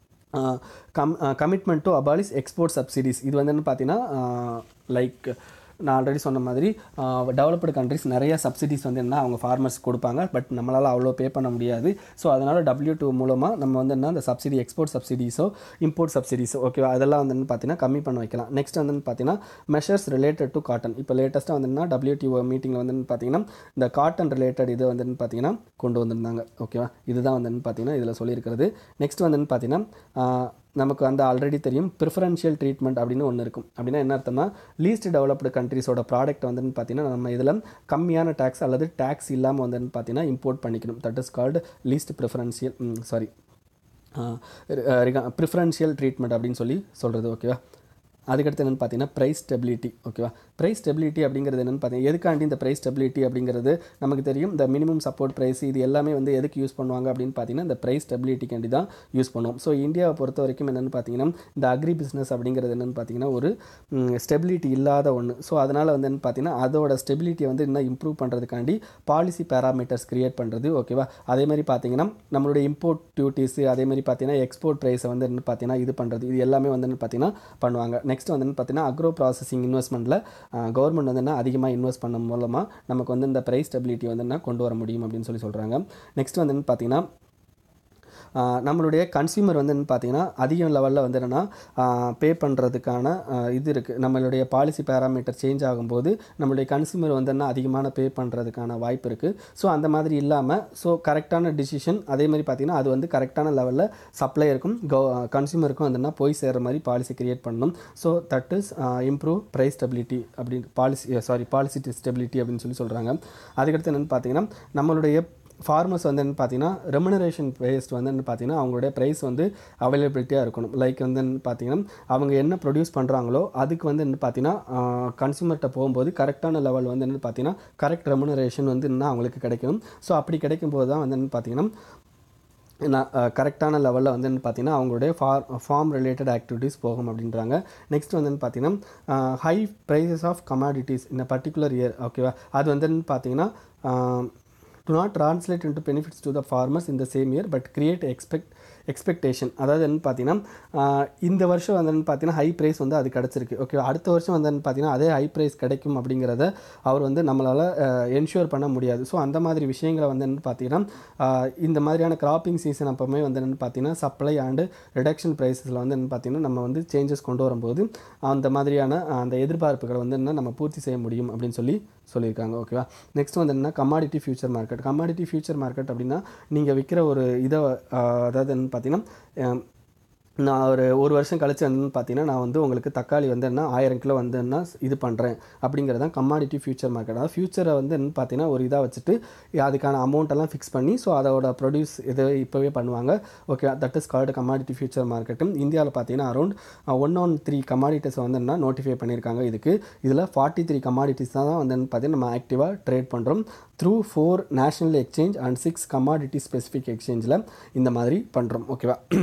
com commitment to abolish export subsidies இது வந்து என்ன பார்த்தீங்கன்னா லைக் நான் ஆல்ரெடி சொன்ன மாதிரி டெவலப்டு கண்ட்ரிஸ் நிறைய சப்சிடிஸ் வந்து என்ன அவங்க ஃபார்மர்ஸ் கொடுப்பாங்க பட் நம்மளால் அவ்வளோ பே பண்ண முடியாது ஸோ அதனால் டபிள்யூ டூ மூலமாக நம்ம வந்து என்ன அந்த சப்சிடி எக்ஸ்போர்ட் சப்சிடிஸோ இம்போர்ட் சப்சிடிஸோ ஓகேவா அதெல்லாம் வந்து என்ன பார்த்தீங்கன்னா கம்மி பண்ண வைக்கலாம் நெக்ஸ்ட் வந்து பார்த்தீங்கன்னா மெஷர்ஸ் ரிலேட்டட் டு காட்டன் இப்போ லேட்டஸ்ட்டாக வந்து டபிள்யூடிஓ மீட்டிங்கில் வந்து பார்த்தீங்கன்னா இந்த காட்டன் ரிலேட்டட் இது வந்து பார்த்தீங்கன்னா கொண்டு வந்திருந்தாங்க ஓகேவா இதுதான் வந்து பார்த்தீங்கன்னா இதில் சொல்லியிருக்கிறது நெக்ஸ்ட் வந்து பார்த்தீங்கன்னா நமக்கு வந்து ஆல்ரெடி தெரியும் ப்ரிஃபரன்ஷியல் ட்ரீட்மெண்ட் அப்படின்னு ஒன்று இருக்கும் அப்படின்னா என்ன அர்த்தம்னா லீஸ்ட் டெவலப்டு கண்ட்ரீஸோட ப்ராடக்ட் வந்து பார்த்தீங்கன்னா நம்ம இதில் கம்மியான டேக்ஸ் அல்லது டேக்ஸ் இல்லாமல் வந்து பார்த்தீங்கன்னா இம்போர்ட் பண்ணிக்கணும் that is called least preferential sorry preferential treatment அப்படின்னு சொல்லி சொல்கிறது ஓகேவா அதுக்கடுத்து என்னென்னு பார்த்தீங்கன்னா ப்ரைஸ் ஸ்டெபிலிட்டி ஓகேவா ப்ரைஸ் ஸ்டெபிலிட்டி அப்படிங்கிறது என்னென்னு பார்த்தீங்கன்னா எதுக்காண்டி இந்த ப்ரைஸ் ஸ்டெபிலிட்டி அப்படிங்கிறது நமக்கு தெரியும் இந்த மினிமம் சப்போர்ட் ப்ரைஸ் இது எல்லாமே வந்து எதுக்கு யூஸ் பண்ணுவாங்க அப்படின்னு பார்த்தீங்கன்னா இந்த ப்ரைஸ் ஸ்டெபிலிட்டிக்காண்டி தான் யூஸ் பண்ணுவோம் ஸோ இந்தியாவை பொறுத்த வரைக்கும் என்னென்னு பார்த்தீங்கன்னா இந்த அக்ரி பிஸ்னஸ் அப்படிங்கிறது என்னென்னு பார்த்தீங்கன்னா ஒரு ஸ்டெபிலிட்டி இல்லாத ஒன்று ஸோ அதனால் வந்து என்ன பார்த்தீங்கன்னா அதோட ஸ்டெபிலிட்டியை வந்து இன்னும் இம்ப்ரூவ் பண்ணுறதுக்காண்டி பாலிசி பேராமீட்டர்ஸ் கிரியேட் பண்ணுறது ஓகேவா அதே மாதிரி பார்த்தீங்கன்னா நம்மளுடைய இம்போர்ட் டியூட்டிஸ் அதே மாதிரி பார்த்தீங்கன்னா எக்ஸ்போர்ட் ப்ரைஸை வந்து என்ன பார்த்தீங்கன்னா இது பண்ணுறது இது எல்லாமே வந்து என்ன பார்த்தீங்கன்னா பண்ணுவாங்க நெக்ஸ்ட் வந்து என்ன பார்த்தீங்கன்னா அக்ரோ ப்ராசஸிங் இன்வெஸ்ட்மெண்ட்டில் கவர்மெண்ட் வந்து என்ன அதிகமாக இன்வெஸ்ட் பண்ண மூலமாக நமக்கு வந்து இந்த ப்ரைஸ் ஸ்டெபிலிட்டி வந்து என்ன கொண்டு வர முடியும் அப்படின்னு சொல்லி சொல்கிறாங்க நெக்ஸ்ட் வந்து என்ன பார்த்தீங்கன்னா ஆஹ் நம்மளுடைய கன்சியூமர் வந்து என்ன பார்த்தீங்கன்னா அதிக லெவலில் வந்து என்னென்னா பே பண்ணுறதுக்கான இது இருக்குது நம்மளுடைய பாலிசி பேராமீட்டர் சேஞ்ச் ஆகும்போது நம்மளுடைய கன்சியூமர் வந்து என்ன அதிகமான பே பண்ணுறதுக்கான வாய்ப்பு இருக்குது ஸோ அந்த மாதிரி இல்லாமல் ஸோ கரெக்டான டிசிஷன் அதே மாதிரி பார்த்தீங்கன்னா அது வந்து கரெக்டான லெவலில் சப்ளையருக்கும் கோ கன்சியூமருக்கும் வந்து என்ன போய் சேர்ற மாதிரி பாலிசி கிரியேட் பண்ணணும் so that is improve price stability அப்படின்னு பாலிசி சாரி பாலிசி ஸ்டெபிலிட்டி அப்படின்னு சொல்லி சொல்கிறாங்க அதுக்கடுத்து என்னென்னு பார்த்தீங்கன்னா நம்மளுடைய ஃபார்மர்ஸ் வந்து என்ன பார்த்தீங்கன்னா ரெமுனரேஷன் பேஸ்ட் வந்து என்ன பார்த்தீங்கன்னா அவங்களுடைய ப்ரைஸ் வந்து அவைலபிலிட்டியாக இருக்கணும் லைக் வந்து என்ன பார்த்தீங்கன்னா அவங்க என்ன ப்ரொடியூஸ் பண்ணுறாங்களோ அதுக்கு வந்து என்ன பார்த்தீங்கன்னா கன்சூமர்கிட்ட போகும்போது கரெக்டான லெவல் வந்து என்ன பார்த்தீங்கன்னா கரெக்ட் ரெமுனரேஷன் வந்து என்ன அவங்களுக்கு கிடைக்கணும் ஸோ அப்படி கிடைக்கும்போது தான் வந்து என்ன பார்த்தீங்கன்னா நான் கரெக்டான லெவலில் வந்து என்ன பார்த்தீங்கன்னா அவங்களுடைய ஃபார் ஃபார்ம் ரிலேட்டட் ஆக்டிவிட்டீஸ் போகும் அப்படின்றாங்க நெக்ஸ்ட் வந்து பார்த்தீங்கன்னா ஹை ப்ரைஸஸ் ஆஃப் கமாடிட்டிஸ் இந்த பர்டிகுலர் இயர் ஓகேவா அது வந்து என்ன பார்த்தீங்கன்னா to not translate into benefits to the farmers இந்த same year but create expect expectation அதாவது என்ன பார்த்தீங்கன்னா ஆஹ் இந்த வருஷம் வந்து என்ன பார்த்தீங்கன்னா ஹை ப்ரைஸ் வந்து அது கிடச்சிருக்கு ஓகே அடுத்த வருஷம் வந்து என்ன பார்த்தீங்கன்னா அதே ஹை ப்ரைஸ் கிடைக்கும் அப்படிங்கிறத அவர் வந்து நம்மளால் என்ஷூர் பண்ண முடியாது ஸோ அந்த மாதிரி விஷயங்களை வந்து என்ன பார்த்தீங்கன்னா ஆஹ் இந்த மாதிரியான கிராப்பிங் சீசன் அப்போவுமே வந்து என்னென்னு பார்த்தீங்கன்னா சப்ளை அண்டு ரிடக்ஷன் ப்ரைஸஸில் வந்து என்ன பார்த்தீங்கன்னா நம்ம வந்து சேஞ்சஸ் கொண்டு வரும்போது அந்த மாதிரியான அந்த எதிர்பார்ப்புகளை வந்து என்ன நம்ம பூர்த்தி செய்ய முடியும் அப்படின்னு சொல்லி சொல்லியிருக்காங்க ஓகேவா நெக்ஸ்ட் வந்து என்ன commodity future market commodity future market அப்படின்னா நீங்கள் விற்கிற ஒரு இதை ஆஹ் அதாவது என்ன பார்த்தீங்கன்னா நான் ஒரு ஒரு வருஷம் கழிச்சு வந்து பார்த்தீங்கன்னா நான் வந்து உங்களுக்கு தக்காளி வந்து என்ன ஆயிரம் கிலோ வந்து என்ன இது பண்ணுறேன் அப்படிங்கிறது தான் கமாடிட்டி ஃபியூச்சர் மார்க்கெட் அதாவது ஃபியூச்சரை வந்து என்ன பார்த்தீங்கன்னா ஒரு இதாக வச்சுட்டு அதுக்கான அமௌண்ட்டெல்லாம் ஃபிக்ஸ் பண்ணி ஸோ அதோட ப்ரொடியூஸ் இதை இப்போவே பண்ணுவாங்க okay that is called commodity future மார்க்கெட்டும் இந்தியாவில் பார்த்தீங்கன்னா around one on three commodities வந்து என்ன நோட்டிஃபை பண்ணியிருக்காங்க இதுக்கு இதில் ஃபார்ட்டி த்ரீ கமாடிட்டிஸ் தான் வந்து பார்த்தீங்கன்னா நம்ம ஆக்டிவாக ட்ரேட் பண்ணுறோம் through four national exchange and six commodity specific எக்ஸ்சேஞ்சில் இந்த மாதிரி பண்ணுறோம் ஓகேவா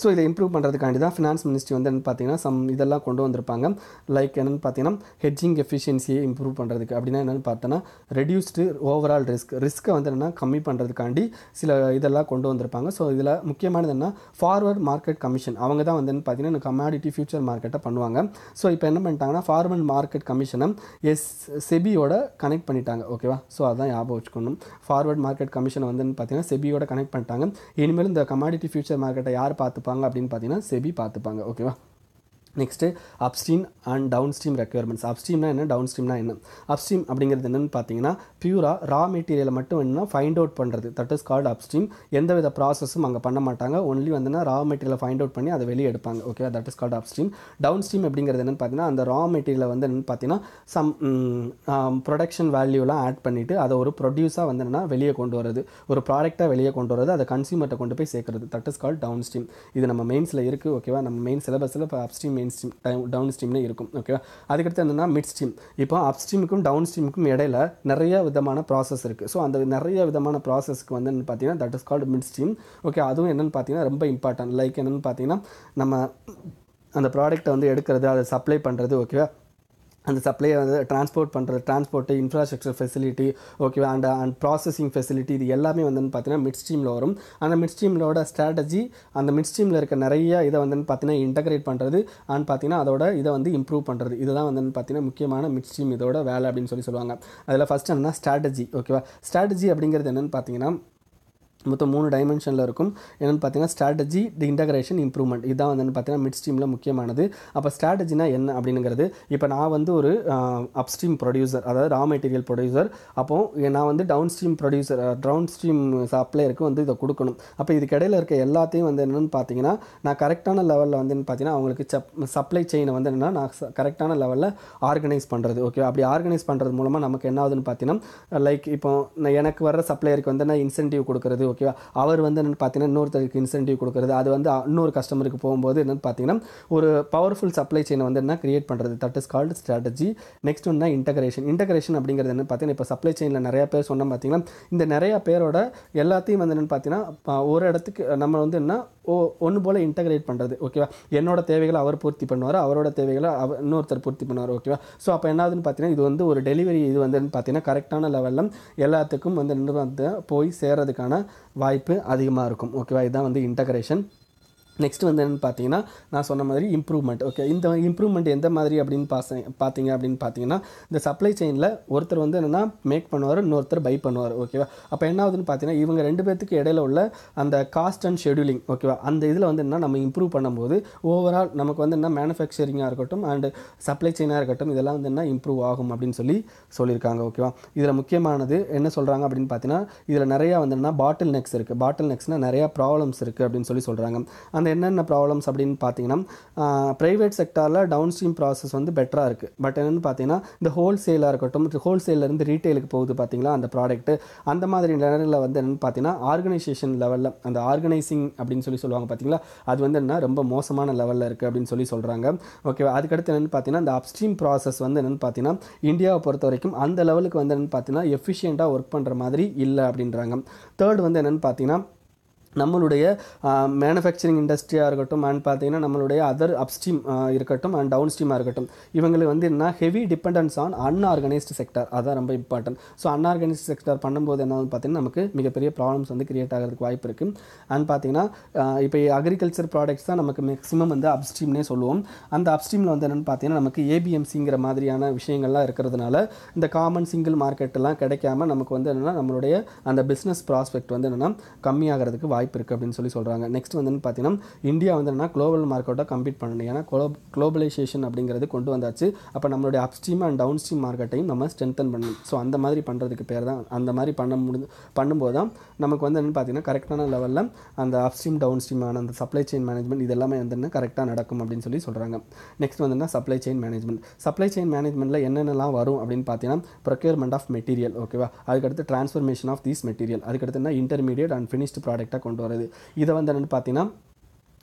ஸோ இதை இம்ப்ரூவ் பண்ணுறதுக்காண்டி தான் ஃபினான்ஸ் மினிஸ்ட்ரி வந்து என்னென்னு பார்த்தீங்கன்னா சம் இதெல்லாம் கொண்டு வந்திருப்பாங்க லைக் என்னென்னு பார்த்தீங்கன்னா ஹெட்ஜிங் எஃபிஷியன்சியை இம்ப்ரூவ் பண்ணுறதுக்கு அப்படின்னா என்னென்னு பார்த்தோன்னா ரெடியூஸ்டு ஓவரால் ரிஸ்க் ரிஸ்க்கை வந்து என்னென்னா கம்மி பண்ணுறதுக்காண்டி சில இதெல்லாம் கொண்டு வந்திருப்பாங்க ஸோ இதில் முக்கியமானது என்ன ஃபார்வர்ட் மார்க்கெட் கமிஷன் அவங்க தான் வந்து பார்த்தீங்கன்னா இந்த கமாடிட்டி ஃபியூச்சர் மார்க்கெட்டை பண்ணுவாங்க ஸோ இப்போ என்ன பண்ணிட்டாங்கன்னா ஃபார்வர்ட் மார்க்கெட் கமிஷனை எஸ் செபியோட கனெக்ட் பண்ணிட்டாங்க ஓகேவா ஸோ அதான் ஞாபகம் வச்சுக்கணும் ஃபார்வர்ட் மார்க்கெட் கமிஷனை வந்து பார்த்தீங்கன்னா செபியோட கனெக்ட் பண்ணிட்டாங்க இனிமேல் இந்த கமாடிட்டி ஃபியூச்சர் மார்க்கெட்டை யார் பார்த்துப்பாங்க அப்படின்னு பார்த்தீங்கன்னா செபி பார்த்துப்பாங்க ஓகேவா next upstream and downstream requirements அப்ஸ்ட்ரீம்னா என்ன டவுன் ஸ்ட்ரீம்னா என்ன அப்ஸ்ட்ரீம் அப்படிங்கிறது என்னென்னு பார்த்தீங்கன்னா பியூராக ரா மெட்டீரியலை மட்டும் என்ன ஃபைண்ட் அவுட் பண்ணுறது தட் இஸ் கால்டு அப்ஸ்ட்ரீம் எந்த வித ப்ராசஸும் அங்கே பண்ண மாட்டாங்க ஒன்லி வந்துன்னா ரா மெட்டீரியலை ஃபைண்ட் அவுட் பண்ணி அதை வெளியே எடுப்பாங்க okay that is called upstream downstream அப்படிங்கிறது என்னென்னு பார்த்தீங்கன்னா அந்த ரா மெட்டீரியலை வந்து என்னென்னு பார்த்தீங்கன்னா சம் ப்ரொடக்ஷன் வேல்யூலாம் ஆட் பண்ணிவிட்டு அதை ஒரு ப்ரொடியூஸாக வந்து என்னன்னா வெளியே கொண்டு வரது ஒரு ப்ராடக்டாக வெளியே கொண்டு வரது அதை கன்சியூமர்கிட்ட கொண்டு போய் சேர்க்குறது that is called downstream இது நம்ம மெயின்ஸில் இருக்குது ஓகேவா நம்ம மெயின் சிலபஸில் இப்போ அப்ஸ்ட்ரீம் மெயின் ஸ்ட்ரீம் டவுன் ஸ்ட்ரீம்னு இருக்கும் ஓகேவா அதுக்கடுத்து என்னென்னா மிட் ஸ்ட்ரீம் இப்போ அப் ஸ்ட்ரீமுக்கும் டவுன் ஸ்ட்ரீமுக்கும் இடையில நிறைய விதமான ப்ராசஸ் இருக்குது ஸோ அந்த நிறைய விதமான ப்ராசஸ்க்கு வந்து என்னென்னு பார்த்தீங்கன்னா that is called midstream okay அதுவும் என்னென்னு பார்த்தீங்கன்னா ரொம்ப இம்பார்ட்டன்ட் லைக் என்னென்னு பார்த்தீங்கன்னா நம்ம அந்த ப்ராடக்ட்டை வந்து எடுக்கிறது அதை சப்ளை பண்ணுறது ஓகேவா அந்த சப்ளையை வந்து டிரான்ஸ்போர்ட் பண்ணுறது டிரான்ஸ்போர்ட்டு இன்ஃப்ராஸ்ட்ரக்சர் ஃபெசிலிட்டி ஓகேவா அண்ட் அண்ட் ப்ராசஸிங் ஃபெசிலிட்டி இது எல்லாமே வந்து பார்த்தீங்கன்னா மிட் ஸ்ட்ரீமில் வரும் அந்த மிட் ஸ்ட்ரீமோட ஸ்ட்ராட்டஜி அந்த மிட் ஸ்ட்ரீமில் இருக்க நிறைய இதை வந்து பார்த்தீங்கன்னா இன்டகிரேட் பண்ணுறது அண்ட் பார்த்தீங்கன்னா அதோட இதை வந்து இம்ப்ரூவ் பண்ணுறது இதுதான் வந்து பார்த்தீங்கன்னா முக்கியமான மிட் ஸ்ட்ரீம் இதோட வேலை அப்படின்னு சொல்லி சொல்லுவாங்க அதில் ஃபஸ்ட் என்னன்னா ஸ்ட்ராட்டஜி ஓகேவா ஸ்ட்ராட்டஜி அப்படிங்கிறது என்னென்னு பார்த்தீங்கன்னா மொத்தம் மூணு டைமென்ஷனில் இருக்கும் என்னென்னு பார்த்தீங்கன்னா ஸ்ட்ராட்டஜி தி இன்டகிரேஷன் இம்ப்ரூவ்மெண்ட் இதுதான் வந்து பார்த்தீங்கன்னா மிட் ஸ்ட்ரீமில் முக்கியமானது அப்போ ஸ்ட்ராட்டஜினா என்ன அப்படிங்கிறது இப்போ நான் வந்து ஒரு அப்ஸ்ட்ரீம் ப்ரொடியூசர் அதாவது ரா மெட்டீரியல் ப்ரொடியூசர் அப்போது நான் வந்து downstream producer downstream சப்ளையருக்கு வந்து இதை கொடுக்கணும் அப்போ இதுக்கு இடையில இருக்க எல்லாத்தையும் வந்து என்னென்னு பார்த்தீங்கன்னா நான் கரெக்டான லெவலில் வந்து பார்த்தீங்கன்னா அவங்களுக்கு சப் சப்ளை செயினை வந்து என்னென்னா நான் கரெக்டான லெவலில் ஆர்கனைஸ் பண்ணுறது ஓகே அப்படி ஆர்கனைஸ் பண்ணுறது மூலமாக நமக்கு என்ன ஆகுதுன்னு பார்த்தீங்கன்னா லைக் இப்போ நான் எனக்கு வர்ற சப்ளையருக்கு வந்து நான் இன்சென்டிவ் கொடுக்குறது ஓகேவா அவர் வந்து என்னென்னு பார்த்தீங்கன்னா இன்னொருத்தருக்கு இன்சென்டிவ் கொடுக்குறது அது வந்து இன்னொரு கஸ்டமருக்கு போகும்போது என்னென்னு பார்த்தீங்கன்னா ஒரு பவர்ஃபுல் சப்ளை செயினை வந்து என்ன கிரியேட் பண்ணுறது that is called strategy next ஒன்றா இன்டகிரேஷன் இன்டகிரேஷன் அப்படிங்கிறது என்ன பார்த்தீங்கன்னா இப்போ சப்ளை செயினில் நிறைய பேர் சொன்னோம் பார்த்தீங்கன்னா இந்த நிறைய பேரோட எல்லாத்தையும் வந்து என்னென்னு பார்த்தீங்கன்னா ஒரு இடத்துக்கு நம்ம வந்து என்ன ஓ ஒன்று போல் இன்டகிரேட் பண்ணுறது ஓகேவா என்னோட தேவைகளை அவர் பூர்த்தி பண்ணுவார் அவரோட தேவைகளை அவர் இன்னொருத்தர் பூர்த்தி பண்ணுவார் ஓகேவா ஸோ அப்போ என்னாதுன்னு பார்த்தீங்கன்னா இது வந்து ஒரு டெலிவரி இது வந்து பார்த்தீங்கன்னா கரெக்டான லெவலில் எல்லாத்துக்கும் வந்து நின்று வந்து போய் சேர்றதுக்கான வாய்ப்பு அதிகமாக இருக்கும் ஓகேவா இதுதான் வந்து இன்டகிரேஷன் நெக்ஸ்ட் வந்து என்னென்னு பார்த்தீங்கன்னா நான் சொன்ன மாதிரி இம்ப்ரூவ்மெண்ட் ஓகே இந்த இம்ப்ரூவ்மெண்ட் எந்த மாதிரி அப்படின்னு பாச பார்த்தீங்க அப்படின்னு பார்த்தீங்கன்னா இந்த சப்ளை செயினில் ஒருத்தர் வந்து என்னென்னா மேக் பண்ணுவார் இன்னொருத்தர் பை பண்ணுவார் ஓகேவா அப்போ என்ன ஆகுதுன்னு பார்த்தீங்கன்னா இவங்க ரெண்டு பேர்த்துக்கு இடையில உள்ள அந்த காஸ்ட் அண்ட் ஷெடியூலிங் ஓகேவா அந்த இதில் வந்து என்ன நம்ம இம்ப்ரூவ் பண்ணும்போது ஓவரால் நமக்கு வந்து என்ன மேனுஃபேக்சரிங்காக இருக்கட்டும் அண்ட் சப்ளை செயினாக இருக்கட்டும் இதெல்லாம் வந்து என்ன இம்ப்ரூவ் ஆகும் அப்படின்னு சொல்லி சொல்லியிருக்காங்க ஓகேவா இதில் முக்கியமானது என்ன சொல்கிறாங்க அப்படின்னு பார்த்தீங்கன்னா இதில் நிறையா வந்து என்ன பாட்டில் நெக்ஸ் இருக்குது பாட்டில் நெக்ஸ்னால் நிறையா ப்ராப்ளம்ஸ் இருக்குது அப்படின்னு சொல்லி சொல்கிறாங்க அந்த என்னென்ன ப்ராப்ளம்ஸ் அப்படின்னு பார்த்தீங்கன்னா ப்ரைவேட் செக்டாரில் டவுன் ஸ்ட்ரீம் ப்ராசஸ் வந்து பெட்டராக இருக்குது பட் என்னென்னு பார்த்தீங்கன்னா இந்த ஹோல்சேலாக இருக்கட்டும் ஹோல்சேலேருந்து ரீட்டெயிலுக்கு போகுது பார்த்தீங்களா அந்த ப்ராடக்ட்டு அந்த மாதிரி நேரில் வந்து என்னென்னு பார்த்தீங்கன்னா ஆர்கனைசேஷன் லெவலில் அந்த ஆர்கனைசிங் அப்படின்னு சொல்லி சொல்லுவாங்க பார்த்தீங்களா அது வந்து என்ன ரொம்ப மோசமான லெவலில் இருக்குது அப்படின்னு சொல்லி சொல்கிறாங்க ஓகேவா அதுக்கடுத்து என்னென்னு பார்த்தீங்கன்னா இந்த அப்ஸ்ட்ரீம் ப்ராசஸ் வந்து என்னென்னு பார்த்தீங்கன்னா இந்தியாவை பொறுத்த வரைக்கும் அந்த லெவலுக்கு வந்து என்னென்னு பார்த்தீங்கன்னா எஃபிஷியண்ட்டாக ஒர்க் பண்ணுற மாதிரி இல்லை அப்படின்றாங்க தேர்ட் வந்து என்னென்னு பார்த்தீங்கன்னா நம்மளுடைய மேனுஃபேக்சரிங் இண்டஸ்ட்ரியாக இருக்கட்டும் அண்ட் பார்த்தீங்கன்னா நம்மளுடைய அதர் அப்ஸ்ட்ரீம் இருக்கட்டும் அண்ட் டவுன் ஸ்ட்ரீமாக இருக்கட்டும் இவங்களுக்கு வந்து என்ன heavy dependence on unorganised sector அதான் ரொம்ப இம்பார்ட்டன்ட் ஸோ அன்ஆர்கனைஸ்டு செக்டர் பண்ணும்போது என்ன பார்த்தீங்கன்னா நமக்கு மிகப்பெரிய ப்ராப்ளம்ஸ் வந்து கிரியேட் ஆகிறதுக்கு வாய்ப்பு இருக்குது அண்ட் பார்த்தீங்கன்னா இப்போ அக்ரிகல்ச்சர் ப்ராடக்ட்ஸ் தான் நமக்கு மேக்ஸிமம் வந்து அப்ஸ்ட்ரீம்னே சொல்லுவோம் அந்த அப்ஸ்ட்ரீமில் வந்து என்னென்னு பார்த்தீங்கன்னா நமக்கு ஏபிஎம்சிங்கிற மாதிரியான விஷயங்கள்லாம் இருக்கிறதுனால இந்த காமன் சிங்கிள் மார்க்கெட்டெல்லாம் கிடைக்காம நமக்கு வந்து என்னென்னா நம்மளுடைய அந்த பிஸ்னஸ் ப்ராஸ்பெக்ட் வந்து என்னென்னா கம்மியாகிறதுக்கு வாய்ப்பு இருக்குது அப்படின்னு சொல்லி சொல்கிறாங்க நெக்ஸ்ட் வந்து பார்த்தீங்கன்னா இந்தியா வந்து என்ன குளோபல் மார்க்கெட்டை கம்பீட் பண்ணணும் ஏன்னா குளோ குளோபலைசேஷன் அப்படிங்கிறது கொண்டு வந்தாச்சு அப்போ நம்மளுடைய அப்ஸ்ட்ரீம் அண்ட் டவுன் ஸ்ட்ரீம் மார்க்கெட்டையும் நம்ம ஸ்ட்ரென்தன் பண்ணணும் ஸோ அந்த மாதிரி பண்ணுறதுக்கு பேர் தான் அந்த மாதிரி பண்ண முடிஞ்சு பண்ணும்போது தான் நமக்கு வந்து என்னென்னு பார்த்தீங்கன்னா கரெக்டான லெவலில் அந்த அப்ஸ்ட்ரீம் டவுன் ஸ்ட்ரீமான அந்த சப்ளை செயின் மேனேஜ்மெண்ட் இது எல்லாமே வந்து என்ன கரெக்டாக நடக்கும் அப்படின்னு சொல்லி சொல்கிறாங்க நெக்ஸ்ட் வந்து என்ன supply chain management supply chain மேனேஜ்மெண்ட்டில் என்னென்னலாம் வரும் அப்படின்னு பார்த்தீங்கன்னா ப்ரொக்யூர்மெண்ட் ஆஃப் மெட்டீரியல் ஓகேவா அதுக்கடுத்து ட்ரான்ஸ்ஃபர்மேஷன் ஆஃப் தீஸ் மெட்டீரியல் அதுக்கடுத்து என்ன இன்டர்மீடியட் அண்ட் ஃபினிஷ்டு ப்ராடக்டாக கொண்டு வரது இதை வந்து என்னென்னு பார்த்தீங்கன்னா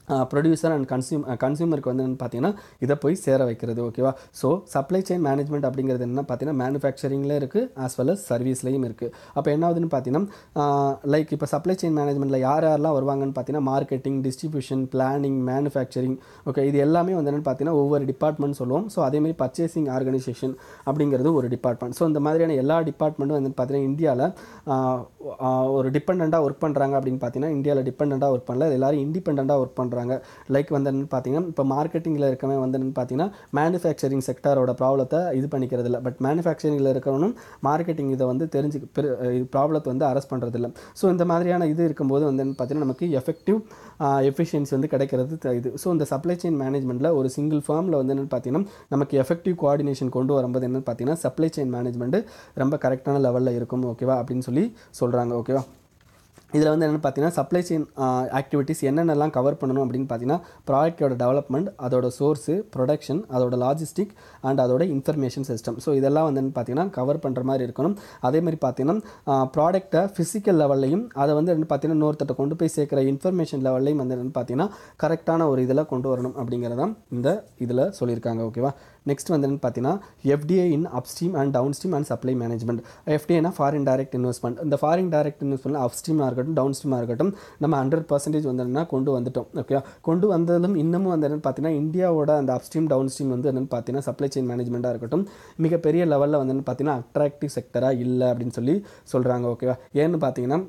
ப்ரொடியூசர் அண்ட் கன்சியூம் கன்சியூமருக்கு வந்து என்னென்னு பார்த்தீங்கன்னா இதை போய் சேர வைக்கிறது ஓகேவா ஸோ சப்ளை செயின் மேனேஜ்மெண்ட் அப்படிங்கிறது என்ன பார்த்தீங்கன்னா மேனுஃபேக்சரிங்கில் இருக்குது ஆஸ் வெல் அஸ் சர்வீஸ்லையும் இருக்குது அப்போ என்ன ஆகுதுன்னு பார்த்தீங்கன்னா லைக் இப்போ சப்ளை செயின் மேனேஜ்மெண்ட்டில் யார் யாரெல்லாம் வருவாங்கன்னு பார்த்தீங்கன்னா marketing distribution planning manufacturing okay இது எல்லாமே வந்து என்னென்னு பார்த்தீங்கன்னா ஒவ்வொரு டிபார்ட்மெண்ட் சொல்லுவோம் ஸோ அதேமாதிரி பர்ச்சேசிங் ஆர்கனைசேஷன் அப்படிங்கிறது ஒரு டிபார்ட்மெண்ட் ஸோ இந்த மாதிரியான எல்லா டிபார்ட்மெண்ட்டும் வந்து பார்த்தீங்கன்னா இந்தியாவில் ஒரு டிபெண்ட்டாக ஒர்க் பண்ணுறாங்க அப்படின்னு பார்த்தீங்கன்னா இந்தியாவில் டிபெண்ட்டாக ஒர்க் பண்ணல எல்லாரும் இண்டிபெண்ட்டாக ஒர்க் பண்ணுறாங்க லைக் வந்து என்னன்னு பார்த்தீங்கன்னா இப்போ மார்க்கெட்டிங்கில் இருக்கவன் வந்து என்னன்னு பார்த்தீங்கன்னா மேனுஃபேக்சரிங் செக்டாரோட ப்ராப்ளத்தை இது பண்ணிக்கிறது இல்லை பட் மேனுஃபேக்சரிங்கில் இருக்கவனும் மார்க்கெட்டிங் இதை வந்து தெரிஞ்சு ப்ராப்ளத்தை வந்து அரெஸ்ட் பண்ணுறது இல்லை ஸோ இந்த மாதிரியான இது இருக்கும்போது வந்து என்னன்னு பார்த்தீங்கன்னா நமக்கு எஃபெக்டிவ் எஃபிஷியன்சி வந்து கிடைக்கிறது த- இது ஸோ இந்த சப்ளை செயின் மேனேஜ்மெண்ட்டில் ஒரு சிங்கிள் ஃபார்மில் வந்து என்னென்னு பார்த்தீங்கன்னா நமக்கு எஃபெக்டிவ் கோஆர்டினேஷன் கொண்டு வரும்போது என்னென்னு பார்த்தீங்கன்னா சப்ளை செயின் மேனேஜ்மெண்ட்டு ரொம்ப கரெக்டான லெவலில் இருக்கும் ஓகேவா அப்படின்னு சொல்லி சொல்கிறாங்க ஓகேவா இதில் வந்து என்னென்னு பார்த்தீங்கன்னா சப்ளை செயின் ஆக்டிவிட்டீஸ் என்னென்னலாம் கவர் பண்ணணும் அப்படின்னு பார்த்தீங்கன்னா ப்ராடக்ட்டோட டெவலப்மெண்ட் அதோட சோர்ஸு ப்ரொடக்ஷன் அதோட லாஜிஸ்டிக் அண்ட் அதோட இன்ஃபர்மேஷன் சிஸ்டம் ஸோ இதெல்லாம் வந்து என்னன்னு பார்த்தீங்கன்னா கவர் பண்ணுற மாதிரி இருக்கணும் அதே மாதிரி பார்த்தீங்கன்னா ப்ராடக்ட்டை ஃபிசிக்கல் லெவல்லையும் அதை வந்து என்னன்னு பார்த்தீங்கன்னா இன்னொருத்தட்ட கொண்டு போய் சேர்க்குற இன்ஃபர்மேஷன் லெவல்லையும் வந்து என்னென்னு பார்த்தீங்கன்னா கரெக்டான ஒரு இதில் கொண்டு வரணும் அப்படிங்கிறதான் இந்த இதில் சொல்லியிருக்காங்க ஓகேவா நெக்ஸ்ட் வந்து என்னன்னு பார்த்தீங்கன்னா FDI in upstream and downstream and supply management எஃப்டிஐனா ஃபாரின் டைரக்ட் இன்வெஸ்ட்மெண்ட் இந்த ஃபாரின் டைரக்ட் இன்வெஸ்ட்மெண்ட் அப்ஸ்ட்ரீமாக இருக்கட்டும் டவுன் ஸ்ட்ரீமாக இருக்கட்டும் நம்ம ஹண்ட்ரட் பர்சன்டேஜ் வந்து என்னன்னா கொண்டு வந்துட்டோம் ஓகே கொண்டு வந்ததும் இன்னமும் வந்து என்னன்னு பார்த்தீங்கன்னா இந்தியாவோட அந்த அப்ஸ்ட்ரீம் டவுன் ஸ்ட்ரீம் வந்து என்னன்னு பார்த்தீங்கன்னா சப்ளை செயின் மேனேஜ்மெண்ட்டாக இருக்கட்டும் மிகப்பெரிய லெவலில் வந்து என்னன்னு பார்த்தீங்கன்னா அட்ராக்டிவ் செக்டராக இல்லை அப்படின்னு சொல்லி சொல்கிறாங்க ஓகேவா ஏன்னு பார்த்தீங்கன்னா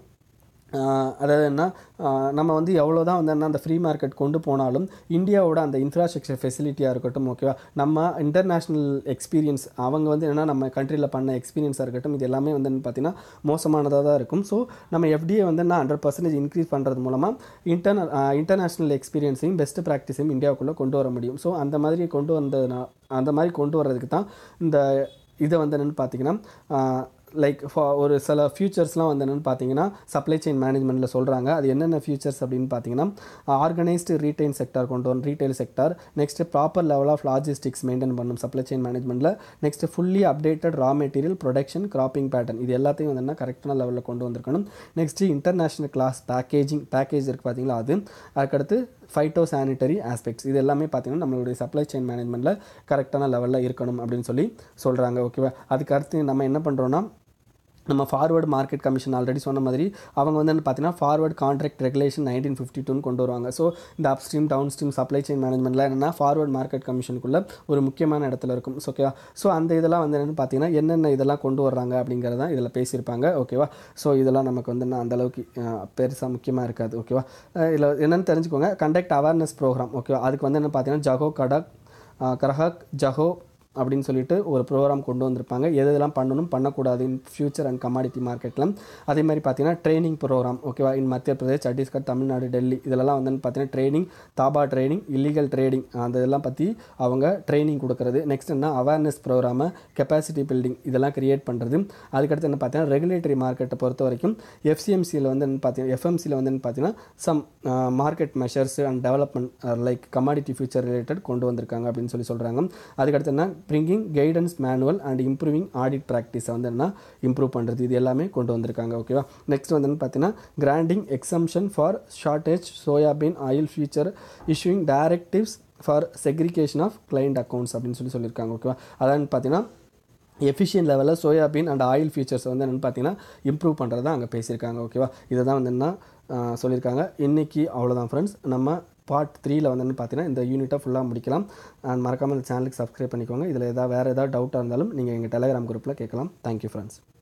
ஆஹ் அதாவது என்ன ஆஹ் நம்ம வந்து எவ்வளோ தான் வந்து என்ன அந்த ஃப்ரீ மார்க்கெட் கொண்டு போனாலும் இந்தியாவோட அந்த இன்ஃப்ராஸ்ட்ரக்சர் ஃபெசிலிட்டியாக இருக்கட்டும் ஓகேவா நம்ம இன்டர்நேஷ்னல் எக்ஸ்பீரியன்ஸ் அவங்க வந்து என்ன நம்ம கண்ட்ரியில் பண்ண எக்ஸ்பீரியன்ஸாக இருக்கட்டும் இது எல்லாமே வந்து என்ன பார்த்தீங்கன்னா மோசமானதாக தான் இருக்கும் ஸோ நம்ம எஃப்டிஏ வந்து என்ன ஹண்ட்ரட் பர்சன்டேஜ் இன்க்ரீஸ் பண்ணுறது மூலமாக இன்டர்னல் இன்டர்நேஷ்னல் எக்ஸ்பீரியன்ஸையும் பெஸ்ட் ப்ராக்டிஸையும் இந்தியாவுக்குள்ளே கொண்டு வர முடியும் ஸோ அந்த மாதிரி கொண்டு வந்ததுனா அந்த மாதிரி கொண்டு வர்றதுக்கு தான் இந்த இதை வந்து என்னென்னு பார்த்தீங்கன்னா லைக் ஒரு சில ஃபியூச்சர்ஸ்லாம் வந்து என்னென்னு பார்த்தீங்கன்னா சப்ளை செயின் மேனேஜ்மெண்ட்டில் சொல்கிறாங்க அது என்னென்ன ஃபியூச்சர்ஸ் அப்படின்னு பார்த்தீங்கன்னா ஆர்கனைஸ்டு ரீட்டைல் செக்டார் கொண்டு வரும் retail sector next proper level of logistics maintain பண்ணணும் சப்ளை செயின் மேனேஜ்மெண்ட்டில் next fully updated raw material production cropping pattern இது எல்லாத்தையும் வந்து என்ன கரெக்டான லெவலில் கொண்டு வந்திருக்கணும் next international class packaging package இருக்குது பார்த்தீங்களா அது அதுக்கடுத்து ஃபைட்டோ சானிட்டரி ஆஸ்பெக்ட்ஸ் இது எல்லாமே பார்த்தீங்கன்னா நம்மளுடைய சப்ளை செயின் மேனேஜ்மெண்ட்டில் கரெக்டான லெவலில் இருக்கணும் அப்படின்னு சொல்லி சொல்கிறாங்க ஓகேவா அதுக்கு அடுத்து நம்ம என்ன பண்ணுறோன்னா நம்ம ஃபார்வர்டு மார்க்கெட் கமிஷன் ஆல்ரெடி சொன்ன மாதிரி அவங்க வந்து என்ன பார்த்தீங்கன்னா forward contract regulation nineteen fifty டூன்னு கொண்டு வருவாங்க ஸோ இந்த upstream downstream supply chain மேனேஜ்மெண்ட்டில் என்னென்னா ஃபார்வர்ட் மார்க்கெட் கமிஷனுக்குள்ள ஒரு முக்கியமான இடத்துல இருக்கும் ஸோ ஓகேவா ஸோ அந்த இதெல்லாம் வந்து என்னென்னு பார்த்தீங்கன்னா என்னென்ன இதெல்லாம் கொண்டு வர்றாங்க அப்படிங்கிறத இதில் பேசியிருப்பாங்க ஓகேவா ஸோ இதெல்லாம் நமக்கு வந்து என்ன அந்த அளவுக்கு பெருசாக முக்கியமாக இருக்காது ஓகேவா இதில் என்னென்னு தெரிஞ்சுக்கோங்க கண்டக்ட் அவேர்னஸ் ப்ரோக்ராம் ஓகேவா அதுக்கு வந்து என்ன பார்த்தீங்கன்னா ஜகோ கடக் கரஹக் ஜஹோ அப்படின்னு சொல்லிட்டு ஒரு ப்ரோக்ராம் கொண்டு வந்திருப்பாங்க எது எதெல்லாம் பண்ணணும் பண்ணக்கூடாது இன் ஃபியூச்சர் அண்ட் கமாடிட்டி மார்க்கெட்டில் அதே மாதிரி பார்த்தீங்கன்னா ட்ரைனிங் ப்ரோக்ராம் ஓகேவா இன் மத்திய பிரதேஷ் சத்தீஸ்கர் தமிழ்நாடு டெல்லி இதெல்லாம் வந்து பார்த்தீங்கன்னா ட்ரைனிங் தாபா ட்ரைனிங் இல்லீகல் ட்ரேடிங் அந்த இதெல்லாம் பற்றி அவங்க ட்ரைனிங் கொடுக்கறது நெக்ஸ்ட் என்ன அவேர்னஸ் ப்ரோக்ராமு கெப்பாசிட்டி பில்டிங் இதெல்லாம் கிரியேட் பண்ணுறது அதுக்கடுத்து என்ன பார்த்தீங்கன்னா ரெகுலேட்டரி மார்க்கெட்டை பொறுத்த வரைக்கும் எஃப்சிஎம்சியில் வந்து என்ன பார்த்தீங்கன்னா எஃப்எம்சியில் வந்து என்ன பார்த்தீங்கன்னா some market measures and development like commodity future related கொண்டு வந்திருக்காங்க அப்படின்னு சொல்லி சொல்கிறாங்க அதுக்கடுத்து என்ன bringing guidance manual and improving audit ப்ராக்டிஸை வந்து என்ன இம்ப்ரூவ் பண்ணுறது இது எல்லாமே கொண்டு வந்திருக்காங்க ஓகேவா நெக்ஸ்ட் வந்து என்ன பார்த்தீங்கன்னா granting exemption for shortage soybean oil future issuing directives for segregation of client accounts அப்படின்னு சொல்லி சொல்லியிருக்காங்க ஓகேவா அதான் பார்த்தீங்கன்னா எஃபிஷியன்ட் லெவலில் சோயாபீன் அண்ட் ஆயில் ஃபீச்சர்ஸ் வந்து என்னென்னு பார்த்தீங்கன்னா இம்ப்ரூவ் பண்ணுறதா அங்கே பேசியிருக்காங்க ஓகேவா இதை தான் வந்து என்ன ஆஹ், சொல்லியிருக்காங்க இன்றைக்கி அவ்வளோதான் ஃப்ரெண்ட்ஸ் நம்ம பார்ட் த்ரீல வந்து என்ன பார்த்தீங்கன்னா இந்த யூனிட்டை ஃபுல்லாக முடிக்கலாம் அண்ட் மறக்காமல் இந்த சேனலுக்கு சப்ஸ்கிரைப் பண்ணிக்கோங்க இதில் ஏதாவது வேறு ஏதாவது டவுட்டாக இருந்தாலும் நீங்கள் எங்கள் டெலிகிராம் குரூப்பில் கேட்கலாம் தேங்க்யூ ஃப்ரெண்ட்ஸ்